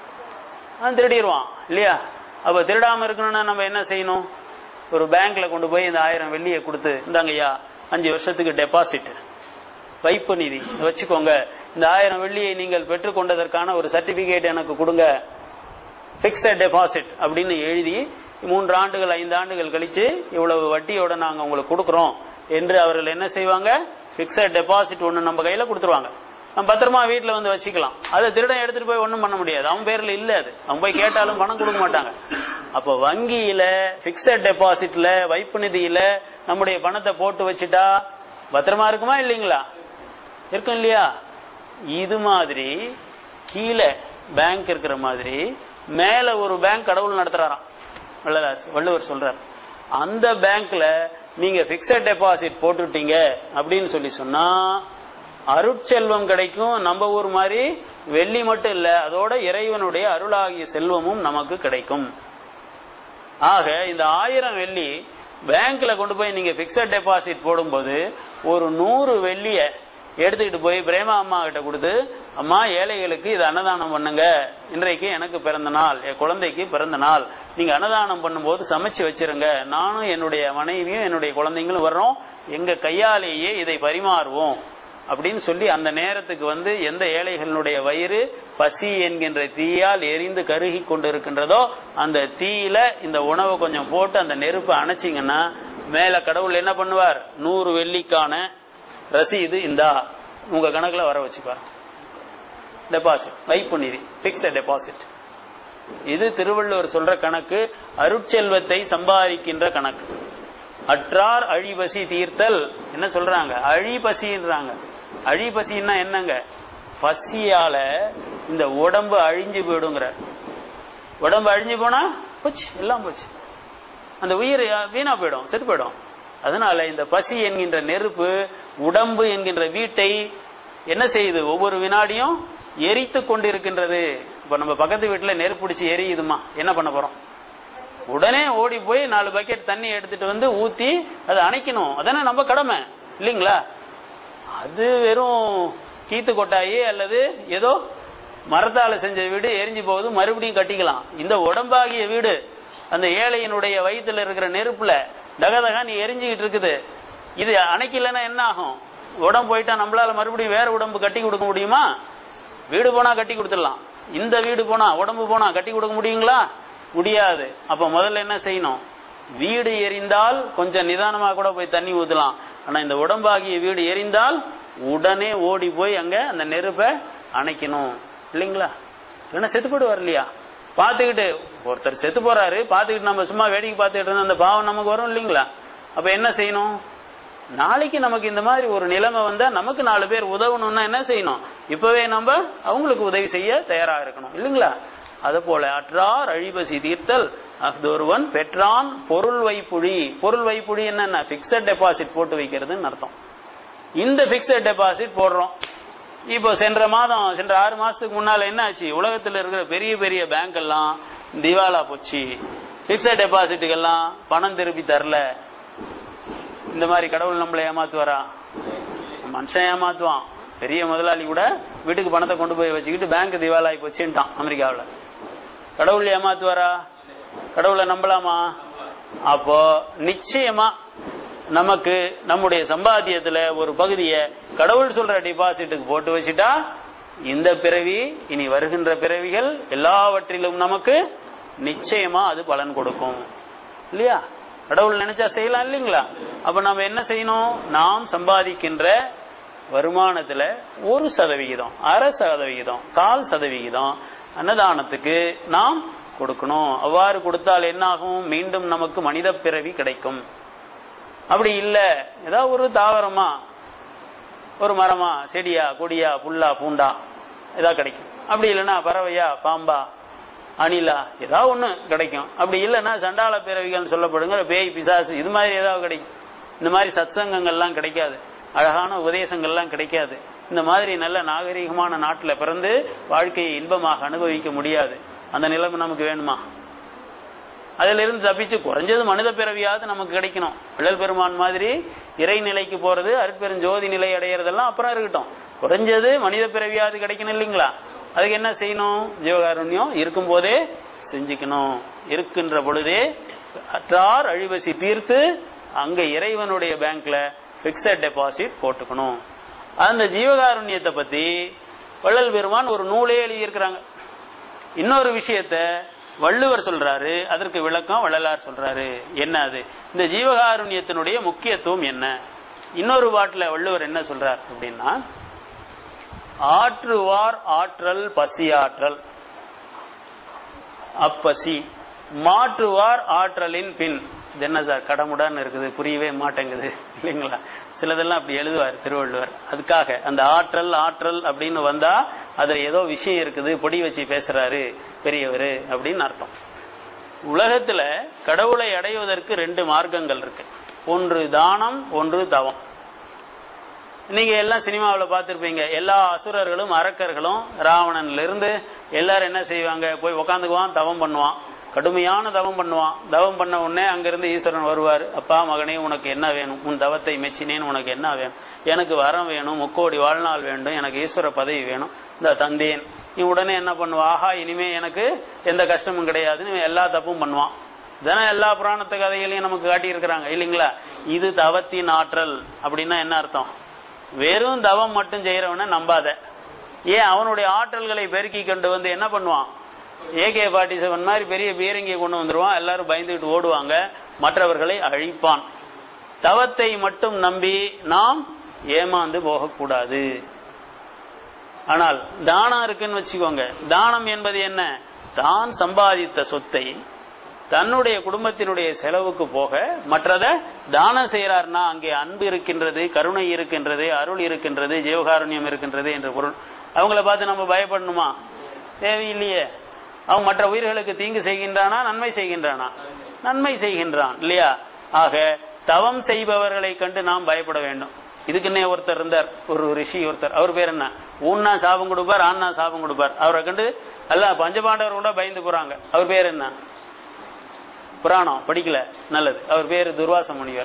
அவன் திருடிடுவான் இல்லையா அப்ப திருடாம இருக்கணும்னா நம்ம என்ன செய்யணும் ஒரு பேங்க்ல கொண்டு போய் இந்த ஆயிரம் வெள்ளியை கொடுத்து இந்தாங்கய்யா அஞ்சு வருஷத்துக்கு டெபாசிட் வைப்பு நிதி வச்சுக்கோங்க இந்த ஆயிரம் வெள்ளியை நீங்கள் பெற்றுக்கொண்டதற்கான ஒரு சர்டிபிகேட் எனக்கு கொடுங்க பிக்சட் டெபாசிட் அப்படின்னு எழுதி மூன்று ஆண்டுகள் ஐந்து ஆண்டுகள் கழிச்சு இவ்வளவு வட்டியோட நாங்க உங்களுக்கு கொடுக்கறோம் என்று அவர்கள் என்ன செய்வாங்க பிக்சட் டெபாசிட் ஒண்ணு நம்ம கையில கொடுத்துருவாங்க நம்ம பத்திரமா வீட்டுல வந்து வச்சுக்கலாம் அதை திருடன் எடுத்துட்டு போய் ஒண்ணும் பண்ண முடியாது அவன் பேர்ல இல்ல அது அவன் போய் கேட்டாலும் பணம் கொடுக்க மாட்டாங்க அப்ப வங்கியில பிக்சட் டெபாசிட்ல வைப்பு நிதியில நம்முடைய பணத்தை போட்டு வச்சுட்டா பத்திரமா இருக்குமா இல்லைங்களா இருக்கும் இல்லையா இது மாதிரி கீழே பேங்க் இருக்கிற மாதிரி மேல ஒரு பேங்க் கடவுள் நடத்துறாராம் வள்ளலார் வள்ளுவர் சொல்றார் அந்த பேங்க்ல நீங்க பிக்சட் டெபாசிட் போட்டுட்டீங்க அப்படின்னு சொல்லி சொன்னா அருட்செல்வம் கிடைக்கும் நம்ம ஊர் மாதிரி வெள்ளி மட்டும் இல்ல அதோட இறைவனுடைய அருளாகிய செல்வமும் நமக்கு கிடைக்கும் ஆக இந்த ஆயிரம் வெள்ளி பேங்க்ல கொண்டு போய் நீங்க பிக்சட் டெபாசிட் போடும்போது ஒரு நூறு வெள்ளிய எடுத்துக்கிட்டு போய் பிரேமா அம்மா கிட்ட கொடுத்து அம்மா ஏழைகளுக்கு இது அன்னதானம் பண்ணுங்க இன்றைக்கு எனக்கு பிறந்த நாள் என் குழந்தைக்கு பிறந்த நாள் நீங்க அன்னதானம் பண்ணும்போது சமைச்சு வச்சிருங்க நானும் என்னுடைய மனைவியும் என்னுடைய குழந்தைங்களும் வர்றோம் எங்க கையாலேயே இதை பரிமாறுவோம் அப்படின்னு சொல்லி அந்த நேரத்துக்கு வந்து எந்த ஏழைகளுடைய வயிறு பசி என்கின்ற தீயால் எரிந்து கருகி கொண்டு இருக்கின்றதோ அந்த தீயில இந்த உணவை கொஞ்சம் போட்டு அந்த நெருப்பை அணைச்சிங்கன்னா மேல கடவுள் என்ன பண்ணுவார் நூறு வெள்ளிக்கான ரசீது இந்தா உங்க கணக்குல வர வச்சுப்பார் டெபாசிட் வைப்பு நிதி பிக்சட் டெபாசிட் இது திருவள்ளுவர் சொல்ற கணக்கு அருட்செல்வத்தை சம்பாதிக்கின்ற கணக்கு அற்றார் அழிபசி தீர்த்தல் என்ன சொல்றாங்க அழிபசின்றாங்க அழிபசின்னா என்னங்க பசியால இந்த உடம்பு அழிஞ்சு போயிடுங்கிற உடம்பு அழிஞ்சு போனா போச்சு எல்லாம் போச்சு அந்த உயிர் வீணா போயிடும் செத்து போயிடும் அதனால இந்த பசி என்கின்ற நெருப்பு உடம்பு என்கின்ற வீட்டை என்ன செய்யுது ஒவ்வொரு வினாடியும் எரித்து கொண்டிருக்கின்றது இப்ப நம்ம பக்கத்து வீட்டுல நெருப்பு பிடிச்சி எரியுதுமா என்ன பண்ண போறோம் உடனே ஓடி போய் நாலு பக்கெட் தண்ணி எடுத்துட்டு வந்து ஊத்தி அதை அணைக்கணும் அதானே நம்ம கடமை இல்லைங்களா அது வெறும் கீத்து கொட்டாயி அல்லது ஏதோ மரத்தால செஞ்ச வீடு எரிஞ்சு போகுது மறுபடியும் கட்டிக்கலாம் இந்த உடம்பாகிய வீடு அந்த ஏழையினுடைய வயிற்றுல இருக்கிற நெருப்புல தகதகா நீ எரிஞ்சுக்கிட்டு இருக்குது இது அணைக்கலன்னா என்ன ஆகும் உடம்பு போயிட்டா நம்மளால மறுபடியும் வேற உடம்பு கட்டி கொடுக்க முடியுமா வீடு போனா கட்டி கொடுத்துடலாம் இந்த வீடு போனா உடம்பு போனா கட்டி கொடுக்க முடியுங்களா முடியாது அப்ப முதல்ல என்ன செய்யணும் வீடு எரிந்தால் கொஞ்சம் நிதானமா கூட போய் தண்ணி ஊத்தலாம் ஆனா இந்த உடம்பாகிய வீடு எரிந்தால் உடனே ஓடி போய் அங்க அந்த நெருப்பை அணைக்கணும் இல்லைங்களா இல்லைன்னா செத்து போடுவார் இல்லையா பாத்துக்கிட்டு ஒருத்தர் செத்து போறாரு பாத்துக்கிட்டு நம்ம சும்மா வேடிக்கை பார்த்துக்கிட்டு இருந்தா அந்த பாவம் நமக்கு வரும் இல்லைங்களா அப்ப என்ன செய்யணும் நாளைக்கு நமக்கு இந்த மாதிரி ஒரு நிலைமை வந்தா நமக்கு நாலு பேர் உதவணும்னா என்ன செய்யணும் இப்பவே நம்ம அவங்களுக்கு உதவி செய்ய தயாரா இருக்கணும் இல்லைங்களா அது போல அற்றார் அழிபசி தீர்த்தல் அஃதொருவன் பெற்றான் பொருள் வைப்புழி பொருள் வைப்புழி என்னன்னா பிக்சட் டெபாசிட் போட்டு வைக்கிறதுன்னு அர்த்தம் இந்த பிக்சட் டெபாசிட் போடுறோம் இப்போ சென்ற மாதம் சென்ற ஆறு மாசத்துக்கு முன்னால என்ன ஆச்சு உலகத்துல இருக்கிற பெரிய பெரிய பேங்க் எல்லாம் திவாலா போச்சு பிக்சட் டெபாசிட்டுக்கெல்லாம் பணம் திருப்பி தரல இந்த மாதிரி கடவுள் நம்மளை ஏமாத்துவாரா மனுஷன் ஏமாத்துவான் பெரிய முதலாளி கூட வீட்டுக்கு பணத்தை கொண்டு போய் வச்சுக்கிட்டு பேங்க் திவாலாகி போச்சுட்டான் அமெரிக்காவில் கடவுள் ஏமாத்துவாரா கடவுளை நம்பலாமா அப்போ நிச்சயமா நமக்கு நம்முடைய சம்பாத்தியத்துல ஒரு பகுதியை கடவுள் சொல்ற டிபாசிட்டுக்கு போட்டு வச்சுட்டா இந்த பிறவி இனி வருகின்ற பிறவிகள் எல்லாவற்றிலும் நமக்கு நிச்சயமா அது பலன் கொடுக்கும் இல்லையா கடவுள் நினைச்சா செய்யலாம் இல்லைங்களா அப்ப நம்ம என்ன செய்யணும் நாம் சம்பாதிக்கின்ற வருமானத்துல ஒரு சதவிகிதம் அரை சதவிகிதம் கால் சதவிகிதம் அன்னதானத்துக்கு நாம் கொடுக்கணும் அவ்வாறு கொடுத்தால் என்னாகும் மீண்டும் நமக்கு மனித பிறவி கிடைக்கும் அப்படி இல்ல ஏதாவது ஒரு தாவரமா ஒரு மரமா செடியா கொடியா புல்லா பூண்டா ஏதாவது கிடைக்கும் அப்படி இல்லைன்னா பறவையா பாம்பா அணிலா ஏதாவது ஒண்ணு கிடைக்கும் அப்படி இல்லைன்னா சண்டாள பிறவிகள் சொல்லப்படுங்க பேய் பிசாசு இது மாதிரி ஏதாவது கிடைக்கும் இந்த மாதிரி சத்சங்கங்கள்லாம் கிடைக்காது அழகான உபதேசங்கள்லாம் கிடைக்காது இந்த மாதிரி நல்ல நாகரீகமான நாட்டில் பிறந்து வாழ்க்கையை இன்பமாக அனுபவிக்க முடியாது அந்த நிலைமை நமக்கு வேணுமா அதுல இருந்து தப்பிச்சு குறைஞ்சது மனித பிறவியாவது நமக்கு கிடைக்கணும் வள்ளல் பெருமான் மாதிரி இறைநிலைக்கு போறது அருட்பெருஞ்சோதி நிலை அடையிறதெல்லாம் அப்புறம் இருக்கட்டும் குறைஞ்சது மனித பிறவியாவது கிடைக்கணும் இல்லைங்களா அதுக்கு என்ன செய்யணும் ஜீவகாருண்யம் இருக்கும் போதே செஞ்சுக்கணும் இருக்கின்ற பொழுதே அற்றார் அழிவசி தீர்த்து அங்க இறைவனுடைய பேங்க்ல பிக்சட் டெபாசிட் போட்டுக்கணும் அந்த ஜீவகாருண்யத்தை பத்தி வள்ளல் பெருமான் ஒரு நூலே எழுதியிருக்கிறாங்க இன்னொரு விஷயத்த வள்ளுவர் சொல்றாரு அதற்கு விளக்கம் வள்ளலார் சொல்றாரு என்ன அது இந்த ஜீவகாருண்யத்தினுடைய முக்கியத்துவம் என்ன இன்னொரு பாட்டுல வள்ளுவர் என்ன சொல்றார் அப்படின்னா ஆற்றுவார் ஆற்றல் பசியாற்றல் அப்பசி மாற்றுவார் ஆற்றலின் பின் இது என்ன சார் கடமுடான்னு இருக்குது புரியவே மாட்டேங்குது இல்லைங்களா சிலதெல்லாம் அப்படி எழுதுவார் திருவள்ளுவர் அதுக்காக அந்த ஆற்றல் ஆற்றல் அப்படின்னு வந்தா அதுல ஏதோ விஷயம் இருக்குது பொடி வச்சு பேசுறாரு பெரியவர் அப்படின்னு அர்த்தம் உலகத்துல கடவுளை அடைவதற்கு ரெண்டு மார்க்கங்கள் இருக்கு ஒன்று தானம் ஒன்று தவம் நீங்க எல்லாம் சினிமாவில் பார்த்துருப்பீங்க எல்லா அசுரர்களும் அரக்கர்களும் ராவணன்ல இருந்து எல்லாரும் என்ன செய்வாங்க போய் உக்காந்துக்குவான் தவம் பண்ணுவான் கடுமையான தவம் பண்ணுவான் தவம் பண்ண உடனே அங்கிருந்து ஈஸ்வரன் வருவார் அப்பா மகனே உனக்கு என்ன வேணும் உன் தவத்தை மெச்சினேன் உனக்கு என்ன வேணும் எனக்கு வரம் வேணும் முக்கோடி வாழ்நாள் வேண்டும் எனக்கு ஈஸ்வர பதவி வேணும் இந்த தந்தேன் நீ உடனே என்ன பண்ணுவா ஆஹா இனிமே எனக்கு எந்த கஷ்டமும் கிடையாதுன்னு எல்லா தப்பும் பண்ணுவான் இதெல்லாம் எல்லா புராணத்து கதைகளையும் நமக்கு காட்டி இருக்கிறாங்க இல்லைங்களா இது தவத்தின் ஆற்றல் அப்படின்னா என்ன அர்த்தம் வெறும் தவம் மட்டும் செய்யறவன நம்பாத ஏன் அவனுடைய ஆற்றல்களை பெருக்கி கொண்டு வந்து என்ன பண்ணுவான் ஏகே ஃபார்ட்டி செவன் மாதிரி பெரிய பீரங்கியை கொண்டு வந்துருவான் எல்லாரும் பயந்துகிட்டு ஓடுவாங்க மற்றவர்களை அழிப்பான் தவத்தை மட்டும் நம்பி நாம் ஏமாந்து போகக்கூடாது ஆனால் தானம் இருக்குன்னு வச்சுக்கோங்க தானம் என்பது என்ன தான் சம்பாதித்த சொத்தை தன்னுடைய குடும்பத்தினுடைய செலவுக்கு போக மற்றத தானம் செய்யறாருன்னா அங்கே அன்பு இருக்கின்றது கருணை இருக்கின்றது அருள் இருக்கின்றது ஜீவகாருண்யம் இருக்கின்றது என்ற பொருள் அவங்கள பார்த்து நம்ம பயப்படணுமா தேவையில்லையே அவன் மற்ற உயிர்களுக்கு தீங்கு செய்கின்றானா நன்மை செய்கின்றானா நன்மை செய்கின்றான் இல்லையா ஆக தவம் செய்பவர்களை கண்டு நாம் பயப்பட வேண்டும் இதுக்குன்னே ஒருத்தர் இருந்தார் ஒரு ரிஷி ஒருத்தர் அவர் பேர் என்ன ஊன்னா சாபம் கொடுப்பார் ஆன்னா சாபம் கொடுப்பார் அவரை கண்டு அல்ல பஞ்சபாண்டவர் கூட பயந்து போறாங்க அவர் பேர் என்ன புராணம் படிக்கல நல்லது அவர் பேரு துர்வாச முனிவர்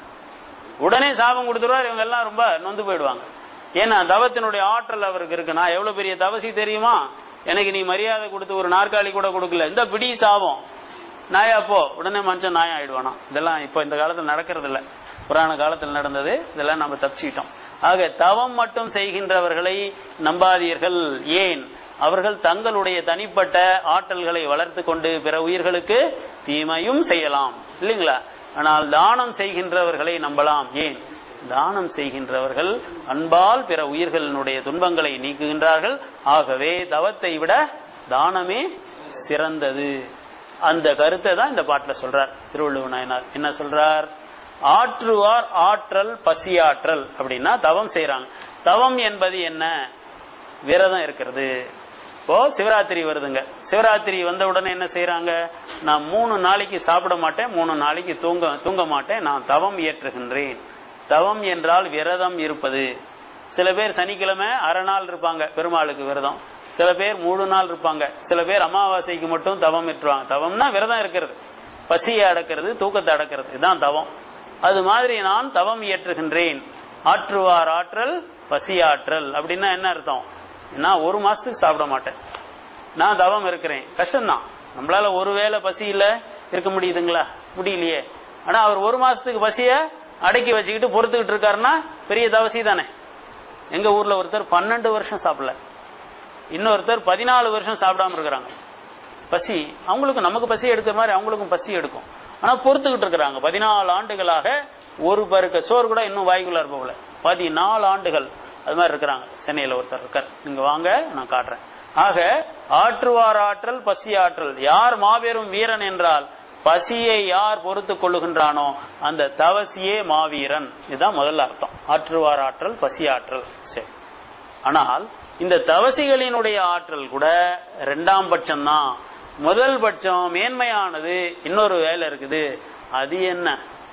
உடனே சாபம் கொடுத்துருவார் இவங்க எல்லாம் ரொம்ப நொந்து போயிடுவாங்க ஏன்னா தவத்தினுடைய ஆற்றல் அவருக்கு இருக்கு நான் எவ்வளவு பெரிய தவசி தெரியுமா எனக்கு நீ மரியாதை கொடுத்து ஒரு நாற்காலி கூட கொடுக்கல இந்த பிடி சாபம் நாயா போ உடனே மனுஷன் நாயம் ஆயிடுவானா இதெல்லாம் இப்ப இந்த காலத்துல நடக்கிறது இல்ல புராண காலத்தில் நடந்தது இதெல்லாம் நம்ம தப்பிச்சுக்கிட்டோம் ஆக தவம் மட்டும் செய்கின்றவர்களை நம்பாதீர்கள் ஏன் அவர்கள் தங்களுடைய தனிப்பட்ட ஆற்றல்களை வளர்த்து கொண்டு பிற உயிர்களுக்கு தீமையும் செய்யலாம் இல்லைங்களா ஆனால் தானம் செய்கின்றவர்களை நம்பலாம் ஏன் தானம் செய்கின்றவர்கள் அன்பால் பிற உயிர்களினுடைய துன்பங்களை நீக்குகின்றார்கள் ஆகவே தவத்தை விட தானமே சிறந்தது அந்த கருத்தை தான் இந்த பாட்டுல சொல்றார் திருவள்ளுவர் நாயனார் என்ன சொல்றார் ஆற்றுவார் ஆற்றல் பசியாற்றல் அப்படின்னா தவம் செய்யறாங்க தவம் என்பது என்ன விரதம் இருக்கிறது இப்போ சிவராத்திரி வருதுங்க சிவராத்திரி வந்த உடனே என்ன செய்யறாங்க நான் மூணு நாளைக்கு சாப்பிட மாட்டேன் மூணு நாளைக்கு தூங்க தூங்க மாட்டேன் நான் தவம் இயற்றுகின்றேன் தவம் என்றால் விரதம் இருப்பது சில பேர் சனிக்கிழமை அரை நாள் இருப்பாங்க பெருமாளுக்கு விரதம் சில பேர் மூணு நாள் இருப்பாங்க சில பேர் அமாவாசைக்கு மட்டும் தவம் ஏற்றுவாங்க தவம்னா விரதம் இருக்கிறது பசியை அடக்கிறது தூக்கத்தை அடக்கிறது இதுதான் தவம் அது மாதிரி நான் தவம் இயற்றுகின்றேன் ஆற்றுவார் ஆற்றல் பசியாற்றல் அப்படின்னா என்ன அர்த்தம் நான் ஒரு மாசத்துக்கு சாப்பிட மாட்டேன் நான் தவம் இருக்கிறேன் கஷ்டம்தான் நம்மளால ஒரு வேளை பசி இல்ல இருக்க முடியுதுங்களா முடியலையே ஆனா அவர் ஒரு மாசத்துக்கு பசிய அடக்கி வச்சுக்கிட்டு பொறுத்துக்கிட்டு இருக்காருன்னா பெரிய தவசி தானே எங்க ஊர்ல ஒருத்தர் பன்னெண்டு வருஷம் சாப்பிடல இன்னொருத்தர் பதினாலு வருஷம் சாப்பிடாம இருக்கிறாங்க பசி அவங்களுக்கு நமக்கு பசி எடுக்கிற மாதிரி அவங்களுக்கும் பசி எடுக்கும் ஆனா பொறுத்துக்கிட்டு இருக்கிறாங்க பதினாலு ஆண்டுகளாக ஒரு பருக்க சோறு கூட இன்னும் வாய்க்குள்ள போகல பதினாலு ஆண்டுகள் அது மாதிரி இருக்கிறாங்க சென்னையில ஒருத்தர் இருக்கார் நீங்க வாங்க நான் காட்டுறேன் ஆக ஆற்றுவார் ஆற்றல் பசி ஆற்றல் யார் மாபெரும் வீரன் என்றால் பசியை யார் பொறுத்து கொள்ளுகின்றானோ அந்த தவசியே மாவீரன் இதுதான் முதல்ல அர்த்தம் ஆற்றுவார் ஆற்றல் பசி ஆற்றல் சரி ஆனால் இந்த தவசிகளினுடைய ஆற்றல் கூட இரண்டாம் பட்சம் தான் முதல் பட்சம் மேன்மையானது இன்னொரு வேலை இருக்குது அது என்ன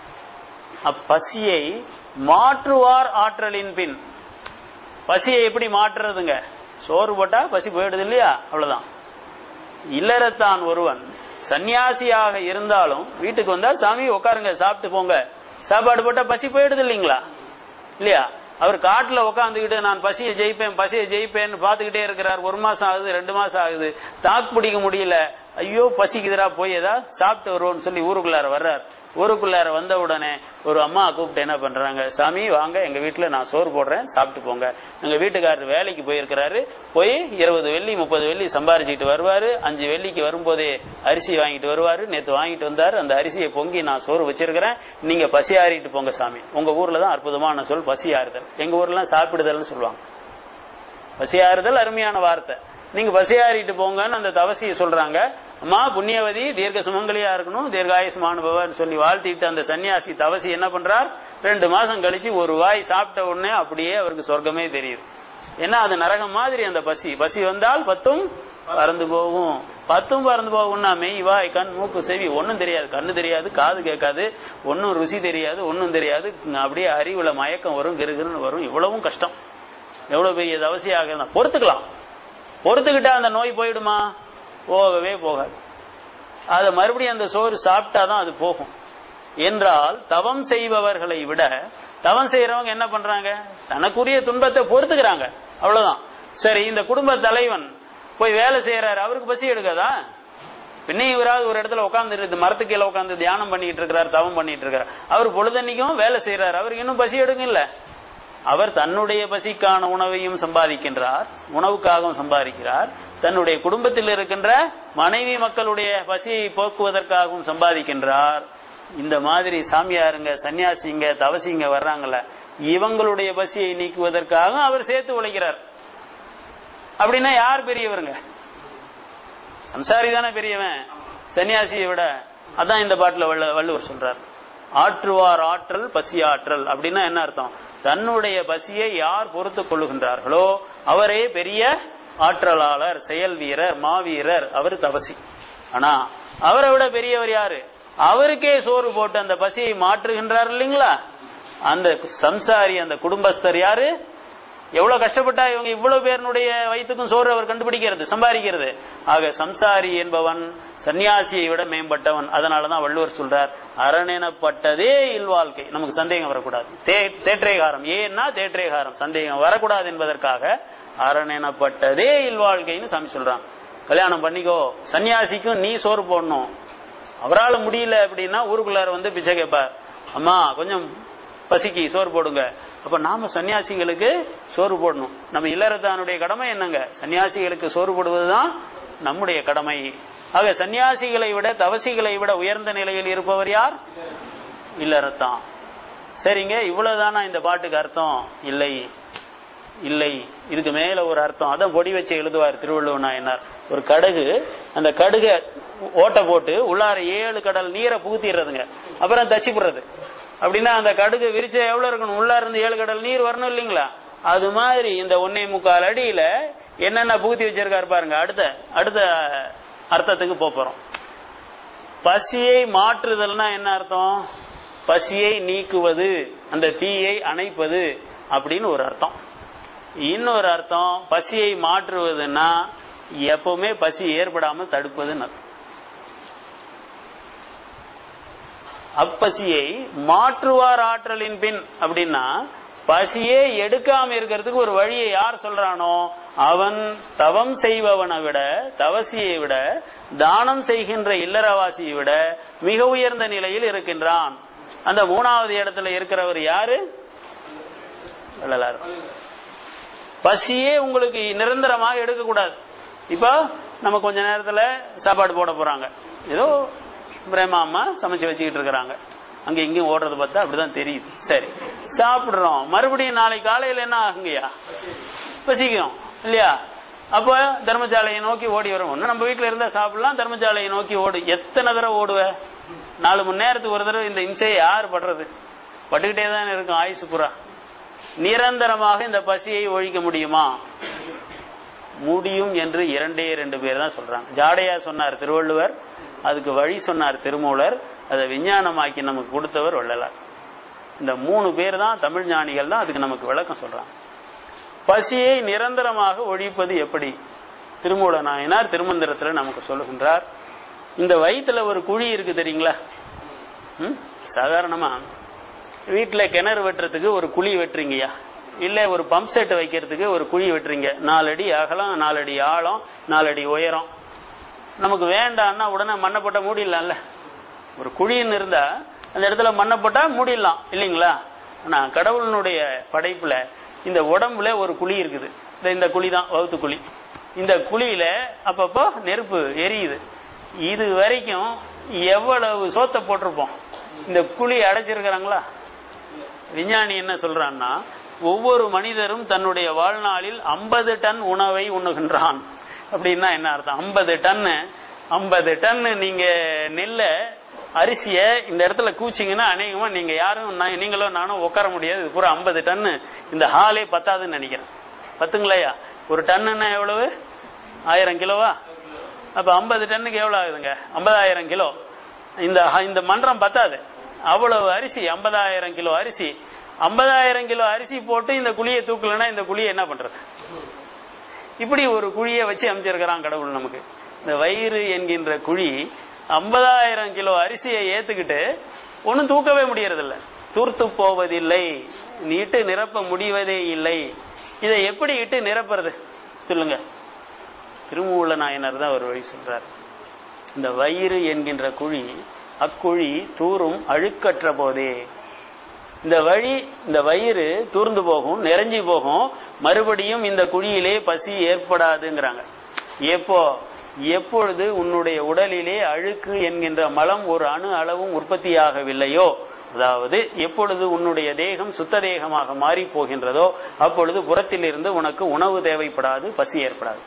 அப்பசியை மாற்றுவார் ஆற்றலின் பின் பசியை எப்படி மாற்றுறதுங்க சோறு போட்டா பசி போயிடுது இல்லையா அவ்வளவுதான் இல்லறத்தான் ஒருவன் சன்னியாசியாக இருந்தாலும் வீட்டுக்கு வந்தா சாமி உட்காருங்க சாப்பிட்டு போங்க சாப்பாடு போட்டா பசி போயிடுது இல்லைங்களா இல்லையா அவர் காட்டுல உட்காந்துக்கிட்டு நான் பசியை ஜெயிப்பேன் பசியை ஜெயிப்பேன்னு பாத்துக்கிட்டே இருக்கிறார் ஒரு மாசம் ஆகுது ரெண்டு மாசம் ஆகுது தாக்கு பிடிக்க முடியல ஐயோ பசிக்குதுரா போய் ஏதா சாப்பிட்டு வருவோம்னு சொல்லி ஊருக்குள்ளார வர்றார் ஊருக்குள்ளார வந்த உடனே ஒரு அம்மா கூப்பிட்டு என்ன பண்றாங்க சாமி வாங்க எங்க வீட்டுல நான் சோறு போடுறேன் சாப்பிட்டு போங்க எங்க வீட்டுக்காரர் வேலைக்கு போயிருக்கிறாரு போய் இருபது வெள்ளி முப்பது வெள்ளி சம்பாரிச்சுட்டு வருவாரு அஞ்சு வெள்ளிக்கு வரும்போதே அரிசி வாங்கிட்டு வருவாரு நேத்து வாங்கிட்டு வந்தாரு அந்த அரிசியை பொங்கி நான் சோறு வச்சிருக்கிறேன் நீங்க பசி ஆறிட்டு போங்க சாமி உங்க ஊர்ல தான் அற்புதமான சொல் பசி ஆறுதல் எங்க ஊர்ல எல்லாம் சாப்பிடுதல்னு சொல்லுவாங்க பசி ஆறுதல் அருமையான வார்த்தை நீங்க பசியாறிட்டு போங்கன்னு அந்த தவசியை சொல்றாங்க அம்மா புண்ணியவதி தீர்க்க சுமங்கலியா இருக்கணும் தீர்காயுஷ்மானுபவன் சொல்லி வாழ்த்திட்டு அந்த சன்னியாசி தவசி என்ன பண்றார் ரெண்டு மாசம் கழிச்சு ஒரு வாய் சாப்பிட்ட உடனே அப்படியே அவருக்கு சொர்க்கமே தெரியுது ஏன்னா அது நரகம் மாதிரி அந்த பசி பசி வந்தால் பத்தும் பறந்து போகும் பத்தும் பறந்து போகும்னா மெய் வாய் கண் மூக்கு செவி ஒன்னும் தெரியாது கண்ணு தெரியாது காது கேட்காது ஒன்னும் ருசி தெரியாது ஒன்னும் தெரியாது அப்படியே அறிவுல மயக்கம் வரும் கிருகிருன்னு வரும் இவ்வளவும் கஷ்டம் எவ்வளவு பெரிய தவசியாக இருந்தா பொறுத்துக்கலாம் பொறுத்துக்கிட்டா அந்த நோய் போயிடுமா போகவே போகாது அதை மறுபடியும் அந்த சோறு சாப்பிட்டாதான் அது போகும் என்றால் தவம் செய்பவர்களை விட தவம் செய்யறவங்க என்ன பண்றாங்க தனக்குரிய துன்பத்தை பொறுத்துக்கிறாங்க அவ்வளவுதான் சரி இந்த குடும்ப தலைவன் போய் வேலை செய்யறாரு அவருக்கு பசி எடுக்காதா பின்னே இவராவது ஒரு இடத்துல உட்கார்ந்து மரத்துக்கு கீழே உட்காந்து தியானம் பண்ணிட்டு இருக்கிறார் தவம் பண்ணிட்டு இருக்கிறார் அவர் பொழுதன்னைக்கும் வேலை செய்யறாரு அவருக்கு இன்னும் பசி எடுக்கும் இல்ல அவர் தன்னுடைய பசிக்கான உணவையும் சம்பாதிக்கின்றார் உணவுக்காகவும் சம்பாதிக்கிறார் தன்னுடைய குடும்பத்தில் இருக்கின்ற மனைவி மக்களுடைய பசியை போக்குவதற்காகவும் சம்பாதிக்கின்றார் இந்த மாதிரி சாமியாருங்க சன்னியாசிங்க தவசிங்க வர்றாங்கல்ல இவங்களுடைய பசியை நீக்குவதற்காக அவர் சேர்த்து உழைக்கிறார் அப்படின்னா யார் பெரியவருங்க சம்சாரி தானே பெரியவன் சன்னியாசியை விட அதான் இந்த பாட்டுல வள்ளுவர் வள்ளுவர் சொல்றார் ஆற்றுவார் ஆற்றல் பசி ஆற்றல் அப்படின்னா என்ன அர்த்தம் தன்னுடைய பசியை யார் பொறுத்து கொள்ளுகின்றார்களோ அவரே பெரிய ஆற்றலாளர் செயல் வீரர் மாவீரர் அவர் தவசி ஆனா அவரை விட பெரியவர் யாரு அவருக்கே சோறு போட்டு அந்த பசியை மாற்றுகின்றார் இல்லைங்களா அந்த சம்சாரி அந்த குடும்பஸ்தர் யாரு எவ்வளவு கஷ்டப்பட்டா இவங்க இவ்வளவு பேருடைய வயிற்றுக்கும் சோறு அவர் கண்டுபிடிக்கிறது சம்பாதிக்கிறது ஆக சம்சாரி என்பவன் சன்னியாசியை விட மேம்பட்டவன் அதனாலதான் வள்ளுவர் சொல்றார் அரணெனப்பட்டதே இல்வாழ்க்கை நமக்கு சந்தேகம் வரக்கூடாது தே- தேற்றேகாரம் ஏன்னா தேற்றேகாரம் சந்தேகம் வரக்கூடாது என்பதற்காக அரணெனப்பட்டதே இல்வாழ்க்கைன்னு சாமி சொல்றான் கல்யாணம் பண்ணிக்கோ சன்னியாசிக்கும் நீ சோறு போடணும் அவரால் முடியல அப்படின்னா ஊருக்குள்ளார வந்து பிச்சை கேட்பார் அம்மா கொஞ்சம் பசிக்கு சோறு போடுங்க அப்ப நாம சன்னியாசிகளுக்கு சோறு போடணும் நம்ம இல்லறத்தானுடைய கடமை என்னங்க சன்னியாசிகளுக்கு சோறு போடுவதுதான் நம்முடைய கடமை ஆக சன்னியாசிகளை விட தவசிகளை விட உயர்ந்த நிலையில் இருப்பவர் யார் இல்லறத்தான் சரிங்க இவ்வளவுதானா இந்த பாட்டுக்கு அர்த்தம் இல்லை இல்லை இதுக்கு மேல ஒரு அர்த்தம் அதான் பொடி வச்சு எழுதுவார் திருவள்ளுவர் நாயனார் ஒரு கடுகு அந்த கடுக ஓட்ட போட்டு உள்ளார ஏழு கடல் நீரை புகுத்திடுறதுங்க அப்புறம் தச்சு போடுறது அப்படின்னா அந்த கடுகு விரிச்ச எவ்வளவு இருக்கணும் உள்ளார இருந்து ஏழு கடல் நீர் வரணும் இல்லைங்களா அது மாதிரி இந்த ஒன்னே முக்கால் அடியில என்னென்ன புகுத்தி வச்சிருக்காரு பாருங்க அடுத்த அடுத்த அர்த்தத்துக்கு போப் போறோம் பசியை மாற்றுதல்னா என்ன அர்த்தம் பசியை நீக்குவது அந்த தீயை அணைப்பது அப்படின்னு ஒரு அர்த்தம் இன்னொரு அர்த்தம் பசியை மாற்றுவதுன்னா எப்பவுமே பசி ஏற்படாமல் தடுப்பதுன்னு அர்த்தம் அப்பசியை மாற்றுவார் ஆற்றலின் பின் அப்படின்னா பசியே எடுக்காம இருக்கிறதுக்கு ஒரு வழியை யார் சொல்றானோ அவன் தவம் செய்பவனை விட தவசியை விட தானம் செய்கின்ற இல்லறவாசியை விட மிக உயர்ந்த நிலையில் இருக்கின்றான் அந்த மூணாவது இடத்துல இருக்கிறவர் யாரு வள்ளலார் பசியே உங்களுக்கு நிரந்தரமாக எடுக்கக்கூடாது இப்போ நம்ம கொஞ்ச நேரத்துல சாப்பாடு போட போறாங்க ஏதோ பிரேமா அம்மா சமைச்சு வச்சுக்கிட்டு இருக்கிறாங்க அங்க இங்கேயும் ஓடுறது பார்த்தா அப்படிதான் தெரியுது சரி சாப்பிடுறோம் மறுபடியும் நாளை காலையில என்ன ஆகுங்கய்யா பசிக்கும் இல்லையா அப்போ தர்மசாலையை நோக்கி ஓடி வரும் ஒண்ணு நம்ம வீட்டுல இருந்தா சாப்பிடலாம் தர்மசாலையை நோக்கி ஓடு எத்தனை தடவை ஓடுவ நாலு மணி நேரத்துக்கு ஒரு தடவை இந்த இம்சையை யார் படுறது பட்டுக்கிட்டே தான் இருக்கும் ஆயுசு புறா நிரந்தரமாக இந்த பசியை ஒழிக்க முடியுமா முடியும் என்று இரண்டே ரெண்டு பேர் தான் சொல்றாங்க ஜாடையா சொன்னார் திருவள்ளுவர் அதுக்கு வழி சொன்னார் திருமூலர் அதை விஞ்ஞானமாக்கி நமக்கு கொடுத்தவர் வள்ளலார் இந்த மூணு பேர் தான் தமிழ் ஞானிகள் தான் அதுக்கு நமக்கு விளக்கம் சொல்றாங்க பசியை நிரந்தரமாக ஒழிப்பது எப்படி திருமூல நாயனார் திருமந்திரத்துல நமக்கு சொல்லுகின்றார் இந்த வயித்துல ஒரு குழி இருக்கு தெரியுங்களா ம்? சாதாரணமா வீட்டுல கிணறு வெட்டுறதுக்கு ஒரு குழி வெட்டுறீங்கய்யா இல்ல ஒரு பம்ப் செட் வைக்கிறதுக்கு ஒரு குழி வெட்டுறீங்க நாலடி அகலம் நாலடி ஆழம் நாலடி உயரம் நமக்கு வேண்டாம்னா உடனே மண்ணை போட்டா மூடிடலாம்ல ஒரு குழின்னு இருந்தா அந்த இடத்துல மண்ணை போட்டா மூடிடலாம் இல்லைங்களா ஆனா கடவுளினுடைய படைப்புல இந்த உடம்புல ஒரு குழி இருக்குது இந்த இந்த குழி தான் வகுத்து குழி இந்த குழியில அப்பப்போ நெருப்பு எரியுது இது வரைக்கும் எவ்வளவு சோத்தை போட்டிருப்போம் இந்த குழி அடைச்சிருக்கிறாங்களா விஞ்ஞானி என்ன சொல்றான்னா ஒவ்வொரு மனிதரும் தன்னுடைய வாழ்நாளில் ஐம்பது டன் உணவை உண்ணுகின்றான் அப்படின்னா என்ன அர்த்தம் ஐம்பது டன்னு ஐம்பது டன்னு நீங்க நெல்ல அரிசிய இந்த இடத்துல கூச்சிங்கன்னா அநேகமா நீங்க யாரும் நான் நீங்களும் நானும் உட்கார முடியாது இது பூரா ஐம்பது டன்னு இந்த ஹாலே பத்தாதுன்னு நினைக்கிறேன் பத்துங்களையா ஒரு டன்னுன்னா எவ்வளவு ஆயிரம் கிலோவா அப்ப ஐம்பது டன்னுக்கு எவ்வளவு ஆகுதுங்க ஐம்பதாயிரம் கிலோ இந்த இந்த மன்றம் பத்தாது அவ்வளவு அரிசி ஐம்பதாயிரம் கிலோ அரிசி ஐம்பதாயிரம் கிலோ அரிசி போட்டு இந்த குழியை தூக்கலன்னா இந்த குழியை என்ன பண்றது இப்படி ஒரு குழியை வச்சு அமைச்சிருக்கிறான் கடவுள் நமக்கு இந்த வயிறு என்கின்ற குழி ஐம்பதாயிரம் கிலோ அரிசியை ஏத்துக்கிட்டு ஒன்னும் தூக்கவே முடியறதில்ல தூர்த்து போவதில்லை நீ இட்டு நிரப்ப முடிவதே இல்லை இதை எப்படி இட்டு நிரப்புறது சொல்லுங்க திருமூல நாயனர் தான் ஒரு வழி சொல்றார் இந்த வயிறு என்கின்ற குழி அக்குழி தூரும் அழுக்கற்ற போதே இந்த வழி இந்த வயிறு தூர்ந்து போகும் நிறைஞ்சி போகும் மறுபடியும் இந்த குழியிலே பசி ஏற்படாதுங்கிறாங்க எப்போ எப்பொழுது உன்னுடைய உடலிலே அழுக்கு என்கின்ற மலம் ஒரு அணு அளவும் உற்பத்தியாகவில்லையோ அதாவது எப்பொழுது உன்னுடைய தேகம் சுத்த தேகமாக மாறி போகின்றதோ அப்பொழுது புறத்திலிருந்து உனக்கு உணவு தேவைப்படாது பசி ஏற்படாது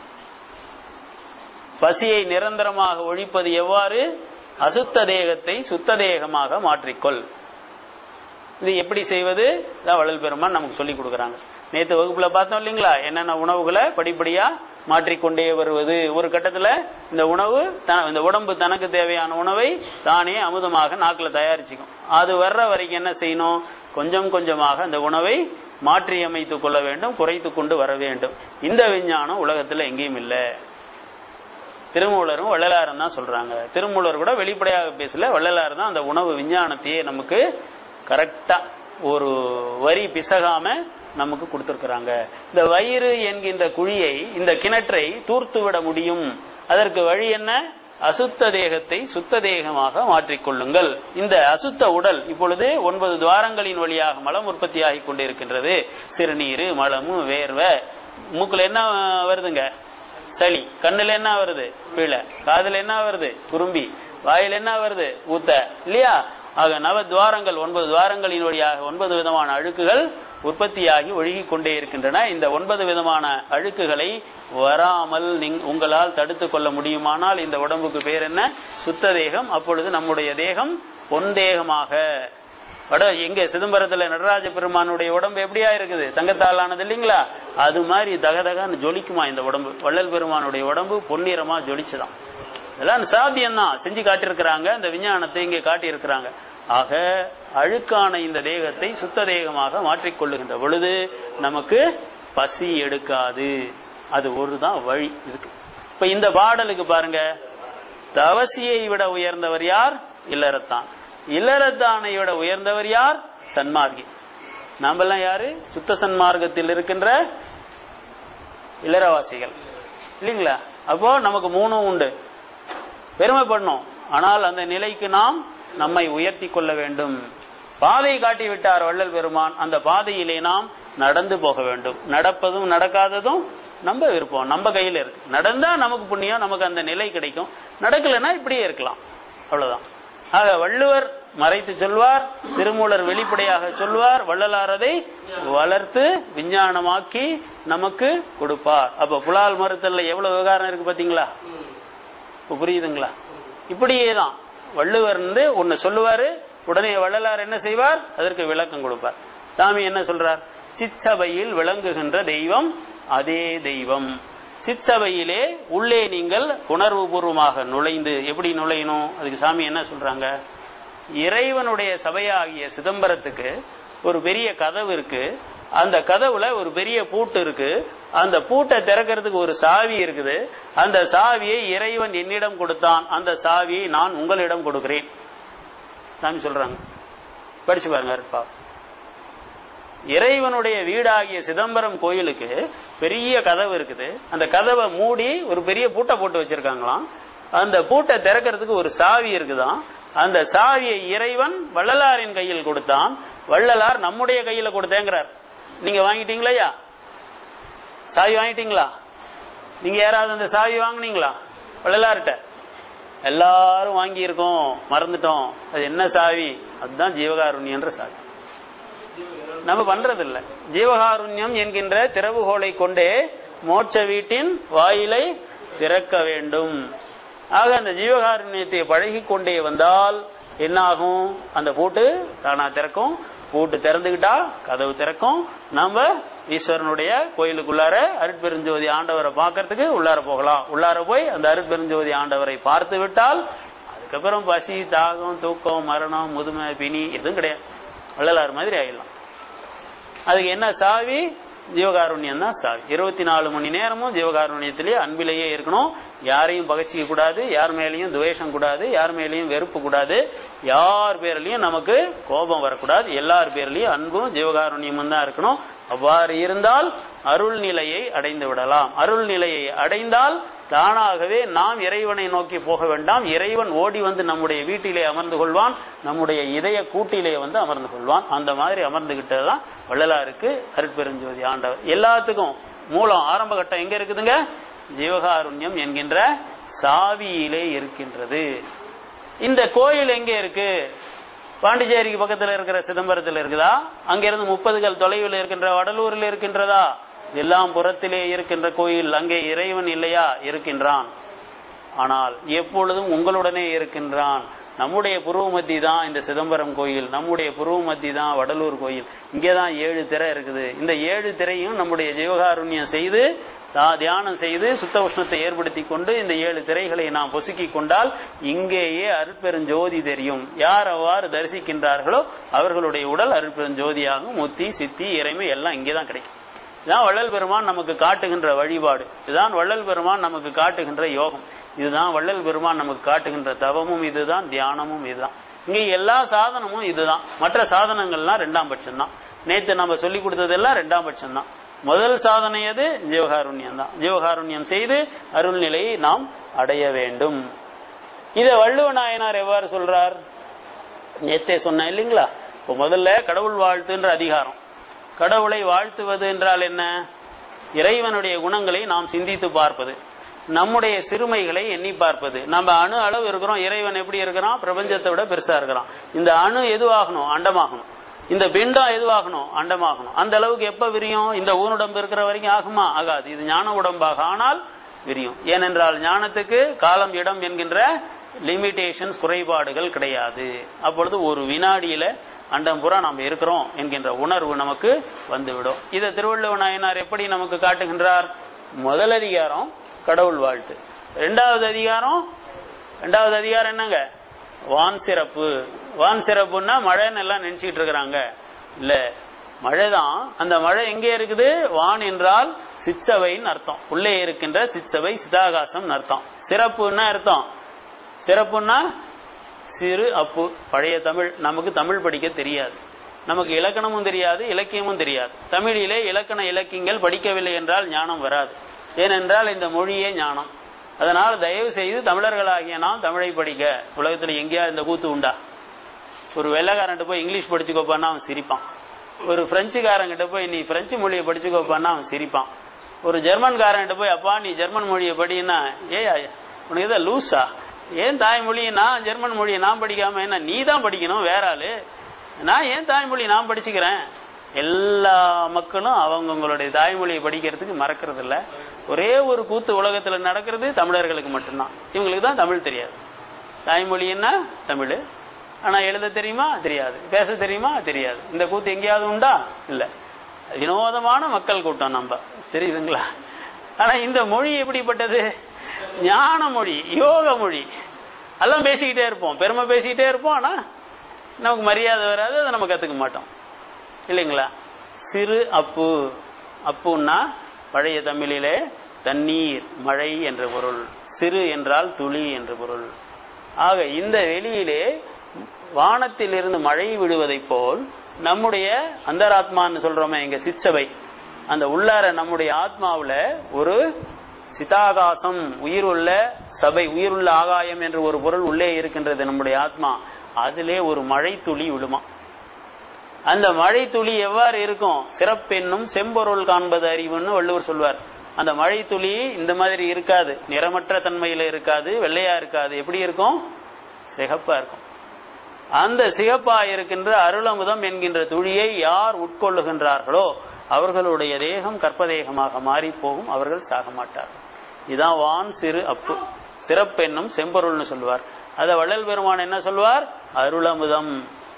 பசியை நிரந்தரமாக ஒழிப்பது எவ்வாறு அசுத்த தேகத்தை சுத்த தேகமாக மாற்றிக்கொள் இது எப்படி செய்வது இதான் வள்ளல் பெருமான் நமக்கு சொல்லி கொடுக்கறாங்க நேத்து வகுப்புல பார்த்தோம் இல்லைங்களா என்னென்ன உணவுகளை படிப்படியா மாற்றிக்கொண்டே வருவது ஒரு கட்டத்துல இந்த உணவு த- இந்த உடம்பு தனக்கு தேவையான உணவை தானே அமுதமாக நாக்குல தயாரிச்சுக்கும் அது வர்ற வரைக்கும் என்ன செய்யணும் கொஞ்சம் கொஞ்சமாக அந்த உணவை மாற்றி அமைத்துக் கொள்ள வேண்டும் குறைத்து கொண்டு வர வேண்டும் இந்த விஞ்ஞானம் உலகத்துல எங்கேயும் இல்லை திருமூலரும் வள்ளலாரும் தான் சொல்றாங்க திருமூலர் கூட வெளிப்படையாக பேசல வள்ளலார் தான் அந்த உணவு விஞ்ஞானத்தையே நமக்கு கரெக்டா ஒரு வரி பிசகாம நமக்கு கொடுத்திருக்கிறாங்க இந்த வயிறு என்கின்ற குழியை இந்த கிணற்றை தூர்த்து விட முடியும் அதற்கு வழி என்ன அசுத்த தேகத்தை சுத்த தேகமாக மாற்றிக்கொள்ளுங்கள் இந்த அசுத்த உடல் இப்பொழுது ஒன்பது துவாரங்களின் வழியாக மலம் உற்பத்தியாகி கொண்டிருக்கின்றது சிறுநீர் மலமு வேர்வை மூக்குல என்ன வருதுங்க சளி கண்ணுல என்ன வருது பீழை காதுல என்ன வருது குறும்பி வாயில என்ன வருது ஊத்த இல்லையா ஆக நவ துவாரங்கள் ஒன்பது துவாரங்களின் வழியாக ஒன்பது விதமான அழுக்குகள் உற்பத்தியாகி ஒழுகி கொண்டே இருக்கின்றன இந்த ஒன்பது விதமான அழுக்குகளை வராமல் நீங் உங்களால் தடுத்துக் கொள்ள முடியுமானால் இந்த உடம்புக்கு பேர் என்ன சுத்த தேகம் அப்பொழுது நம்முடைய தேகம் பொன் தேகமாக வட எங்க சிதம்பரத்துல நடராஜ பெருமானுடைய உடம்பு எப்படியா இருக்குது தங்கத்தால் ஆனது இல்லைங்களா அது மாதிரி தகதகன்னு ஜொலிக்குமா இந்த உடம்பு வள்ளல் பெருமானுடைய உடம்பு பொன்னிறமா ஜொலிச்சுதான் இதெல்லாம் சாத்தியம் தான் செஞ்சு காட்டியிருக்கிறாங்க இந்த விஞ்ஞானத்தை இங்கே காட்டியிருக்கிறாங்க ஆக அழுக்கான இந்த தேகத்தை சுத்த தேகமாக மாற்றிக்கொள்ளுகின்ற பொழுது நமக்கு பசி எடுக்காது அது ஒருதான் வழி இதுக்கு இப்ப இந்த பாடலுக்கு பாருங்க தவசியை விட உயர்ந்தவர் யார் இல்லறத்தான் இல்லறத்தானை விட உயர்ந்தவர் யார் சன்மார்கி நாமெல்லாம் யாரு சுத்த சன்மார்க்கத்தில் இருக்கின்ற இல்லறவாசிகள் இல்லைங்களா அப்போ நமக்கு மூணும் உண்டு பெருமைப்படணும் ஆனால் அந்த நிலைக்கு நாம் நம்மை உயர்த்தி கொள்ள வேண்டும் பாதை காட்டி விட்டார் வள்ளல் பெருமான் அந்த பாதையிலே நாம் நடந்து போக வேண்டும் நடப்பதும் நடக்காததும் நம்ம விருப்பம் நம்ம கையில இருக்கு நடந்தா நமக்கு புண்ணியம் நமக்கு அந்த நிலை கிடைக்கும் நடக்கலைன்னா இப்படியே இருக்கலாம் அவ்வளவுதான் ஆக வள்ளுவர் மறைத்து சொல்வார் திருமூலர் வெளிப்படையாக சொல்வார் வள்ளலார் அதை வளர்த்து விஞ்ஞானமாக்கி நமக்கு கொடுப்பார் அப்ப புலால் மறுத்தல்ல எவ்வளவு விவகாரம் இருக்கு பாத்தீங்களா இப்ப புரியுதுங்களா இப்படியே தான் வள்ளுவர் வந்து ஒன்னு சொல்லுவாரு உடனே வள்ளலார் என்ன செய்வார் அதற்கு விளக்கம் கொடுப்பார் சாமி என்ன சொல்றார் சிச்சபையில் விளங்குகின்ற தெய்வம் அதே தெய்வம் சிச்சபையிலே உள்ளே நீங்கள் உணர்வு பூர்வமாக நுழைந்து எப்படி நுழையணும் அதுக்கு சாமி என்ன சொல்றாங்க இறைவனுடைய சபையாகிய சிதம்பரத்துக்கு ஒரு பெரிய கதவு இருக்கு அந்த கதவுல ஒரு பெரிய பூட்டு இருக்கு அந்த பூட்டை திறக்கிறதுக்கு ஒரு சாவி இருக்குது அந்த சாவியை இறைவன் என்னிடம் கொடுத்தான் அந்த சாவியை நான் உங்களிடம் கொடுக்கிறேன் சாமி சொல்றாங்க படிச்சு பாருங்க இருப்பா இறைவனுடைய வீடாகிய சிதம்பரம் கோயிலுக்கு பெரிய கதவு இருக்குது அந்த கதவை மூடி ஒரு பெரிய பூட்டை போட்டு வச்சிருக்காங்களாம் அந்த பூட்டை திறக்கிறதுக்கு ஒரு சாவி இருக்குதாம் அந்த சாவியை இறைவன் வள்ளலாரின் கையில் கொடுத்தான் வள்ளலார் நம்முடைய கையில கொடுத்தேங்கிறார் நீங்க வாங்கிட்டீங்களா சாவி வாங்கிட்டீங்களா நீங்க யாராவது அந்த சாவி வாங்குனீங்களா வள்ளலார்கிட்ட எல்லாரும் வாங்கி இருக்கோம் மறந்துட்டோம் அது என்ன சாவி அதுதான் ஜீவகாருண்யன்ற சாவி நம்ம பண்றது இல்ல ஜீவகாருண்யம் என்கின்ற திறவுகோலை கொண்டே மோட்ச வீட்டின் வாயிலை திறக்க வேண்டும் ஆக அந்த ஜீவகாருண்யத்தை பழகி கொண்டே வந்தால் என்னாகும் அந்த பூட்டு தானா திறக்கும் பூட்டு திறந்துகிட்டா கதவு திறக்கும் நாம ஈஸ்வரனுடைய கோயிலுக்குள்ளார அருட்பெருஞ்சோதி ஆண்டவரை பார்க்கறதுக்கு உள்ளார போகலாம் உள்ளார போய் அந்த அருட்பெருஞ்சோதி ஆண்டவரை பார்த்து விட்டால் அதுக்கப்புறம் பசி தாகம் தூக்கம் மரணம் முதுமை பிணி எதுவும் கிடையாது வள்ளலார் மாதிரி ஆயிடலாம் அதுக்கு என்ன சாவி ஜீவகாருண்யம் தான் சாவி இருபத்தி நாலு மணி நேரமும் ஜீவகாருண்யத்திலே அன்பிலேயே இருக்கணும் யாரையும் பகச்சிக்க கூடாது யார் மேலேயும் துவேஷம் கூடாது யார் மேலேயும் வெறுப்பு கூடாது யார் பேர்லயும் நமக்கு கோபம் வரக்கூடாது எல்லார் பேர்லயும் அன்பும் ஜீவகாருண்யமும் தான் இருக்கணும் அவ்வாறு இருந்தால் அருள் நிலையை அடைந்து விடலாம் அருள் நிலையை அடைந்தால் தானாகவே நாம் இறைவனை நோக்கி போக வேண்டாம் இறைவன் ஓடி வந்து நம்முடைய வீட்டிலே அமர்ந்து கொள்வான் நம்முடைய இதய கூட்டிலே வந்து அமர்ந்து கொள்வான் அந்த மாதிரி அமர்ந்துகிட்டதுதான் வள்ளலாருக்கு அருட்பெருஞ்சோதி ஆண்டவர் எல்லாத்துக்கும் மூலம் ஆரம்ப கட்டம் எங்க இருக்குதுங்க ஜீவகாருண்யம் என்கின்ற சாவியிலே இருக்கின்றது இந்த கோயில் எங்க இருக்கு பாண்டிச்சேரிக்கு பக்கத்துல இருக்கிற சிதம்பரத்தில் இருக்குதா அங்கிருந்து முப்பதுகள் தொலைவில் இருக்கின்ற வடலூரில் இருக்கின்றதா எல்லாம் புறத்திலே இருக்கின்ற கோயில் அங்கே இறைவன் இல்லையா இருக்கின்றான் ஆனால் எப்பொழுதும் உங்களுடனே இருக்கின்றான் நம்முடைய புருவ மத்தி தான் இந்த சிதம்பரம் கோயில் நம்முடைய புருவ மத்தி தான் வடலூர் கோயில் இங்கேதான் ஏழு திரை இருக்குது இந்த ஏழு திரையும் நம்முடைய ஜீவகாருண்யம் செய்து தியானம் செய்து சுத்த உஷ்ணத்தை ஏற்படுத்தி கொண்டு இந்த ஏழு திரைகளை நாம் பொசுக்கிக் கொண்டால் இங்கேயே அருட்பெருஞ்சோதி தெரியும் யார் அவ்வாறு தரிசிக்கின்றார்களோ அவர்களுடைய உடல் அருட்பெருஞ்சோதியாகும் முத்தி சித்தி இறைமை எல்லாம் இங்கேதான் கிடைக்கும் இதுதான் வள்ளல் பெருமான் நமக்கு காட்டுகின்ற வழிபாடு இதுதான் வள்ளல் பெருமான் நமக்கு காட்டுகின்ற யோகம் இதுதான் வள்ளல் பெருமான் நமக்கு காட்டுகின்ற தவமும் இதுதான் தியானமும் இதுதான் இங்க எல்லா சாதனமும் இதுதான் மற்ற சாதனங்கள்லாம் ரெண்டாம் பட்சம் தான் நேத்து நம்ம சொல்லி கொடுத்ததெல்லாம் ரெண்டாம் பட்சம் தான் முதல் சாதனை எது ஜீவகாருண்யம் தான் ஜீவகாருண்யம் செய்து அருள்நிலையை நாம் அடைய வேண்டும் இத வள்ளுவ நாயனார் எவ்வாறு சொல்றார் நேத்தே சொன்ன இல்லைங்களா இப்போ முதல்ல கடவுள் வாழ்த்துன்ற அதிகாரம் கடவுளை வாழ்த்துவது என்றால் என்ன இறைவனுடைய குணங்களை நாம் சிந்தித்து பார்ப்பது நம்முடைய சிறுமைகளை எண்ணி பார்ப்பது நம்ம அணு அளவு இருக்கிறோம் இறைவன் எப்படி இருக்கிறான் பிரபஞ்சத்தை விட பெருசா இருக்கிறான் இந்த அணு எதுவாகணும் அண்டமாகணும் இந்த பிண்டம் எதுவாகணும் அண்டமாகணும் அந்த அளவுக்கு எப்ப விரியும் இந்த ஊனுடம்பு இருக்கிற வரைக்கும் ஆகுமா ஆகாது இது ஞான உடம்பாக ஆனால் விரியும் ஏனென்றால் ஞானத்துக்கு காலம் இடம் என்கின்ற லிமிடேஷன்ஸ் குறைபாடுகள் கிடையாது அப்பொழுது ஒரு வினாடியில அண்டம் புறா நாம் இருக்கிறோம் என்கின்ற உணர்வு நமக்கு வந்துவிடும் இதை திருவள்ளுவ நாயனார் எப்படி நமக்கு காட்டுகின்றார் முதல் அதிகாரம் கடவுள் வாழ்த்து இரண்டாவது அதிகாரம் இரண்டாவது அதிகாரம் என்னங்க வான் சிறப்பு வான் சிறப்புன்னா மழைன்னு எல்லாம் நினைச்சிட்டு இருக்கிறாங்க இல்ல மழைதான் அந்த மழை எங்கே இருக்குது வான் என்றால் சிச்சவைன்னு அர்த்தம் உள்ளே இருக்கின்ற சிச்சவை சிதாகாசம் அர்த்தம் சிறப்புன்னா அர்த்தம் சிறப்புன்னா சிறு அப்பு பழைய தமிழ் நமக்கு தமிழ் படிக்க தெரியாது நமக்கு இலக்கணமும் தெரியாது இலக்கியமும் தெரியாது தமிழிலே இலக்கண இலக்கியங்கள் படிக்கவில்லை என்றால் ஞானம் வராது ஏனென்றால் இந்த மொழியே ஞானம் அதனால் தயவு செய்து தமிழர்களாகிய நாம் தமிழை படிக்க உலகத்துல எங்கேயா இந்த கூத்து உண்டா ஒரு வெள்ளக்காரன்ட்டு போய் இங்கிலீஷ் படிச்சுக்கோப்பான்னா அவன் சிரிப்பான் ஒரு பிரெஞ்சுக்காரங்கிட்ட போய் நீ பிரெஞ்சு மொழியை படிச்சுக்கோப்பான்னா அவன் சிரிப்பான் ஒரு ஜெர்மன்காரன்கிட்ட போய் அப்பா நீ ஜெர்மன் மொழியை படின்னா ஏ உனக்கு இதை லூஸா ஏன் தாய்மொழி நான் ஜெர்மன் மொழியை நான் படிக்காம என்ன நீ தான் படிக்கணும் வேற ஆளு நான் ஏன் தாய்மொழி நான் படிச்சுக்கிறேன் எல்லா மக்களும் அவங்கவுங்களுடைய தாய்மொழியை படிக்கிறதுக்கு மறக்கிறது இல்ல ஒரே ஒரு கூத்து உலகத்துல நடக்கிறது தமிழர்களுக்கு மட்டும்தான் இவங்களுக்கு தான் தமிழ் தெரியாது தாய்மொழி என்ன தமிழ் ஆனா எழுத தெரியுமா தெரியாது பேச தெரியுமா தெரியாது இந்த கூத்து எங்கேயாவது உண்டா இல்ல வினோதமான மக்கள் கூட்டம் நம்ம தெரியுதுங்களா ஆனா இந்த மொழி எப்படிப்பட்டது ஞான மொழி யோக மொழி எல்லாம் பேசிக்கிட்டே இருப்போம் பெருமை பேசிக்கிட்டே இருப்போம் ஆனா நமக்கு மரியாதை வராது அதை நம்ம கத்துக்க மாட்டோம் இல்லைங்களா சிறு அப்பு அப்புன்னா பழைய தமிழிலே தண்ணீர் மழை என்ற பொருள் சிறு என்றால் துளி என்ற பொருள் ஆக இந்த வெளியிலே வானத்தில் இருந்து மழை விடுவதைப் போல் நம்முடைய அந்தராத்மான்னு சொல்றோமே எங்க சிச்சவை அந்த உள்ளார நம்முடைய ஆத்மாவுல ஒரு சிதாகாசம் உயிருள்ள சபை உயிருள்ள ஆகாயம் என்று ஒரு பொருள் உள்ளே இருக்கின்றது நம்முடைய ஆத்மா அதிலே ஒரு மழை துளி விழுமா அந்த மழை துளி எவ்வாறு இருக்கும் சிறப்பென்னும் செம்பொருள் காண்பது அறிவுன்னு வள்ளுவர் சொல்வார் அந்த மழை துளி இந்த மாதிரி இருக்காது நிறமற்ற தன்மையில இருக்காது வெள்ளையா இருக்காது எப்படி இருக்கும் சிகப்பா இருக்கும் அந்த சிகப்பா இருக்கின்ற அருளமுதம் என்கின்ற துளியை யார் உட்கொள்ளுகின்றார்களோ அவர்களுடைய தேகம் கற்பதேகமாக மாறி போகும் அவர்கள் சாக மாட்டார்கள் இதான் வான் சிறு அப்பு சிறப்பென்னும் செம்பொருள்னு சொல்வார் அத வள்ளல் பெருமான் என்ன சொல்வார் அருளமுதம்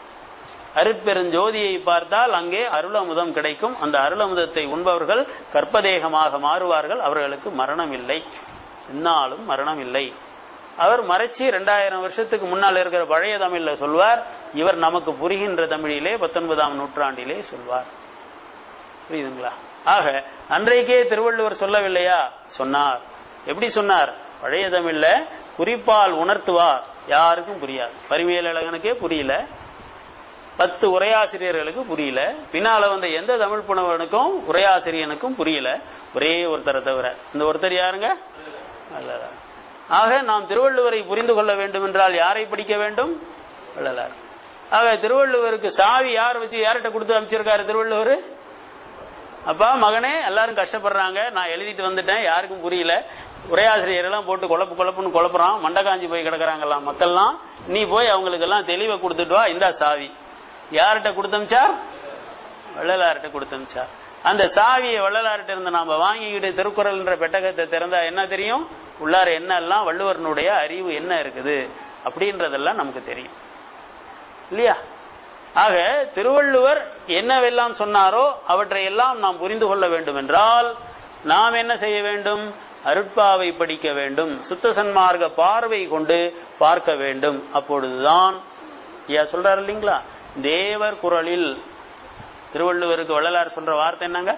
அருட்பெருஞ்சோதியை பார்த்தால் அங்கே அருளமுதம் கிடைக்கும் அந்த அருளமுதத்தை உண்பவர்கள் கற்பதேகமாக மாறுவார்கள் அவர்களுக்கு மரணம் இல்லை என்னாலும் மரணம் இல்லை அவர் மறைச்சி ரெண்டாயிரம் வருஷத்துக்கு முன்னால் இருக்கிற பழைய தமிழ்ல சொல்வார் இவர் நமக்கு புரிகின்ற தமிழிலே பத்தொன்பதாம் நூற்றாண்டிலே சொல்வார் புரியுதுங்களா ஆக அன்றைக்கே திருவள்ளுவர் சொல்லவில்லையா சொன்னார் எப்படி சொன்னார் பழைய தமிழ்ல குறிப்பால் உணர்த்துவார் யாருக்கும் புரியாது பரிமையல் அழகனுக்கே புரியல பத்து உரையாசிரியர்களுக்கு புரியல பின்னால வந்த எந்த தமிழ் புலவனுக்கும் உரையாசிரியனுக்கும் புரியல ஒரே ஒருத்தரை தவிர இந்த ஒருத்தர் யாருங்க வள்ளலார் ஆக நாம் திருவள்ளுவரை புரிந்து கொள்ள வேண்டும் என்றால் யாரை படிக்க வேண்டும் வள்ளலார் ஆக திருவள்ளுவருக்கு சாவி யார் வச்சு யார்கிட்ட கொடுத்து அமைச்சிருக்காரு திருவள்ளுவர் அப்பா மகனே எல்லாரும் கஷ்டப்படுறாங்க நான் எழுதிட்டு வந்துட்டேன் யாருக்கும் புரியல உரையாசிரியர் எல்லாம் போட்டு குழப்பு குழப்புன்னு குழப்புறான் மண்டகாஞ்சி போய் கிடக்குறாங்கல்லாம் மக்கள்லாம் நீ போய் அவங்களுக்கு எல்லாம் தெளிவை கொடுத்துட்டு வா இந்தா சாவி யார்கிட்ட கொடுத்தமிச்சார் வள்ளலார்கிட்ட கொடுத்தமிச்சார் அந்த சாவியை வள்ளலார்கிட்ட இருந்து நாம வாங்கிக்கிட்டு திருக்குறள்ன்ற பெட்டகத்தை திறந்தா என்ன தெரியும் உள்ளார என்னெல்லாம் வள்ளுவரனுடைய அறிவு என்ன இருக்குது அப்படின்றதெல்லாம் நமக்கு தெரியும் இல்லையா ஆக திருவள்ளுவர் என்னவெல்லாம் சொன்னாரோ அவற்றை எல்லாம் நாம் புரிந்து கொள்ள வேண்டும் என்றால் நாம் என்ன செய்ய வேண்டும் அருட்பாவை படிக்க வேண்டும் சுத்த சன்மார்க்க பார்வை கொண்டு பார்க்க வேண்டும் அப்பொழுதுதான் ஐயா சொல்றாரு இல்லைங்களா தேவர் குரலில் திருவள்ளுவருக்கு வள்ளலார் சொல்ற வார்த்தை என்னங்க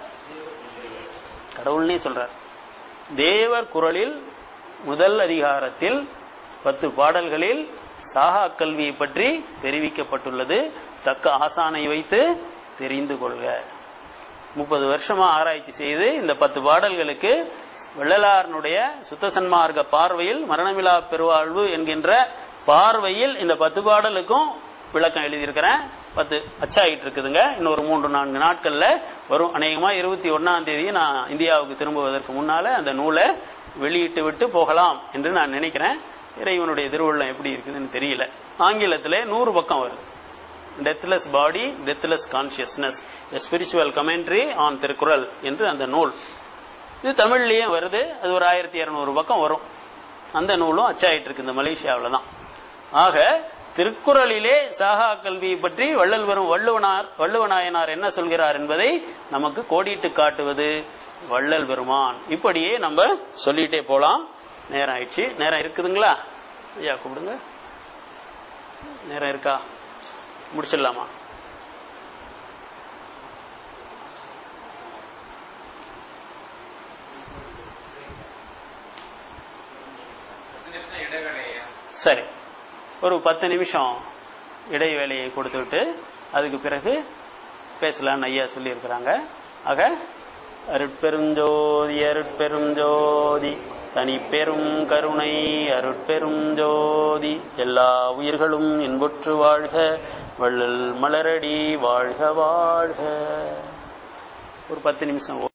கடவுள்னே சொல்றார் தேவர் குரலில் முதல் அதிகாரத்தில் பத்து பாடல்களில் சாகா கல்வியை பற்றி தெரிவிக்கப்பட்டுள்ளது தக்க ஆசானை வைத்து தெரிந்து கொள்க முப்பது வருஷமா ஆராய்ச்சி செய்து இந்த பத்து பாடல்களுக்கு வள்ளலாரனுடைய சுத்த சன்மார்க்க பார்வையில் மரணமிலா பெருவாழ்வு என்கின்ற பார்வையில் இந்த பத்து பாடலுக்கும் விளக்கம் எழுதியிருக்கிறேன் பத்து அச்சாயிட்டு இருக்குதுங்க இன்னொரு மூன்று நான்கு நாட்கள்ல வரும் அநேகமா இருபத்தி ஒன்னாம் தேதி நான் இந்தியாவுக்கு திரும்புவதற்கு முன்னால அந்த நூலை வெளியிட்டு விட்டு போகலாம் என்று நான் நினைக்கிறேன் இறைவனுடைய திருவுள்ளம் எப்படி இருக்குதுன்னு தெரியல ஆங்கிலத்திலே நூறு பக்கம் வருது deathless body deathless consciousness spiritual commentary on Thirukkural என்று அந்த நூல் இது தமிழ்லயும் வருது அது ஒரு ஆயிரத்தி இருநூறு பக்கம் வரும் அந்த நூலும் அச்சாயிட்டு இருக்கு இந்த மலேசியாவில் தான் ஆக திருக்குறளிலே சாகா கல்வியை பற்றி வள்ளல் வரும் வள்ளுவனார் வள்ளுவநாயனார் என்ன சொல்கிறார் என்பதை நமக்கு கோடிட்டு காட்டுவது வள்ளல் பெருமான் இப்படியே நம்ம சொல்லிட்டே போலாம் நேரம் ஆயிடுச்சு நேரம் இருக்குதுங்களா ஐயா கூப்பிடுங்க நேரம் இருக்கா முடிச்சிடலாமா சரி ஒரு பத்து நிமிஷம் இடைவேளையை கொடுத்துவிட்டு அதுக்கு பிறகு பேசலாம்னு ஐயா சொல்லியிருக்கிறாங்க ஆக அருட்பெருஞ்சோதி அருட்பெருஞ்சோதி தனி பெரும் கருணை அருட்பெரும் ஜோதி எல்லா உயிர்களும் இன்புற்று வாழ்க வள்ளல் மலரடி வாழ்க வாழ்க ஒரு பத்து நிமிஷம்